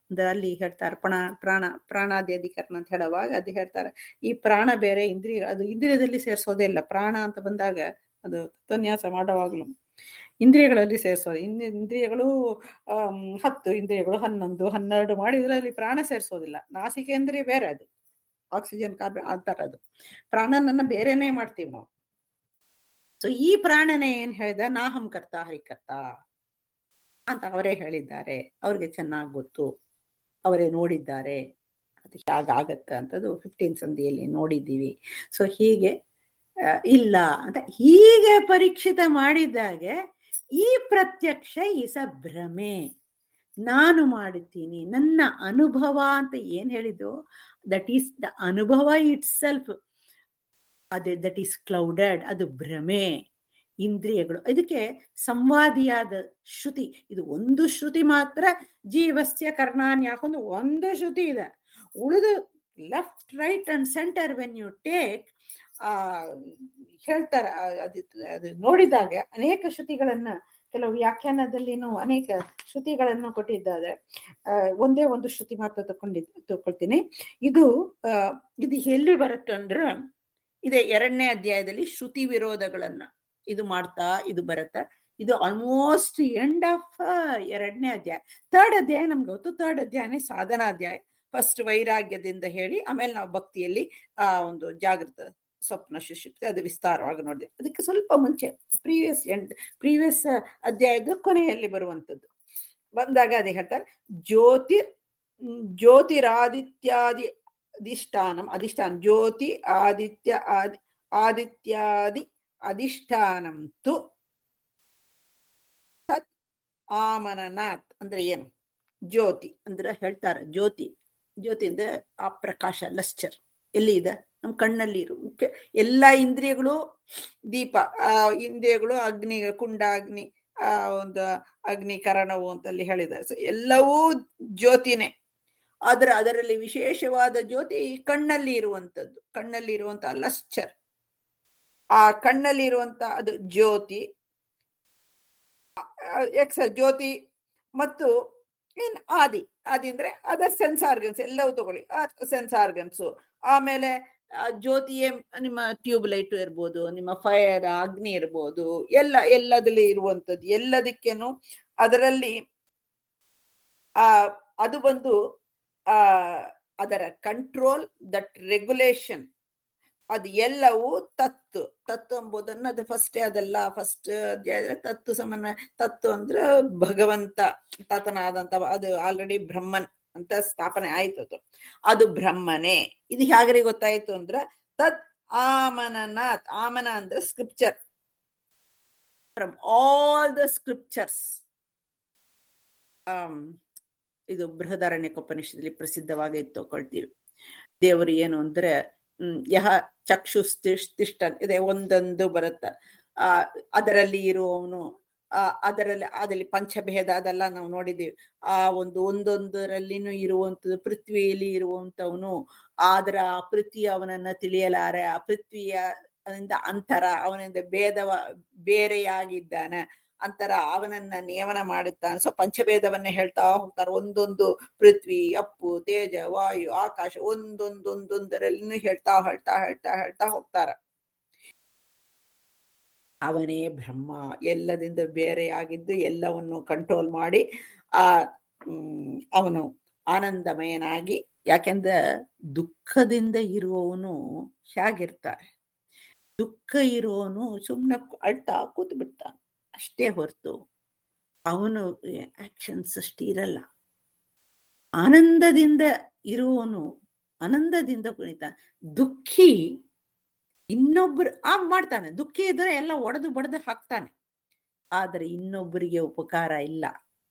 ಅಂದ್ರೆ ಅಲ್ಲಿ ಹೇಳ್ತಾರೆ ಪ್ರಾಣ ಪ್ರಾಣ ಪ್ರಾಣಾದಿ ಅಧಿಕರಣ ಅಂತ ಹೇಳುವಾಗ ಅದು ಹೇಳ್ತಾರೆ ಈ ಪ್ರಾಣ ಬೇರೆ ಇಂದ್ರಿಯ ಅದು ಇಂದ್ರಿಯದಲ್ಲಿ ಸೇರಿಸೋದೇ ಇಲ್ಲ ಪ್ರಾಣ ಅಂತ ಬಂದಾಗ ಅದು ಉಪನ್ಯಾಸ ಮಾಡುವಾಗ್ಲು ಇಂದ್ರಿಯಗಳಲ್ಲಿ ಸೇರಿಸೋದು ಇಂದ್ ಇಂದ್ರಿಯಗಳು ಆಮ್, ಹತ್ತು ಇಂದ್ರಿಯಗಳು ಹನ್ನೊಂದು ಹನ್ನೆರಡು ಮಾಡಿದ್ರೆ ಅಲ್ಲಿ ಪ್ರಾಣ ಸೇರಿಸೋದಿಲ್ಲ ನಾಸಿಕೇಂದ್ರಿಯ ಬೇರೆ ಅದು ಆಕ್ಸಿಜನ್ ಕಾರ್ಬನ್ ಅಂತಾರ ಅದು ಪ್ರಾಣನನ್ನ ಬೇರೆನೆ ಮಾಡ್ತೀವಿ ನಾವು ಸೊ ಈ ಪ್ರಾಣನೇ ಏನ್ ಹೇಳ್ದ ನಾಹಂ ಕರ್ತ ಹರಿಕರ್ತ ಅಂತ ಅವರೇ ಹೇಳಿದ್ದಾರೆ ಅವ್ರಿಗೆ ಚೆನ್ನಾಗಿ ಗೊತ್ತು ಅವರೇ ನೋಡಿದ್ದಾರೆ ಅದು ಹೇಗಾಗತ್ತೆ ಅಂತದ್ದು ಫಿಫ್ಟೀನ್ ಸಂಧಿಯಲ್ಲಿ ನೋಡಿದ್ದೀವಿ ಸೊ ಹೀಗೆ ಆ, ಇಲ್ಲ ಅಂತ ಹೀಗೆ ಪರೀಕ್ಷಿತ ಮಾಡಿದ್ದಾಗೆ ಈ ಪ್ರತ್ಯಕ್ಷ ಇಸ ಭ್ರಮೆ ನಾನು ಮಾಡುತ್ತೀನಿ ನನ್ನ ಅನುಭವ ಅಂತ ಏನ್ ಹೇಳಿದ್ದು ದಟ್ ಈಸ್ ದ ಅನುಭವ ಇಟ್ ಸೆಲ್ಫ್ ಅದೇ ದಟ್ ಈಸ್ ಕ್ಲೌಡೆಡ್ ಅದು ಭ್ರಮೆ ಇಂದ್ರಿಯಗಳು ಇದಕ್ಕೆ ಸಂವಾದಿಯಾದ ಶ್ರುತಿ ಇದು ಒಂದು ಶ್ರುತಿ ಮಾತ್ರ ಜೀವಸ್ಯ ಕರ್ಣಾನ್ ಯಾಕೊಂದು ಒಂದು ಶ್ರುತಿ ಇದೆ ಉಳಿದು left right and centre when you take ಆ ಹೇಳ್ತಾರೆ ಆ, ಅದು ಅದು ನೋಡಿದಾಗ ಅನೇಕ ಶ್ರುತಿಗಳನ್ನ ಕೆಲವು ವ್ಯಾಖ್ಯಾನದಲ್ಲಿನೂ ಅನೇಕ ಶ್ರುತಿಗಳನ್ನು ಕೊಟ್ಟಿದ್ದಾರೆ ಆ, ಒಂದೇ ಒಂದು ಶ್ರುತಿ ಮಾತ್ರ ತಕೊಂಡಿದ್ ತಗೊಳ್ತೀನಿ ಇದು ಆ, ಇದು ಎಲ್ಲಿ ಬರುತ್ತೆ ಅಂದ್ರೆ ಇದೆ ಎರಡನೇ ಅಧ್ಯಾಯದಲ್ಲಿ ಶ್ರುತಿ ವಿರೋಧಗಳನ್ನ ಇದು ಮಾಡ್ತಾ ಇದು ಬರುತ್ತೆ ಇದು ಆಲ್ಮೋಸ್ಟ್ ಎಂಡ್ ಆಫ್ ಎರಡನೇ ಅಧ್ಯಾಯ ಥರ್ಡ್ ಅಧ್ಯಾಯ ನಮ್ಗೆ ಗೊತ್ತು ಥರ್ಡ್ ಅಧ್ಯಾಯನೇ ಸಾಧನಾ ಅಧ್ಯಾಯ ಫಸ್ಟ್ ವೈರಾಗ್ಯದಿಂದ ಹೇಳಿ ಆಮೇಲೆ ನಾವು ಭಕ್ತಿಯಲ್ಲಿ ಆ ಒಂದು ಜಾಗೃತ ಸ್ವಪ್ನ ಸುಷುಪ್ತಿ ಅದು ವಿಸ್ತಾರವಾಗಿ ನೋಡಿದೆ ಅದಕ್ಕೆ ಸ್ವಲ್ಪ ಮುಂಚೆ ಪ್ರೀವಿಯಸ್ ಎಂಡ್ ಪ್ರೀವಿಯಸ್ ಅಧ್ಯಾಯದ ಕೊನೆಯಲ್ಲಿ ಬರುವಂತದ್ದು ಬಂದಾಗ ಅದೇ ಹೇಳ್ತಾರೆ ಜ್ಯೋತಿರ್ ಮ್, ಜ್ಯೋತಿರಾದಿತ್ಯಾದಿ ಅಧಿಷ್ಠಾನಂ ಅಧಿಷ್ಠಾನ ಜ್ಯೋತಿ ಆದಿತ್ಯ ಆದಿ ಆದಿತ್ಯಾದಿ ಅಧಿಷ್ಠಾನಂ ತು ತತ್ ಆಮನನಾಥ್ ಅಂದ್ರೆ ಏನು ಜ್ಯೋತಿ ಅಂದ್ರೆ ಹೇಳ್ತಾರೆ ಜ್ಯೋತಿ ಜ್ಯೋತಿ ಅಂದ್ರೆ ಆ ಪ್ರಕಾಶ ಲಸ್ಚರ್ ಎಲ್ಲಿ ಇದೆ ನಮ್ ಕಣ್ಣಲ್ಲಿ ಇರು ಮುಖ್ಯ ಎಲ್ಲಾ ಇಂದ್ರಿಯಗಳು ದೀಪ ಆ ಇಂದ್ರಿಯಗಳು ಅಗ್ನಿ ಕುಂಡ ಅಗ್ನಿ ಆ ಒಂದು ಅಗ್ನಿ ಕರಣವು ಅಂತಲ್ಲಿ ಹೇಳಿದ್ದಾರೆ ಸೊ ಎಲ್ಲವೂ ಜ್ಯೋತಿನೇ ಆದ್ರೆ ಅದರಲ್ಲಿ ವಿಶೇಷವಾದ ಜ್ಯೋತಿ ಈ ಕಣ್ಣಲ್ಲಿ ಇರುವಂತದ್ದು ಕಣ್ಣಲ್ಲಿ ಇರುವಂತ ಲಸ್ಚರ್ ಆ ಕಣ್ಣಲ್ಲಿ ಇರುವಂತ ಅದು ಜ್ಯೋತಿ ಎಕ್ಸ ಜ್ಯೋತಿ ಮತ್ತು ಏನ್ ಆದಿ ಆದಿ ಅಂದ್ರೆ ಅದ ಸೆನ್ಸ್ ಆರ್ಗನ್ಸ್ ಎಲ್ಲವೂ ತಗೊಳ್ಳಿ ಸೆನ್ಸ್ ಆರ್ಗನ್ಸ್ ಆಮೇಲೆ ಆ ಜ್ಯೋತಿಯೇ ನಿಮ್ಮ ಟ್ಯೂಬ್ ಲೈಟ್ ಇರ್ಬೋದು ನಿಮ್ಮ ಫೈರ್ ಅಗ್ನಿ ಇರ್ಬೋದು ಎಲ್ಲ ಎಲ್ಲದಲ್ಲಿ ಇರುವಂತದ್ದು ಎಲ್ಲದಕ್ಕೇನು ಅದರಲ್ಲಿ ಆ ಅದು ಬಂದು ಆ ಅದರ ಕಂಟ್ರೋಲ್ ದಟ್ ರೆಗ್ಯುಲೇಷನ್ ಅದು ಎಲ್ಲವೂ ತತ್ತು ತತ್ತು ಎಂಬುದನ್ನ ಅದು ಫಸ್ಟೇ ಅದೆಲ್ಲ ಫಸ್ಟ್ ತತ್ತು ಸಮಾನ ತತ್ತು ಅಂದ್ರೆ ಭಗವಂತ ತಾತನಾದಂತ ಅದು ಆಲ್ರೆಡಿ ಬ್ರಹ್ಮನ್ ಅಂತ ಸ್ಥಾಪನೆ ಆಯ್ತು ಅದು ಅದು ಬ್ರಹ್ಮನೇ ಇದು ಹೇಗ್ರಿ ಗೊತ್ತಾಯ್ತು ಅಂದ್ರ ತತ್ ಆಮನನಾಥ್ ಆಮನ ಅಂದ್ರೆ scripture from all the scriptures ಇದು ಬೃಹದಾರಣ್ಯಕೋಪನಿಷದಲ್ಲಿ ಪ್ರಸಿದ್ಧವಾಗಿ ತಗೊಳ್ತೀವಿ ದೇವರು ಏನು ಅಂದ್ರೆ ಹ್ಮ್ ಯಹ ಚಕ್ಷುಸ್ತಿಷ್ಠ ಇದೆ ಒಂದೊಂದು ಬರುತ್ತ ಆ ಅದರಲ್ಲಿ ಇರುವವನು ಆ ಅದರಲ್ಲಿ ಅದರಲ್ಲಿ ಪಂಚಭೇದ ಅದೆಲ್ಲ ನಾವು ನೋಡಿದೀವಿ ಆ ಒಂದು ಒಂದೊಂದರಲ್ಲಿನೂ ಇರುವಂತದ್ದು ಪೃಥ್ವಿಯಲ್ಲಿ ಇರುವಂತವನು ಆದ್ರ ಆ ಪೃಥ್ವಿ ಅವನನ್ನ ತಿಳಿಯಲಾರೆ ಆ ಪೃಥ್ವಿಯ ಅವನಿಂದ ಅಂತರ ಅವನಿಂದ ಭೇದವ ಬೇರೆಯಾಗಿದ್ದಾನೆ ಅಂತರ ಅವನನ್ನ ನಿಯಮನ ಮಾಡುತ್ತಾನೆ ಸೊ ಪಂಚಭೇದವನ್ನೇ ಹೇಳ್ತಾ ಹೋಗ್ತಾರೆ ಒಂದೊಂದು ಪೃಥ್ವಿ ಅಪ್ಪು ತೇಜ ವಾಯು ಆಕಾಶ ಒಂದೊಂದೊಂದೊಂದರಲ್ಲಿನೂ ಹೇಳ್ತಾ ಹೇಳ್ತಾ ಹೇಳ್ತಾ ಹೇಳ್ತಾ ಹೋಗ್ತಾರ ಅವನೇ ಬ್ರಹ್ಮ ಎಲ್ಲದಿಂದ ಬೇರೆಯಾಗಿದ್ದು ಎಲ್ಲವನ್ನು ಕಂಟ್ರೋಲ್ ಮಾಡಿ ಆ ಹ್ಮ್ ಅವನು ಆನಂದಮಯನಾಗಿ ಯಾಕೆಂದ್ರೆ ದುಃಖದಿಂದ ಇರುವವನು ಹೇಗಿರ್ತಾರೆ ದುಃಖ ಇರುವವನು ಸುಮ್ಮನೆ ಅಳ್ತಾ ಕೂತ್ ಬಿಡ್ತಾನೆ ಅಷ್ಟೇ ಹೊರತು ಅವನು ಆಕ್ಷನ್ಸ್ ಅಷ್ಟು ಇರಲ್ಲ ಆನಂದದಿಂದ ಇರುವವನು ಆನಂದದಿಂದ ಕುಣಿತ ದುಃಖಿ ಇನ್ನೊಬ್ರು ಆ ಮಾಡ್ತಾನೆ ದುಃಖಿ ಇದ್ರೆ ಎಲ್ಲ ಒಡೆದು ಬಡ್ದು ಹಾಕ್ತಾನೆ ಆದರೆ ಇನ್ನೊಬ್ಬರಿಗೆ ಉಪಕಾರ ಇಲ್ಲ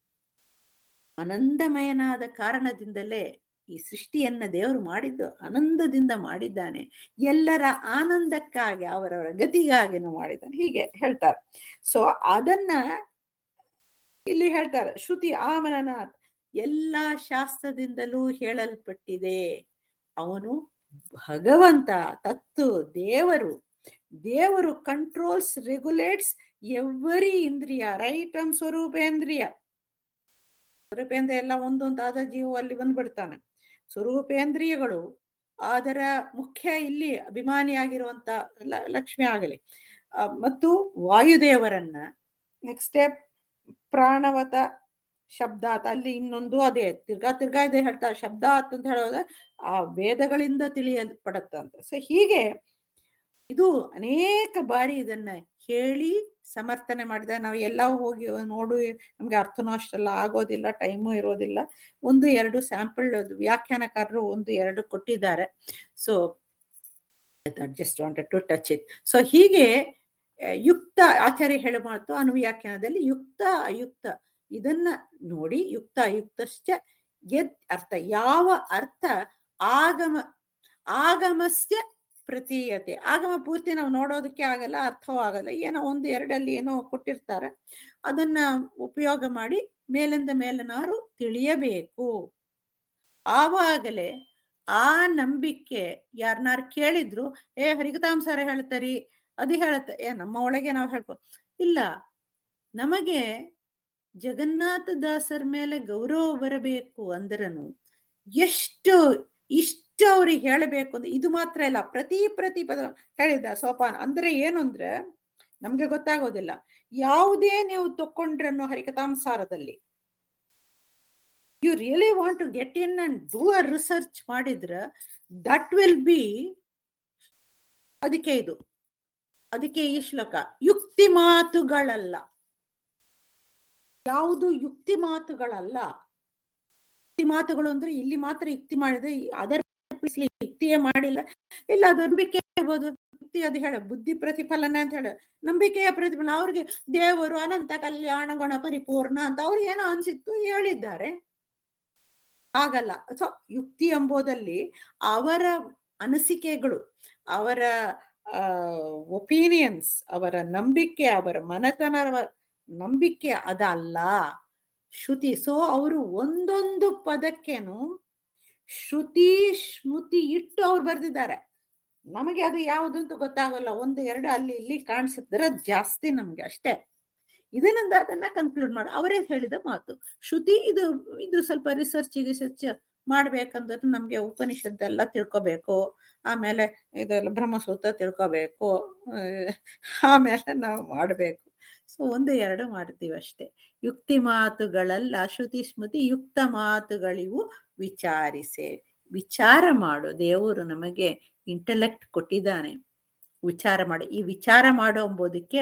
ಆನಂದಮಯನಾದ ಕಾರಣದಿಂದಲೇ ಈ ಸೃಷ್ಟಿಯನ್ನ ದೇವರು ಮಾಡಿದ್ದು ಆನಂದದಿಂದ ಮಾಡಿದ್ದಾನೆ ಎಲ್ಲರ ಆನಂದಕ್ಕಾಗಿ ಅವರವರ ಗತಿಗಾಗಿನೂ ಮಾಡಿದ್ದಾನೆ ಹೀಗೆ ಹೇಳ್ತಾರೆ ಸೊ ಅದನ್ನ ಇಲ್ಲಿ ಹೇಳ್ತಾರೆ ಶ್ರುತಿ ಆಮನನಾಥ್ ಎಲ್ಲಾ ಶಾಸ್ತ್ರದಿಂದಲೂ ಹೇಳಲ್ಪಟ್ಟಿದೆ ಅವನು ಭಗವಂತ ತತ್ತು ದೇವರು ದೇವರು ಕಂಟ್ರೋಲ್ಸ್ ರೆಗ್ಯುಲೇಟ್ಸ್ ಎವ್ರಿ ಇಂದ್ರಿಯ ರೈಟ್ ಅಂಡ್ ಸ್ವರೂಪೇಂದ್ರಿಯ ಸ್ವರೂಪೇಂದ್ರಿಯ ಎಲ್ಲ ಒಂದೊಂದಾದ ಜೀವ ಅಲ್ಲಿ ಬಂದ್ಬಿಡ್ತಾನೆ ಸ್ವರೂಪೇಂದ್ರಿಯಗಳು ಅದರ ಮುಖ್ಯ ಇಲ್ಲಿ ಅಭಿಮಾನಿಯಾಗಿರುವಂತ ಲ- ಲಕ್ಷ್ಮಿ ಆಗಲಿ ಆ, ಮತ್ತು ವಾಯುದೇವರನ್ನ ನೆಕ್ಸ್ಟ್ ಸ್ಟೆಪ್ ಪ್ರಾಣವತ ಶಬ್ದಾತ್ ಅಲ್ಲಿ ಇನ್ನೊಂದು ಅದೇ ತಿರ್ಗಾ ತಿರ್ಗಾ ಇದೆ ಹೇಳ್ತಾರೆ ಶಬ್ದಾತ್ ಅಂತ ಹೇಳೋದ ಆ ವೇದಗಳಿಂದ ತಿಳಿಯಲ್ಪಡತ್ತಂತೆ ಸೊ ಹೀಗೆ ಇದು ಅನೇಕ ಬಾರಿ ಇದನ್ನ ಹೇಳಿ ಸಮರ್ಥನೆ ಮಾಡಿದ ನಾವು ಎಲ್ಲ ಹೋಗಿ ನೋಡು ನಮ್ಗೆ ಅರ್ಥನೂ ಅಷ್ಟೆಲ್ಲ ಆಗೋದಿಲ್ಲ ಟೈಮು ಇರೋದಿಲ್ಲ ಒಂದು ಎರಡು ಸ್ಯಾಂಪಲ್ ವ್ಯಾಖ್ಯಾನಕಾರರು ಒಂದು ಎರಡು ಕೊಟ್ಟಿದ್ದಾರೆ so just wanted to touch it so ಹೀಗೆ ಆ, ಯುಕ್ತ ಆಚಾರ್ಯ ಹೇಳೋ ಮಾತು ಅನುವ್ಯಾಖ್ಯಾನದಲ್ಲಿ ಯುಕ್ತ ಅಯುಕ್ತ ಇದನ್ನ ನೋಡಿ ಯುಕ್ತ ಅಯುಕ್ತಶ್ಚ ಯದ್ ಅರ್ಥ ಯಾವ ಅರ್ಥ ಆಗಮ ಆಗಮಸ್ಯ ಪ್ರತೀಯತೆ ಆಗಮ ಪೂರ್ತಿ ನಾವು ನೋಡೋದಕ್ಕೆ ಆಗಲ್ಲ ಅರ್ಥವೂ ಆಗಲ್ಲ ಏನೋ ಒಂದು ಎರಡಲ್ಲಿ ಏನೋ ಕೊಟ್ಟಿರ್ತಾರೆ ಅದನ್ನ ಉಪಯೋಗ ಮಾಡಿ ಮೇಲಿಂದ ಮೇಲನಾರು ತಿಳಿಯಬೇಕು ಆವಾಗಲೇ ಆ ನಂಬಿಕೆ ಯಾರನ್ನಾರು ಕೇಳಿದ್ರು ಏ ಹರಿಕತಾಂಸಾರ ಹೇಳ್ತಾರಿ ಅದು ಹೇಳತ್ತೆ ಏ ನಮ್ಮ ಒಳಗೆ ನಾವು ಹೇಳ್ಕೊ ಇಲ್ಲ ನಮಗೆ ಜಗನ್ನಾಥ ದಾಸರ ಮೇಲೆ ಗೌರವ ಬರಬೇಕು ಅಂದ್ರನು ಎಷ್ಟು ಇಷ್ಟು ಅವ್ರಿಗೆ ಹೇಳಬೇಕು ಅಂದ್ರೆ ಇದು ಮಾತ್ರ ಇಲ್ಲ ಪ್ರತಿ ಪ್ರತಿ ಪದ ಹೇಳಿದ ಸೋಪಾನ ಅಂದ್ರೆ ಏನು ಅಂದ್ರೆ ನಮ್ಗೆ ಗೊತ್ತಾಗೋದಿಲ್ಲ ಯಾವುದೇ ನೀವು ತಕೊಂಡ್ರನ್ನು ಹರಿಕಥಾಂಸಾರದಲ್ಲಿ you really want to get in and do a research ಮಾಡಿದ್ರ ದಟ್ ವಿಲ್ ಬಿ ಅದಕ್ಕೆ ಇದು ಅದಕ್ಕೆ ಈ ಶ್ಲೋಕ ಯುಕ್ತಿ ಮಾತುಗಳಲ್ಲ ಯಾವುದು ಯುಕ್ತಿ ಮಾತುಗಳಲ್ಲ ಯುಕ್ತಿ ಮಾತುಗಳು ಅಂದ್ರೆ ಇಲ್ಲಿ ಮಾತ್ರ ಯುಕ್ತಿ ಮಾಡಿದ್ರೆ ಅದರ್ ಯುಕ್ತಿಯೇ ಮಾಡಿಲ್ಲ ಇಲ್ಲ ಅದು ನಂಬಿಕೆ ಇರ್ಬೋದು ಯುಕ್ತಿ ಅದು ಹೇಳ ಬುದ್ಧಿ ಪ್ರತಿಫಲನ ಅಂತ ಹೇಳ ನಂಬಿಕೆಯ ಪ್ರತಿಫಲನ ಅವ್ರಿಗೆ ದೇವರು ಅನಂತ ಕಲ್ಯಾಣ ಗುಣ ಪರಿಪೂರ್ಣ ಅಂತ ಅವ್ರು ಏನೋ ಅನ್ಸಿತ್ತು ಹೇಳಿದ್ದಾರೆ ಆಗಲ್ಲ ಸೊ ಯುಕ್ತಿ ಎಂಬುದಲ್ಲಿ ಅವರ ಅನಿಸಿಕೆಗಳು ಅವರ ಒಪಿನಿಯನ್ಸ್ ಅವರ ನಂಬಿಕೆ ಅವರ ಮನತನ ನಂಬಿಕೆ ಅದಲ್ಲ ಶ್ರುತಿ ಸೊ ಅವರು ಒಂದೊಂದು ಪದಕ್ಕೇನು ಶ್ರುತಿ ಸ್ಮೃತಿ ಇಟ್ಟು ಅವ್ರು ಬರ್ದಿದ್ದಾರೆ ನಮಗೆ ಅದು ಯಾವುದು ಅಂತ ಗೊತ್ತಾಗಲ್ಲ ಒಂದು ಎರಡು ಅಲ್ಲಿ ಇಲ್ಲಿ ಕಾಣಿಸಿದ್ರೆ ಜಾಸ್ತಿ ನಮ್ಗೆ ಅಷ್ಟೇ ಇದರಿಂದ ಅದನ್ನ ಕನ್ಕ್ಲೂಡ್ ಮಾಡಿ ಅವರೇ ಹೇಳಿದ ಮಾತು ಶ್ರುತಿ ಇದು ಇದು ಸ್ವಲ್ಪ ರಿಸರ್ಚ್ ರಿಸರ್ಚ್ ಮಾಡ್ಬೇಕಂದ್ರೆ ನಮ್ಗೆ ಉಪನಿಷತ್ತೆಲ್ಲ ತಿಳ್ಕೊಬೇಕು ಆಮೇಲೆ ಇದೆಲ್ಲ ಬ್ರಹ್ಮಸೂತ್ರ ತಿಳ್ಕೊಬೇಕು ಆಮೇಲೆ ನಾವು ಮಾಡಬೇಕು ಸೊ ಒಂದು ಎರಡು ಮಾಡ್ತೀವಿ ಅಷ್ಟೇ ಯುಕ್ತಿ ಮಾತುಗಳಲ್ಲ ಶ್ರುತಿ ಸ್ಮೃತಿ ಯುಕ್ತ ಮಾತುಗಳಿವು ವಿಚಾರಿಸೆ ವಿಚಾರ ಮಾಡು ದೇವರು ನಮಗೆ ಇಂಟೆಲೆಕ್ಟ್ ಕೊಟ್ಟಿದ್ದಾನೆ ವಿಚಾರ ಮಾಡಿ ಈ ವಿಚಾರ ಮಾಡೋ ಎಂಬುದಕ್ಕೆ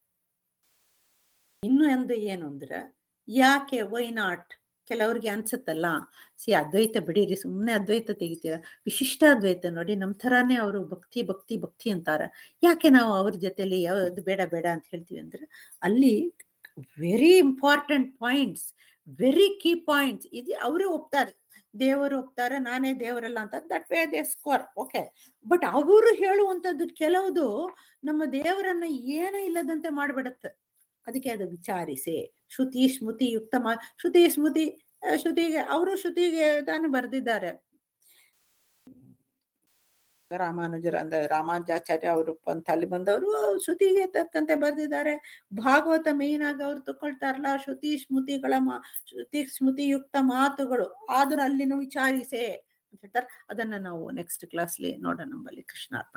ಇನ್ನು ಒಂದು ಏನು ಅಂದ್ರೆ ಯಾಕೆ ವೈ ನಾಟ್ ಕೆಲವ್ರಿಗೆ ಅನ್ಸುತ್ತಲ್ಲ ಸಿ ಅದ್ವೈತ ಬಿಡಿರಿ ಸುಮ್ಮನೆ ಅದ್ವೈತ ತೆಗಿತೀರ ವಿಶಿಷ್ಟ ಅದ್ವೈತ ನೋಡಿ ನಮ್ ಥರಾನೇ ಅವರು ಭಕ್ತಿ ಭಕ್ತಿ ಭಕ್ತಿ ಅಂತಾರ ಯಾಕೆ ನಾವು ಅವ್ರ ಜೊತೆಲಿ ಯಾವ್ದು ಬೇಡ ಬೇಡ ಅಂತ ಹೇಳ್ತೀವಿ ಅಂದ್ರೆ ಅಲ್ಲಿ very important points very key points ಇದು ಅವರೇ ಒಪ್ತಾರೆ ದೇವರು ಒಪ್ತಾರೆ ನಾನೇ ದೇವರಲ್ಲ ಅಂತ that way they score okay but ಅವರು ಹೇಳುವಂಥದ್ದು ಕೆಲವುದು ನಮ್ಮ ದೇವರನ್ನ ಏನೂ ಇಲ್ಲದಂತೆ ಮಾಡ್ಬಿಡತ್ತೆ ಅದಕ್ಕೆ ಅದು ವಿಚಾರಿಸಿ ಶ್ರುತಿ ಸ್ಮೃತಿ ಯುಕ್ತ ಮಾ ಶ್ರುತಿ ಸ್ಮೃತಿ ಶ್ರುತಿಗೆ ಅವರು ಶ್ರುತಿಗೆ ತಾನು ಬರೆದಿದ್ದಾರೆ ರಾಮಾನುಜರ ಅಂದ್ರೆ ರಾಮಾನುಜಾಚಾರ್ಯ ಅವರು ಪಂಥಲ್ಲಿ ಬಂದವರು ಶ್ರುತಿಗೆ ತಕ್ಕಂತೆ ಬರೆದಿದ್ದಾರೆ ಭಾಗವತ ಮೇನ್ ಆಗಿ ಅವ್ರು ತಕೊಳ್ತಾರಲ್ಲ ಶ್ರುತಿ ಸ್ಮೃತಿಗಳ ಮಾ ಶ್ರುತಿ ಸ್ಮೃತಿ ಯುಕ್ತ ಮಾತುಗಳು ಆದ್ರೂ ಅಲ್ಲಿನೂ ವಿಚಾರಿಸೆ ಅಂತ ಹೇಳ್ತಾರೆ ಅದನ್ನ ನಾವು ನೆಕ್ಸ್ಟ್ ಕ್ಲಾಸ್ಲಿ ನೋಡೋಣ ನಮ್ಮಲ್ಲಿ ಕೃಷ್ಣಾರ್ಪಣ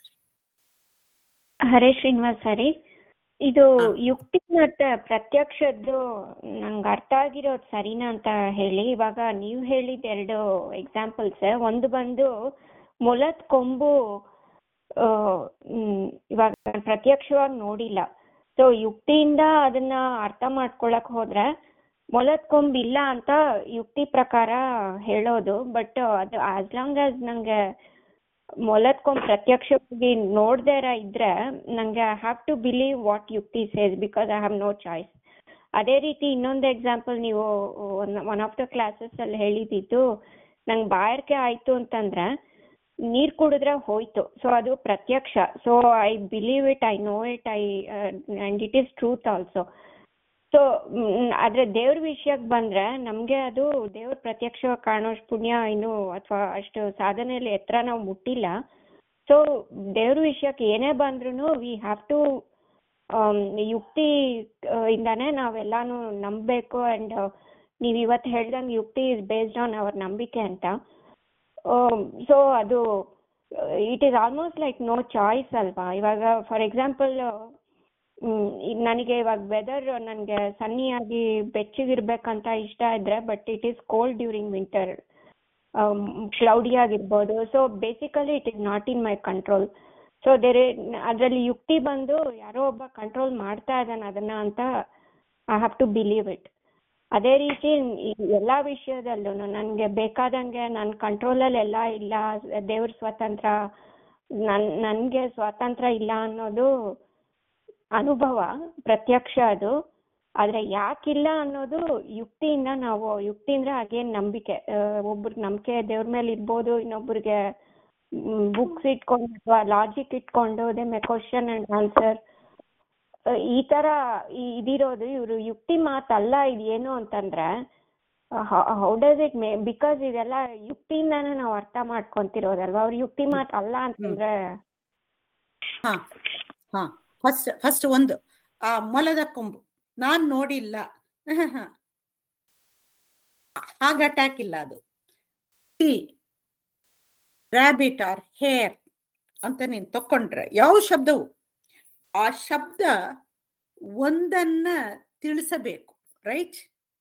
ಹರೇ ಶ್ರೀನಿವಾಸ್ ಹರಿ ಇದು ಹಾ. ಯುಕ್ತಿ ಮತ್ತೆ ಪ್ರತ್ಯಕ್ಷದ್ದು ನಂಗೆ ಅರ್ಥ ಆಗಿರೋದು ಸರಿನಾ ಅಂತ ಹೇಳಿ ಇವಾಗ ನೀವು ಹೇಳಿದ ಎರಡು ಎಕ್ಸಾಂಪಲ್ಸ್ ಒಂದು ಬಂದು ಮೊಲದ ಕೊಂಬು ಆ, ಮ್, ಇವಾಗ ನಾನ್ ಪ್ರತ್ಯಕ್ಷವಾಗಿ ನೋಡಿಲ್ಲ ಸೊ ಯುಕ್ತಿಯಿಂದ ಅದನ್ನ ಅರ್ಥ ಮಾಡ್ಕೊಳಕ್ ಹೋದ್ರೆ ಮೊಲದ ಕೊಂಬು ಇಲ್ಲ ಅಂತ ಯುಕ್ತಿ ಪ್ರಕಾರ ಹೇಳೋದು ಬಟ್ ಅದು ಆಸ್ ಲಾಂಗ್ ಆಸ್ ನಂಗೆ ಮೊಲದ ಕೊಂಬ್ ಪ್ರತ್ಯಕ್ಷವಾಗಿ ನೋಡ್ದೇರ ಇದ್ರೆ ನಂಗೆ I have to believe what ಯುಕ್ತಿ says because I have no choice ಅದೇ ರೀತಿ ಇನ್ನೊಂದು ಎಕ್ಸಾಂಪಲ್ ನೀವು ಒನ್ ಆಫ್ ದ ಕ್ಲಾಸಸ್ ಅಲ್ಲಿ ಹೇಳಿದ್ದು ನಂಗೆ ಬಾಯಾರಿಕೆ ಆಯ್ತು ಅಂತಂದ್ರೆ ನೀರ್ ಕುಡಿದ್ರೆ ಹೋಯ್ತು ಸೊ ಅದು ಪ್ರತ್ಯಕ್ಷ so I believe it I know it I and it is truth also so ಆದ್ರೆ ದೇವ್ರ ವಿಷಯಕ್ಕೆ ಬಂದ್ರೆ ನಮ್ಗೆ ಅದು ದೇವ್ರ ಪ್ರತ್ಯಕ್ಷವಾಗಿ ಕಾಣೋಷ್ಟು ಪುಣ್ಯ ಇನ್ನು ಅಥವಾ ಅಷ್ಟು ಸಾಧನೆಯಲ್ಲಿ ಎತ್ತರ ನಾವು ಮುಟ್ಟಿಲ್ಲ ಸೊ ದೇವ್ರ ವಿಷಯಕ್ಕೆ ಏನೇ ಬಂದ್ರೂ ವಿ ಹ್ಯಾವ್ ಟು ಯುಕ್ತಿ ಆ, ಇಂದಾನೆ ನಾವೆಲ್ಲಾನು ನಂಬಬೇಕು ಅಂಡ್ ನೀವು ಇವತ್ತು ಹೇಳ್ದಂಗೆ ಯುಕ್ತಿ ಇಸ್ ಬೇಸ್ಡ್ ಆನ್ ಅವರ್ ನಂಬಿಕೆ ಅಂತ ಸೊ ಅದು it is almost like no choice ಅಲ್ವಾ ಇವಾಗ ಫಾರ್ ಎಕ್ಸಾಂಪಲ್ ನನಗೆ ಇವಾಗ ವೆದರ್ ನನಗೆ ಸನ್ನಿಯಾಗಿ ಬೆಚ್ಚಗಿರ್ಬೇಕಂತ ಇಷ್ಟ ಇದ್ರೆ but it is cold during winter cloudy ಆಗಿರ್ಬೋದು so basically it is not in my control so there ಅದರಲ್ಲಿ ಯುಕ್ತಿ ಬಂದು ಯಾರೋ ಒಬ್ಬ ಕಂಟ್ರೋಲ್ ಮಾಡ್ತಾ ಇದ್ದಾನೆ ಅದನ್ನ ಅಂತ I have to believe it ಅದೇ ರೀತಿ ಈ ಎಲ್ಲ ವಿಷಯದಲ್ಲೂ ನನಗೆ ಬೇಕಾದಂಗೆ ನನ್ನ ಕಂಟ್ರೋಲಲ್ಲಿ ಎಲ್ಲ ಇಲ್ಲ ದೇವ್ರ ಸ್ವತಂತ್ರ ನನ್ ನನಗೆ ಸ್ವಾತಂತ್ರ್ಯ ಇಲ್ಲ ಅನ್ನೋದು ಅನುಭವ ಪ್ರತ್ಯಕ್ಷ ಅದು ಆದರೆ ಯಾಕಿಲ್ಲ ಅನ್ನೋದು ಯುಕ್ತಿಯಿಂದ ನಾವು ಯುಕ್ತಿ ಅಂದ್ರೆ ಅಗೇನ್ ನಂಬಿಕೆ ಒಬ್ರಿಗೆ ನಂಬಿಕೆ ದೇವ್ರ ಮೇಲೆ ಇರ್ಬೋದು ಇನ್ನೊಬ್ರಿಗೆ ಬುಕ್ಸ್ ಇಟ್ಕೊಂಡು ಅಥವಾ ಲಾಜಿಕ್ ಇಟ್ಕೊಂಡು they may question and answer ಈ ತರ ಈ- ಇದಿರೋದು ಇವರು ಯುಕ್ತಿ ಮಾತಲ್ಲ ಇದೇನು ಅಂತಂದ್ರೆ how does it may because ಇದೆಲ್ಲ ಯುಕ್ತಿಯಿಂದಾನೇ ನಾವು ಅರ್ಥ ಮಾಡ್ಕೊಂತಿರೋದಲ್ವಾ ಅವ್ರ ಯುಕ್ತಿ ಮಾತು ಅಲ್ಲ ಅಂತಂದ್ರೆ ಹಾ ಹಾ ಫಸ್ಟ್ ಫಸ್ಟ್ ಒಂದು ಆ ಮೊಲದ ಕೊಂಬು ನಾನ್ ನೋಡಿಲ್ಲ ಹಾಗ ಅಟ್ಯಾಕ್ ಇಲ್ಲ ಅದು ರ್ಯಾಬಿಟ್ ಆರ್ ಹೇರ್ ಅಂತ ನೀನ್ ತಕೊಂಡ್ರೆ ಯಾವ ಶಬ್ದವು ಆ ಶಬ್ದ ಒಂದನ್ನ ತಿಳಿಸಬೇಕು ರೈಟ್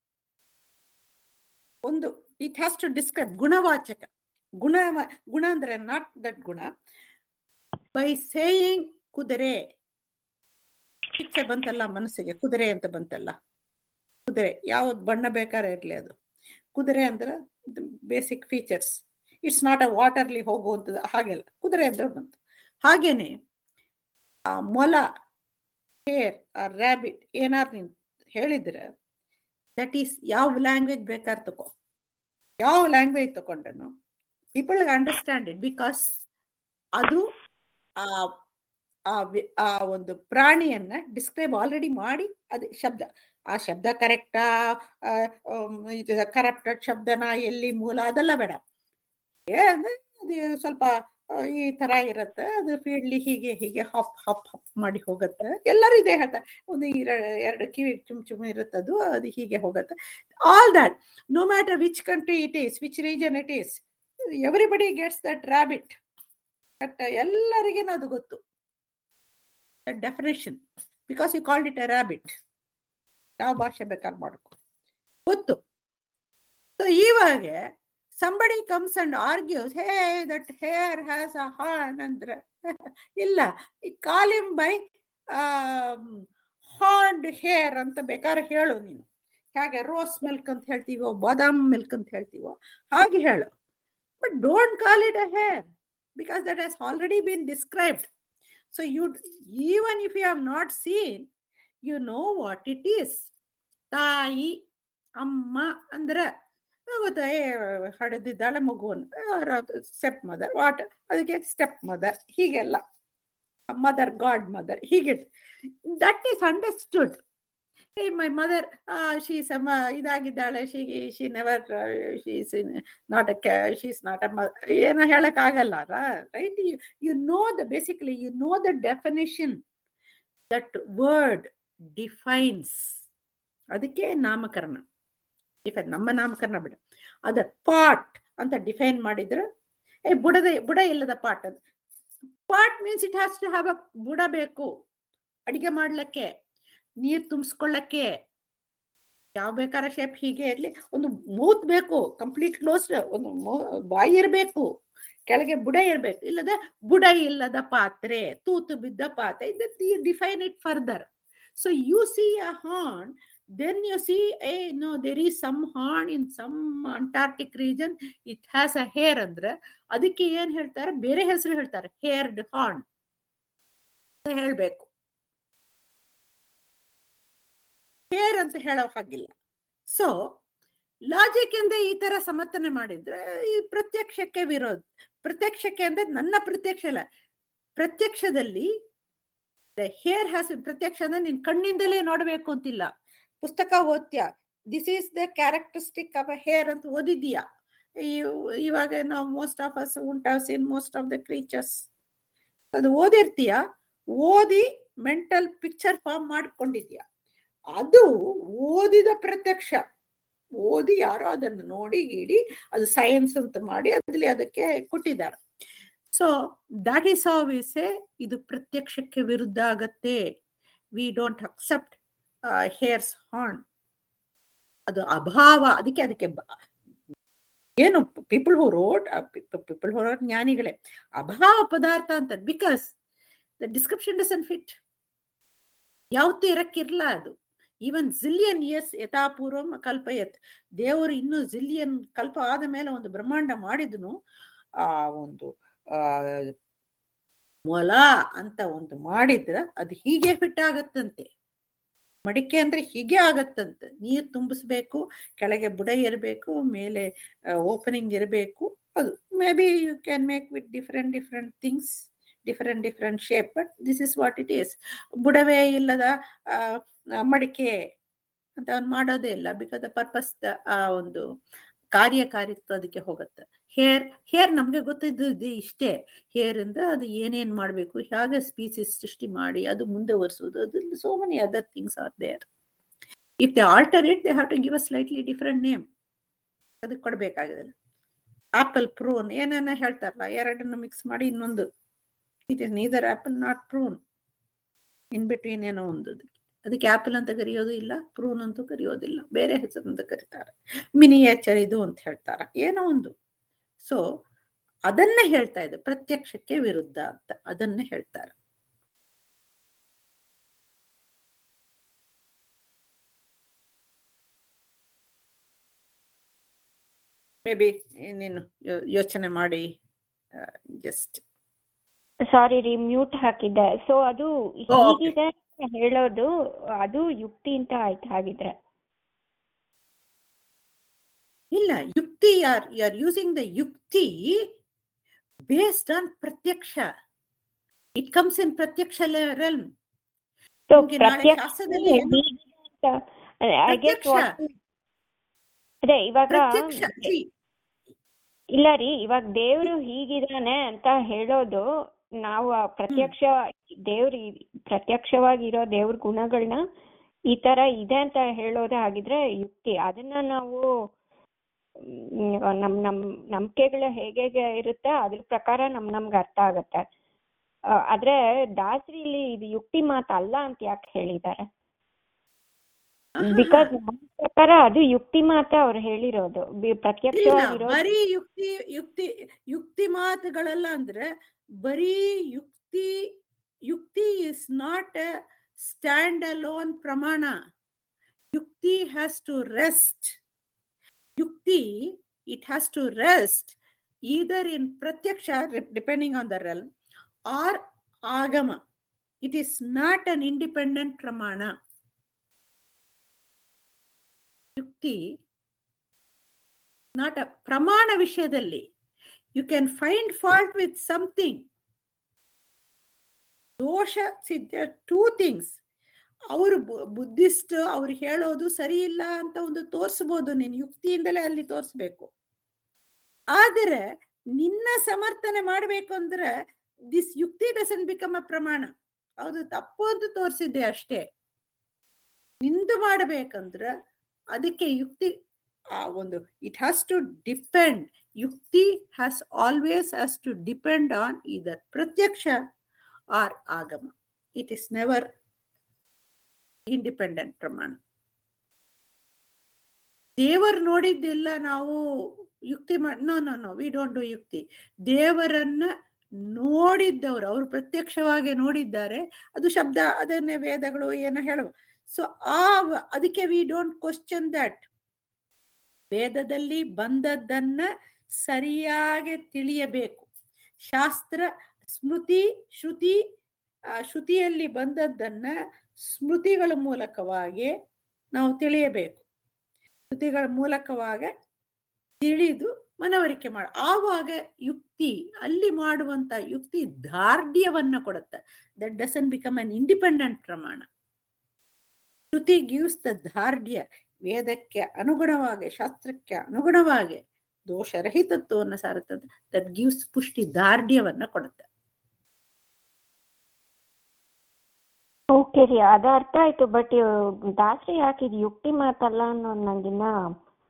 ಒಂದು ಇಟ್ ಹ್ಯಾಸ್ ಟು ಡಿಸ್ಕ್ರೈಬ್ ಗುಣವಾಚಕ ಗುಣ ಗುಣ ಅಂದ್ರೆ ನಾಟ್ ದಟ್ ಗುಣ ಬೈ ಸೇಯಿಂಗ್ ಕುದುರೆ ಇಚ್ಛೆ ಬಂತಲ್ಲ ಮನಸ್ಸಿಗೆ ಕುದುರೆ ಅಂತ ಬಂತಲ್ಲ ಕುದುರೆ ಯಾವ ಬಣ್ಣ ಬೇಕಾದ್ರೆ ಇರ್ಲಿ ಅದು ಕುದುರೆ ಅಂದ್ರೆ basic features it's not a watery ಹೋಗುವಂಥದ್ದು ಹಾಗೆಲ್ಲ ಕುದುರೆ ಅಂದ್ರೆ ಬಂತು ಹಾಗೇನೆ ಆ ಮೊಲ ಹೇರ್ ಆ ರ್ಯಾಬಿಟ್ ಏನಾದ್ರು ನೀನ್ ಹೇಳಿದ್ರೆ ದಟ್ ಈಸ್ ಯಾವ ಲ್ಯಾಂಗ್ವೇಜ್ ಬೇಕಾದ್ರೆ ತಗೋ ಯಾವ ಲ್ಯಾಂಗ್ವೇಜ್ ತಗೊಂಡ್ರು ಪೀಪಲ್ ಅಂಡರ್ಸ್ಟ್ಯಾಂಡ್ ಇಟ್ ಬಿಕಾಸ್ ಅದು ಆ ಆ ವಿ- ಆ ಒಂದು ಪ್ರಾಣಿಯನ್ನ ಡಿಸ್ಕ್ರೈಬ್ ಆಲ್ರೆಡಿ ಮಾಡಿ ಅದು ಶಬ್ದ ಆ ಶಬ್ದ ಕರೆಕ್ಟಾ ಇದು ಕರಪ್ಟೆಡ್ ಶಬ್ದನ ಎಲ್ಲಿ ಮೂಲ ಅದೆಲ್ಲ ಬೇಡ ಏ ಅಂದ್ರೆ ಅದು ಸ್ವಲ್ಪ ಆ, ಈ ತರ ಇರತ್ತೆ ಅದು ಫೀಲ್ಡ್ಲಿ ಹೀಗೆ ಹೀಗೆ ಹಪ್ ಹಪ್ ಹಪ್ ಮಾಡಿ ಹೋಗುತ್ತೆ ಎಲ್ಲರೂ ಇದೇ ಹೇಳ್ತಾರೆ ಒಂದು ಇರ- ಎರಡು ಕಿವಿ ಚುಮ್ ಚುಮ್ ಇರುತ್ತದು ಅದು ಹೀಗೆ ಹೋಗುತ್ತೆ all that no matter which country it is which region it is everybody gets that rabbit but ಎಲ್ಲರಿಗೇನು ಅದು ಗೊತ್ತು definition because you called it a rabbit ಯಾವ ಭಾಷೆ ಬೇಕಾದ್ರೆ ಮಾಡ್ಕೊ ಗೊತ್ತು ಸೊ ಇವಾಗ somebody comes and argues hey that hare has a horn ಅಂದ್ರೆ ಇಲ್ಲ ಈ ಕಾಲಿಂ ಬೈ ಹಾರ್ಡ್ ಹೇರ್ ಅಂತ ಬೇಕಾದ್ರೆ ಹೇಳು ನೀನು ಹೇಗೆ ರೋಸ್ ಮಿಲ್ಕ್ ಅಂತ ಹೇಳ್ತೀವೋ ಬಾದಾಮ್ ಮಿಲ್ಕ್ ಅಂತ ಹೇಳ್ತೀವೋ ಹಾಗೆ ಹೇಳು but don't call it a hare because that has already been described so you even if you have not seen you know what it is ತಾಯಿ ಅಮ್ಮ ಅಂದ್ರೆ ಗೊತ್ತಾ ಏ ಹಡೆದಿದ್ದಾಳೆ ಮಗುವನ್ನು ಸ್ಟೆಪ್ ಮದರ್ ವಾಟ್ ಅದಕ್ಕೆ ಸ್ಟೆಪ್ ಮದರ್ ಹೀಗೆಲ್ಲ ಮದರ್ ಗಾಡ್ ಮದರ್ ಹೀಗೆ ದಟ್ ಈಸ್ ಅಂಡರ್ಸ್ಟುಡ್ ಏ ಮೈ ಮದರ್ ಶೀಸ್ ಇದಾಗಿದ್ದಾಳೆ she she never she's not a she's not a ಏನೋ ಹೇಳಕ್ ಆಗಲ್ಲ right you know the basically you know the definition that word defines ಅದಕ್ಕೆ ನಾಮಕರಣ define ನಮ್ಮ ನಾಮಕರಣ ಬಿಡ ಅದ ಪಾಟ್ ಅಂತ ಡಿಫೈನ್ ಮಾಡಿದ್ರೆ ಏ ಬುಡದ ಬುಡ ಇಲ್ಲದ ಪಾಟ್ ಅದು pot means it has to have a ಬುಡ ಬೇಕು ಅಡಿಗೆ ಮಾಡ್ಲಿಕ್ಕೆ ನೀರ್ ತುಂಬಿಸ್ಕೊಳ್ಳಕ್ಕೆ ಯಾವ ಬೇಕಾರ ಶೇಪ್ ಹೀಗೆ ಇರ್ಲಿ ಒಂದು ಮೂತ್ ಬೇಕು ಕಂಪ್ಲೀಟ್ ಕ್ಲೋಸ್ಡ್ ಒಂದು ಮೂ- ಬಾಯಿ ಇರ್ಬೇಕು ಕೆಳಗೆ ಬುಡ ಇರ್ಬೇಕು ಇಲ್ಲದ ಬುಡ ಇಲ್ಲದ ಪಾತ್ರೆ ತೂತು ಬಿದ್ದ ಪಾತ್ರೆ define it further so you see a horn then you see hey no there is some horn in some antarctic region it has a hair ಅಂದ್ರೆ ಅದಕ್ಕೆ ಏನ್ ಹೇಳ್ತಾರೆ ಬೇರೆ ಹೆಸರು ಹೇಳ್ತಾರೆ ಹೇರ್ಡ್ ಹಾರ್ನ್ ಹೇಳ್ಬೇಕು ಹೇರ್ ಅಂತ ಹೇಳೋ ಹಾಗಿಲ್ಲ ಸೊ ಲಾಜಿಕ್ ಇಂದ ಈ ತರ ಸಮರ್ಥನೆ ಮಾಡಿದ್ರೆ ಈ ಪ್ರತ್ಯಕ್ಷಕ್ಕೆ ವಿರೋಧ ಪ್ರತ್ಯಕ್ಷಕ್ಕೆ ಅಂದ್ರೆ ನನ್ನ ಪ್ರತ್ಯಕ್ಷ ಅಲ್ಲ ಪ್ರತ್ಯಕ್ಷದಲ್ಲಿ ಹೇರ್ ಹ್ಯಾಸ್ ಪ್ರತ್ಯಕ್ಷ ಅಂದ್ರೆ ನಿನ್ ಕಣ್ಣಿಂದಲೇ ನೋಡ್ಬೇಕು ಅಂತಿಲ್ಲ ಪುಸ್ತಕ ಓದ್ತ್ಯಾ this is the characteristic of a hare ಅಂತ ಓದಿದ್ಯಾ ಇವ್- ಇವಾಗ ನಾವು ಮೋಸ್ಟ್ ಆಫ್ ಅಸ್ ಉಂಟಾವ್ seen most of the creatures ಅದು ಓದಿರ್ತೀಯ ಓದಿ ಮೆಂಟಲ್ ಪಿಕ್ಚರ್ ಫಾರ್ಮ್ ಮಾಡ್ಕೊಂಡಿದ್ಯಾ ಅದು ಓದಿದ ಪ್ರತ್ಯಕ್ಷ ಓದಿ ಯಾರೋ ಅದನ್ನು ನೋಡಿ ಗೀಡಿ ಅದು ಸೈನ್ಸ್ ಅಂತ ಮಾಡಿ ಅದ್ರಲ್ಲಿ ಅದಕ್ಕೆ ಕೊಟ್ಟಿದ್ದಾರೆ so that is how we say ಇದು ಪ್ರತ್ಯಕ್ಷಕ್ಕೆ ವಿರುದ್ಧ ಆಗತ್ತೆ we don't accept hare's horn ಅದು ಅಭಾವ ಅದಕ್ಕೆ ಅದಕ್ಕೆ ಬ- ಏನು people who wrote people who wrote ಜ್ಞಾನಿಗಳೇ ಅಭಾವ ಪದಾರ್ಥ ಅಂತ because the description doesn't fit ಯಾವತ್ತೂ ಇರಕ್ಕಿರ್ಲ ಅದು ಈವನ್ ಜಿಲಿಯನ್ ಇಯರ್ಸ್ ಯಥಾಪೂರ್ವಂ ಕಲ್ಪಯತ್ ದೇವರು ಇನ್ನು ಜಿಲಿಯನ್ ಕಲ್ಪ ಆದ ಮೇಲೆ ಒಂದು ಬ್ರಹ್ಮಾಂಡ ಮಾಡಿದ್ನು ಆ ಒಂದು ಆ ಮೊಲ ಅಂತ ಒಂದು ಮಾಡಿದ್ರ ಅದು ಹೀಗೆ ಫಿಟ್ ಆಗತ್ತಂತೆ ಮಡಿಕೆ ಅಂದ್ರೆ ಹೀಗೆ ಆಗತ್ತಂತೆ ನೀರ್ ತುಂಬಿಸ್ಬೇಕು ಕೆಳಗೆ ಬುಡ ಇರಬೇಕು ಮೇಲೆ ಓಪನಿಂಗ್ ಇರಬೇಕು ಅದು maybe you can make with different different things different different shape but this is what it is ಬುಡವೇ ಇಲ್ಲದ ಆ, ಆ, ಮಡಿಕೆ ಅಂತ ಅವ್ನು ಮಾಡೋದೇ ಇಲ್ಲ ಬಿಕಾಸ್ ದ ಪರ್ಪಸ್ ಆ ಒಂದು ಕಾರ್ಯಕಾರಿತ್ವ ಅದಕ್ಕೆ ಹೋಗುತ್ತೆ ಹೇರ್ ಹೇರ್ ನಮ್ಗೆ ಗೊತ್ತಿದ್ದದ್ದು ಇಷ್ಟೇ ಹೇರ್ ಇಂದ ಅದು ಏನೇನ್ ಮಾಡ್ಬೇಕು ಹೇಗೆ ಸ್ಪೀಸಿಸ್ ಸೃಷ್ಟಿ ಮಾಡಿ ಅದು ಮುಂದುವರಿಸುವುದು ಅದು so many other things are there if they alter it they have to give a slightly different name ಅದಕ್ಕೆ ಕೊಡ್ಬೇಕಾಗಿದೆ ಆಪಲ್ ಪ್ರೂನ್ ಏನೇನ ಹೇಳ್ತಾರಲ್ಲ ಎರಡನ್ನು ಮಿಕ್ಸ್ ಮಾಡಿ ಇನ್ನೊಂದು it is neither apple not prune in between ಏನೋ ಒಂದು ಅದಕ್ಕೆ ಆಪಲ್ ಅಂತ ಕರೆಯೋದು ಇಲ್ಲ ಪ್ರೂನ್ ಅಂತೂ ಕರೆಯೋದಿಲ್ಲ ಬೇರೆ ಹೆಸರಂತ ಕರೀತಾರೆ ಮಿನಿಯೇಚರ್ ಇದು ಅಂತ ಹೇಳ್ತಾರೆ ಏನೋ ಒಂದು ಸೊ ಅದನ್ನೇ ಹೇಳ್ತಾ ಇದೆ ಪ್ರತ್ಯಕ್ಷಕ್ಕೆ ವಿರುದ್ಧ ಅಂತ ಅದನ್ನೇ ಹೇಳ್ತಾರೆ ಮೇ ಬಿ ನೀನು ಯೋ- ಯೋಚನೆ ಮಾಡಿ ಜಸ್ಟ್ ಸಾರಿ ರೀ ಮ್ಯೂಟ್ ಹಾಕಿದ್ದೆ ಸೊ ಅದು ಓ, okay. ಹೀಗಿದೆ ಅಂತ ಹೇಳೋದು ಅದು ಯುಕ್ತಿ ಅಂತ ಆಯ್ತು ಹಾಗಿದ್ರೆ ಇಲ್ಲ ಯುಕ್ತಿ are you are using the ಯುಕ್ತಿ ಬೇಸ್ಡ್ ಆನ್ ಪ್ರತ್ಯಕ್ಷ ಇಟ್ ಕಮ್ಸ್ ಇನ್ ಪ್ರತ್ಯಕ್ಷ ರೆಲ್ಮ್ ಸೊ ನಿಮ್ಗೆ ನಾಳೆ ಪ್ರತ್ಯಕ್ಷ ಶಾಸ್ತ್ರದಲ್ಲಿ ಏನು? ಐ ಗೆಟ್ ಪ್ರತ್ಯಕ್ಷ. ಅದೇ ಇವಾಗ ಪ್ರತ್ಯಕ್ಷ see, ಇಲ್ಲ ರೀ ಇವಾಗ ದೇವ್ರು ಹೀಗಿದಾನೆ ಅಂತ ಹೇಳೋದು ನಾವು ಆ ಪ್ರತ್ಯಕ್ಷ ದೇವ್ರು ಈ- ಪ್ರತ್ಯಕ್ಷವಾಗಿರೋ ದೇವ್ರ ಗುಣಗಳನ್ನ ಈ ತರ ಇದೆ ಅಂತ ಹೇಳೋದೇ ಆಗಿದ್ರೆ ಯುಕ್ತಿ ಅದನ್ನ ನಾವು ಮ್, ನಮ್ ನಮ್ ನಂಬಿಕೆಗಳು ಹೇಗೆ ಇರುತ್ತೆ ಅದ್ರ ಪ್ರಕಾರ ನಮ್ ನಮ್ಗೆ ಅರ್ಥ ಆಗತ್ತೆ ಆ, ಆದ್ರೆ ದಾಸರಿ ಇಲ್ಲಿ ಇದು ಯುಕ್ತಿ ಮಾತಲ್ಲ ಅಂತ ಯಾಕೆ ಹೇಳಿದ್ದಾರೆ ಬಿಕಾಸ್ ನನ್ನ ಪ್ರಕಾರ ಅದು ಯುಕ್ತಿ ಮಾತ್ರ ಅವ್ರು ಹೇಳಿರೋದು ಬಿ- ಇಲ್ಲ ಪ್ರತ್ಯಕ್ಷವಾಗಿರೋದು ಬರೀ ಯುಕ್ತಿ ಯುಕ್ತಿ ಯುಕ್ತಿ ಮಾತುಗಳೆಲ್ಲ ಅಂದ್ರೆ ಬರೀ ಯುಕ್ತಿ ಯುಕ್ತಿ is not a stand alone ಪ್ರಮಾಣ ಯುಕ್ತಿ ಹ್ಯಾಸ್ ಟು ರೆಸ್ಟ್ ಯುಕ್ತಿ it has to rest either in pratyaksha re- depending on the realm or agama it is not an independent pramana ಯುಕ್ತಿ ನಾಟ್ ಅ ಪ್ರಮಾಣ ವಿಷಯದಲ್ಲಿ you can find fault with something ದೋಷ ಸಿದ್ಧ two things ಅವರು Buddhist ಅವ್ರು ಹೇಳೋದು ಸರಿ ಇಲ್ಲ ಅಂತ ಒಂದು ತೋರಿಸ್ಬೋದು ನೀನು ಯುಕ್ತಿಯಿಂದಲೇ ಅಲ್ಲಿ ತೋರಿಸ್ಬೇಕು ಆದರೆ ನಿನ್ನ ಸಮರ್ಥನೆ ಮಾಡ್ಬೇಕು ಅಂದ್ರೆ ದಿಸ್ ಯುಕ್ತಿ ಡಸನ್ ಬಿಕಮ್ ಅ ಪ್ರಮಾಣ ಅದು ತಪ್ಪು ಅಂತ ತೋರಿಸಿದ್ದೆ ಅಷ್ಟೇ ನಿಂದು ಮಾಡಬೇಕಂದ್ರ ಅದಕ್ಕೆ ಯುಕ್ತಿ ಆ ಒಂದು ಇಟ್ ಹ್ಯಾಸ್ ಟು ಡಿಪೆಂಡ್ ಯುಕ್ತಿ has always has to depend on either ಪ್ರತ್ಯಕ್ಷ ಆರ್ ಆಗಮ ಇಟ್ ಇಸ್ ನೆವರ್ ಇಂಡಿಪೆಂಡೆಂಟ್ ಪ್ರಮಾಣ ದೇವರು ನೋಡಿದ್ದಿಲ್ಲ ನಾವು ಯುಕ್ತಿ no no no we don't do ಯುಕ್ತಿ ದೇವರನ್ನ ನೋಡಿದ್ದವರು ಅವರು ಪ್ರತ್ಯಕ್ಷವಾಗಿ ನೋಡಿದ್ದಾರೆ ಅದು ಶಬ್ದ ಅದನ್ನೇ ವೇದಗಳು ಏನೋ ಹೇಳುವ ಸೊ ಆ ವ- ಅದಕ್ಕೆ ವಿ ಡೋಂಟ್ ಕ್ವಶನ್ ದಟ್ ವೇದದಲ್ಲಿ ಬಂದದ್ದನ್ನ ಸರಿಯಾಗಿ ತಿಳಿಯಬೇಕು ಶಾಸ್ತ್ರ ಸ್ಮೃತಿ ಶ್ರುತಿ ಆ ಶ್ರುತಿಯಲ್ಲಿ ಬಂದದ್ದನ್ನ ಸ್ಮೃತಿಗಳ ಮೂಲಕವಾಗಿ ನಾವು ತಿಳಿಯಬೇಕು ಶ್ರುತಿಗಳ ಮೂಲಕವಾಗಿ ತಿಳಿದು ಮನವರಿಕೆ ಮಾಡ ಆವಾಗ ಯುಕ್ತಿ ಅಲ್ಲಿ ಮಾಡುವಂತ ಯುಕ್ತಿ ದಾರ್ಢ್ಯವನ್ನ ಕೊಡುತ್ತೆ that doesn't become an independent ಪ್ರಮಾಣ ಶ್ರುತಿ ಗಿವ್ಸ್ ದ ದಾರ್ಢ್ಯ ವೇದಕ್ಕೆ ಅನುಗುಣವಾಗಿ ಶಾಸ್ತ್ರಕ್ಕೆ ಅನುಗುಣವಾಗಿ ದೋಷರಹಿತತ್ವವನ್ನು ಸಾರುತ್ತದೆ ದಟ್ ಗಿವ್ಸ್ ಪುಷ್ಟಿ ದಾರ್ಢ್ಯವನ್ನ ಕೊಡುತ್ತೆ ಓಕೆ ರೀ ಅದು ಅರ್ಥ ಆಯ್ತು ಬಟ್ ದಾಸರಿ ಯಾಕೆ ಇದು ಯುಕ್ತಿ ಮಾತಲ್ಲ ಅನ್ನೋದು ನಂಗಿನ್ನ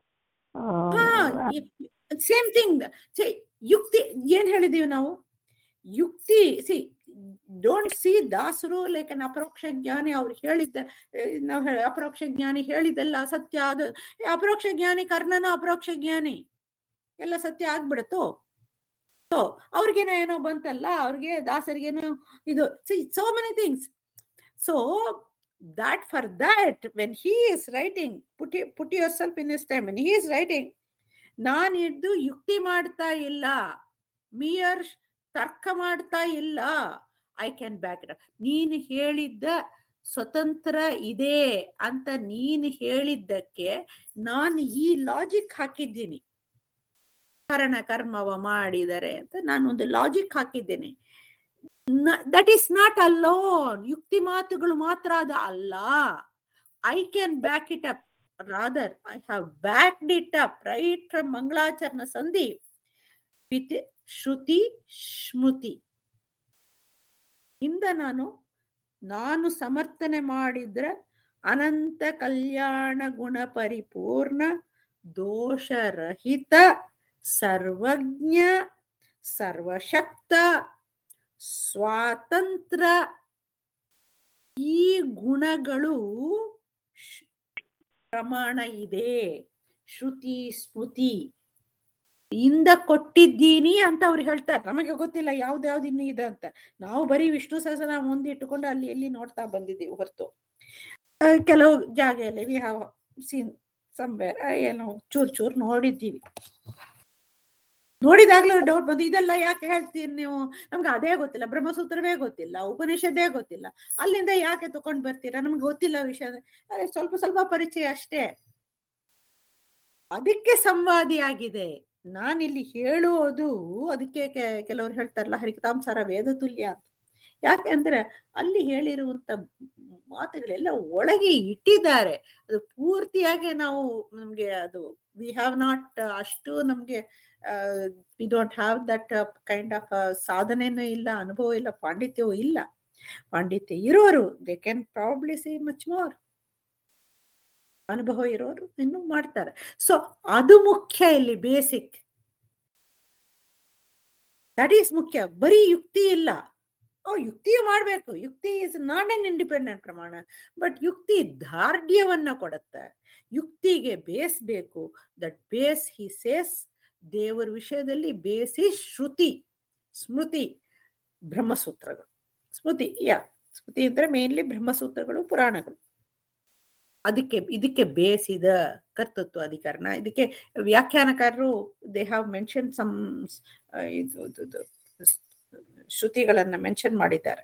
ಸೇಮ್ ಥಿಂಗ್ ಯುಕ್ತಿ ಏನ್ ಹೇಳಿದೀವಿ ನಾವು ಯುಕ್ತಿ ಸಿ ಡೋಂಟ್ ಸಿ ದಾಸರು ಲೈಕ್ ಅನ್ ಅಪರೋಕ್ಷ ಜ್ಞಾನಿ ಅವ್ರು ಹೇಳಿದ್ದ ನಾವು ಅಪರೋಕ್ಷ ಜ್ಞಾನಿ ಹೇಳಿದ್ದೆಲ್ಲ ಸತ್ಯ ಅದು ಏ, ಅಪರೋಕ್ಷ ಜ್ಞಾನಿ ಕರ್ಣನ ಅಪರೋಕ್ಷ ಜ್ಞಾನಿ ಎಲ್ಲ ಸತ್ಯ ಆಗ್ಬಿಡತ್ತೋ ಸೊ ಅವ್ರಿಗೇನೋ ಏನೋ ಬಂತಲ್ಲ ಅವ್ರಿಗೆ ದಾಸರಿಗೇನೋ ಇದು so many things so that for that when he is writing put it, put yourself in his time when he is writing ನಾನು ಇದ್ದು ಯುಕ್ತಿ ಮಾಡ್ತಾ ಇಲ್ಲ ಮಿಯರ್ ತರ್ಕ ಮಾಡ್ತಾ ಇಲ್ಲ ಐ ಕ್ಯಾನ್ ಬ್ಯಾಕ್ ಇಟ್ ನೀನು ಹೇಳಿದ್ದ ಸ್ವತಂತ್ರ ಇದೆ ಅಂತ ನೀನು ಹೇಳಿದ್ದಕ್ಕೆ ನಾನು ಈ ಲಾಜಿಕ್ ಹಾಕಿದ್ದೀನಿ ಕಾರಣ ಕರ್ಮವ ಮಾಡಿದರೆ ಅಂತ ನಾನು ಒಂದು ಲಾಜಿಕ್ ಹಾಕಿದ್ದೇನೆ ದಟ್ ಈಸ್ ನಾಟ್ ಅಲೋನ್ ಯುಕ್ತಿ ಮಾತುಗಳು ಮಾತ್ರ ಅದು ಅಲ್ಲ I can back it up rather I have backed it up right from ಮಂಗಳಾಚರಣ ಸಂಧಿ ವಿತ್ ಶ್ರುತಿ ಸ್ಮೃತಿ ಇಂದ ನಾನು ನಾನು ಸಮರ್ಥನೆ ಮಾಡಿದ್ರೆ ಅನಂತ ಕಲ್ಯಾಣ ಗುಣ ಪರಿಪೂರ್ಣ ದೋಷರಹಿತ ಸರ್ವಜ್ಞ ಸರ್ವಶಕ್ತ ಸ್ವಾತಂತ್ರ್ಯ ಈ ಗುಣಗಳು ಶ್- ಪ್ರಮಾಣ ಇದೆ ಶ್ರುತಿ ಸ್ಮೃತಿ ಇಂದ ಕೊಟ್ಟಿದ್ದೀನಿ ಅಂತ ಅವ್ರು ಹೇಳ್ತಾರೆ ನಮಗೆ ಗೊತ್ತಿಲ್ಲ ಯಾವ್ದ್ಯಾವ್ದು ಇನ್ನು ಇದೆ ಅಂತ ನಾವು ಬರೀ ವಿಷ್ಣು ಸಹಸ್ರ ಮುಂದೆ ಇಟ್ಟುಕೊಂಡು ಅಲ್ಲಿ ಎಲ್ಲಿ ನೋಡ್ತಾ ಬಂದಿದ್ದೀವಿ ಹೊರತು ಆ, ಕೆಲವು ಜಾಗೆಯಲ್ಲಿ ವಿ ಹಾವ್ ಸೀನ್ ಸಂವೇರ್ ಏನೋ ಚೂರ್ ಚೂರ್ ನೋಡಿದ್ದೀವಿ ನೋಡಿದಾಗ್ಲೂ ಡೌಟ್ ಬಂದು ಇದೆಲ್ಲ ಯಾಕೆ ಹೇಳ್ತೀರಿ ನೀವು ನಮ್ಗೆ ಅದೇ ಗೊತ್ತಿಲ್ಲ ಬ್ರಹ್ಮಸೂತ್ರವೇ ಗೊತ್ತಿಲ್ಲ ಉಪನಿಷದೇ ಗೊತ್ತಿಲ್ಲ ಅಲ್ಲಿಂದ ಯಾಕೆ ತಕೊಂಡ್ ಬರ್ತೀರಾ ನಮ್ಗೆ ಗೊತ್ತಿಲ್ಲ ವಿಷಯ ಅದೇ ಸ್ವಲ್ಪ ಸ್ವಲ್ಪ ಪರಿಚಯ ಅಷ್ಟೇ ಅದಕ್ಕೆ ಸಂವಾದಿಯಾಗಿದೆ ನಾನಿಲ್ಲಿ ಹೇಳುವುದು ಅದಕ್ಕೆ ಕೆ- ಕೆಲವರು ಹೇಳ್ತಾರಲ್ಲ ಹರಿಕತಾಂಸಾರ ವೇದ ತುಲ್ಯ ಅಂತ ಯಾಕೆ ಅಂದ್ರೆ ಅಲ್ಲಿ ಹೇಳಿರುವಂತ ಮಾತುಗಳೆಲ್ಲ ಒಳಗೆ ಇಟ್ಟಿದ್ದಾರೆ ಅದು ಪೂರ್ತಿಯಾಗಿ ನಾವು ನಮ್ಗೆ ಅದು ವಿ ಹ್ಯಾವ್ ನಾಟ್ ಅಷ್ಟು ನಮ್ಗೆ we don't have that kind of ಸಾಧನೆನೂ ಇಲ್ಲ ಅನುಭವ ಇಲ್ಲ ಪಾಂಡಿತ್ಯವೂ ಇಲ್ಲ ಪಾಂಡಿತ್ಯ ಇರೋರು they can probably see much more ಅನುಭವ ಇರೋರು ಇನ್ನು ಮಾಡ್ತಾರೆ ಸೊ ಅದು ಮುಖ್ಯ ಇಲ್ಲಿ ಬೇಸಿಕ್ ದಟ್ ಈಸ್ ಮುಖ್ಯ ಬರೀ ಯುಕ್ತಿ ಇಲ್ಲ ಓ ಯುಕ್ತಿಯು ಮಾಡ್ಬೇಕು ಯುಕ್ತಿ ಇಸ್ ನಾಟ್ ಎನ್ ಇಂಡಿಪೆಂಡೆಂಟ್ ಪ್ರಮಾಣ ಬಟ್ ಯುಕ್ತಿ ದಾರ್ಢ್ಯವನ್ನ ಕೊಡುತ್ತೆ ಯುಕ್ತಿಗೆ ಬೇಸ್ ಬೇಕು ದಟ್ ಬೇಸ್ ಹಿ ಸೇಸ್ ದೇವರ ವಿಷಯದಲ್ಲಿ ಬೇಸಿ ಶ್ರುತಿ ಸ್ಮೃತಿ ಬ್ರಹ್ಮಸೂತ್ರಗಳು ಸ್ಮೃತಿ ಯಾ ಸ್ಮೃತಿ ಅಂದ್ರೆ ಮೇನ್ಲಿ ಬ್ರಹ್ಮಸೂತ್ರಗಳು ಪುರಾಣಗಳು ಅದಕ್ಕೆ ಇದಕ್ಕೆ ಬೇಸಿದ ಕರ್ತೃತ್ವ ಅಧಿಕರಣ ಇದಕ್ಕೆ ವ್ಯಾಖ್ಯಾನಕಾರರು ದೇ ಹ್ಯಾವ್ ಮೆನ್ಷನ್ ಸಮ್ ಇದು ಇದು- ಇದು ಶ್ರುತಿಗಳನ್ನ ಮೆನ್ಷನ್ ಮಾಡಿದ್ದಾರೆ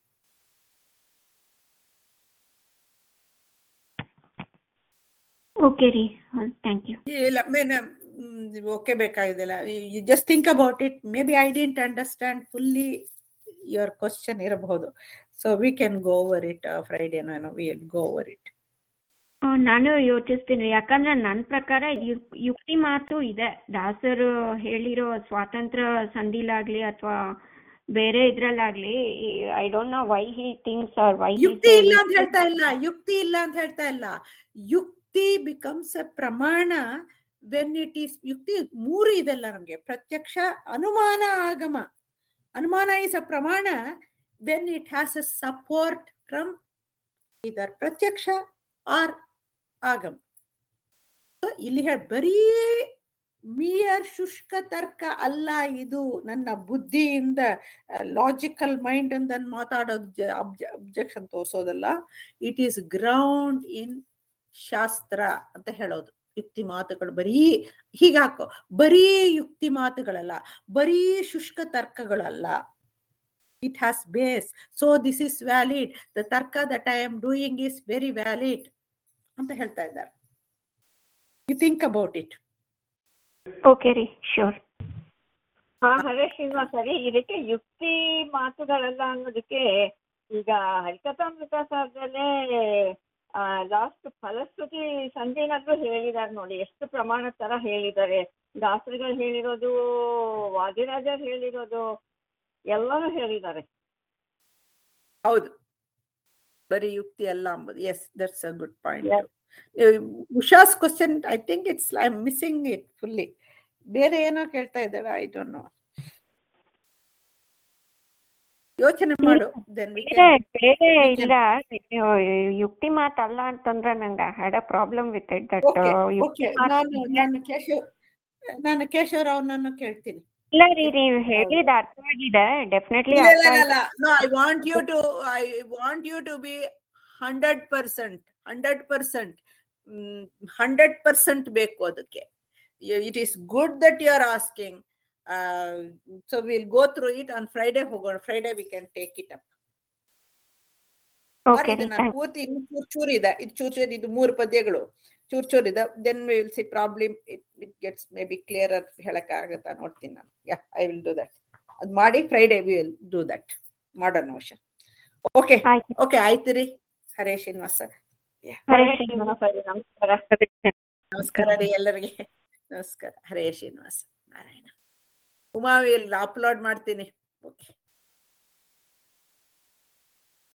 ಓಕೆ ರೀ ಥ್ಯಾಂಕ್ ಯು ಇಲ್ಲ ಮೇನ್ ಓಕೆ ಬೇಕಾಗಿದೆಲ್ಲ just think about it maybe I didn't understand fully your question ಇರಬಹುದು so we can go over it ಫ್ರೈಡೇನೋ ವಿ ಗೋ ಓವರ್ ಇಟ್ ನಾನು ಯೋಚಿಸ್ತೀನಿ ಯಾಕಂದ್ರೆ ನನ್ನ ಪ್ರಕಾರ ಯು- ಯುಕ್ತಿ ಮಾತು ಇದೆ ದಾಸರು ಹೇಳಿರೋ ಸ್ವಾತಂತ್ರ್ಯ ಸಂಧಿಲಾಗ್ಲಿ ಅಥವಾ ಬೇರೆ ಇದ್ರಲ್ಲಾಗ್ಲಿ I don't know why he things are why ಯುಕ್ತಿ ಇಲ್ಲ ಅಂತ ಹೇಳ್ತಾ ಇಲ್ಲ ಯುಕ್ತಿ ಇಲ್ಲ ಅಂತ ಹೇಳ್ತಾ ಇಲ್ಲ ಯುಕ್ತಿ ಬಿಕಮ್ಸ್ ಎ ಪ್ರಮಾಣ ವೆನ್ ಇಟ್ ಈಸ್ ಯುಕ್ತಿ ಮೂರು ಇದೆಲ್ಲ ನಮ್ಗೆ ಪ್ರತ್ಯಕ್ಷ ಅನುಮಾನ ಆಗಮ ಅನುಮಾನ ಇಸ್ ಅ ಪ್ರಮಾಣ when it has a support from either ಪ್ರತ್ಯಕ್ಷ ಆರ್ ಆಗಮ So, ಇಲ್ಲಿ ಹೇಳ ಬರೀ ಮಿಯರ್ ಶುಷ್ಕ ತರ್ಕ ಅಲ್ಲ ಇದು ನನ್ನ ಬುದ್ಧಿಯಿಂದ ಲಾಜಿಕಲ್ ಮೈಂಡ್ ಅಂತ ಮಾತಾಡೋದು ಅಬ್ಜೆಕ್ಷನ್ ತೋರಿಸೋದಲ್ಲ ಇಟ್ ಈಸ್ ಗ್ರೌಂಡ್ ಇನ್ ಶಾಸ್ತ್ರ ಅಂತ ಹೇಳೋದು ಯುಕ್ತಿ ಮಾತುಗಳು ಬರೀ ಹೀಗಾಕೋ ಬರೀ ಯುಕ್ತಿ ಮಾತುಗಳಲ್ಲ ಬರೀ ಶುಷ್ಕ ತರ್ಕಗಳಲ್ಲ it has base so this is valid the ತರ್ಕ that I am doing is very valid ಅಂತ ಹೇಳ್ತಾ ಇದ್ದಾರೆ you think about it okay ರೀ ಶೋರ್ ಹಾ ಹರೇ ಶ್ರೀನಿವಾಸ ರೀ ಇದಕ್ಕೆ ಯುಕ್ತಿ ಮಾತುಗಳೆಲ್ಲ ಅನ್ನೋದಕ್ಕೆ ಈಗ ಹರಿಕಥಾಮೃತ ಸಾರದಲ್ಲೇ ಲಾಸ್ಟ್ ಫಲಶ್ರುತಿ ಸಂಜೆನಾದ್ರೂ ಹೇಳಿದ್ದಾರೆ ನೋಡಿ ಎಷ್ಟು ಪ್ರಮಾಣ ತರ ಹೇಳಿದ್ದಾರೆ ದಾಸರಿಗಳು ಹೇಳಿರೋದು ವಾದಿರಾಜರು ಹೇಳಿರೋದು ಎಲ್ಲಾನು ಹೇಳಿದ್ದಾರೆ ಹೌದು ಬರೀ ಯುಕ್ತಿ ಅಲ್ಲ ಅಂಬುದು yes that's a good point Usha's question I think it's I missing it fully ಬೇರೆ ಏನೋ ಕೇಳ್ತಾ ಇದ್ದಾವೆ ಐ ಡೋಂಟ್ ನೋ ಯೋಚನೆ ಮಾಡು ದೆನ್ ಬೇರೆ ಬೇರೆ ಇಲ್ಲ ಯುಕ್ತಿ ಮಾತಲ್ಲ ಅಂತಂದ್ರೆ ನಂಗೆ had a problem with it that okay ಯುಕ್ತಿ ಓಕೆ ಮಾತ್ ನಾನು ನಾನು ಕೇಶವ್ ನಾನು ಕೇಶವರಾವ್ನನ್ನು ಕೇಳ್ತೀನಿ ಇಲ್ಲ ರೀ ನೀವು ಹೇಳಿದ ಅರ್ಥ ಆಗಿದೆ ಡೆಫಿನೆಟ್ಲಿ ಇಲ್ಲ ಅರ್ಥ ಇಲ್ಲ ಆಗಿದೆ ಇಲ್ಲ no I want you to I want you to be hundred percent hundred percent hundred percent ಬೇಕು ಅದಕ್ಕೆ it is good that you are asking so will go through it on Friday ಹೋಗೋಣ Friday we can take it up okay ರೀ ನಾನು ಪೂರ್ತಿ ಇನ್ನು ಚೂರ್ ಚೂರ್ ಇದೆ ಇದು ಚೂರ್ ಚೂರ್ ಇದು ಮೂರು ಪದ್ಯಗಳು ಚೂರ್ ಚೂರ್ ಇದೆ then will see problem it it gets maybe clear ಹೇಳಕ್ ಆಗತ್ತಾ ನೋಡ್ತೀನಿ ನಾನು yeah I will do that ಅದ್ ಮಾಡಿ ಫ್ರೈಡೆ ವಿಲ್ ಡೂ ದಟ್ ಮಾಡೋಣ ಅವಶ್ಯ ಓಕೆ ಆಯ್ತು ಓಕೆ ಆಯ್ತು ರೀ ಹರೇ ಶ್ರೀನಿವಾಸ ಹರೇ ಹರೇ ಶ್ರೀನಿವಾಸ ಶ್ರೀನಿವಾಸ ನಮಸ್ಕಾರ ನಮಸ್ಕಾರ ರೀ ಎಲ್ಲರಿಗೆ ನಮಸ್ಕಾರ ಹರೇ ಶ್ರೀನಿವಾಸ ನಾರಾಯಣ ಉಮಾ ವಿಲ್ ಅಪ್ಲೋಡ್ ಮಾಡ್ತೀನಿ ಓಕೆ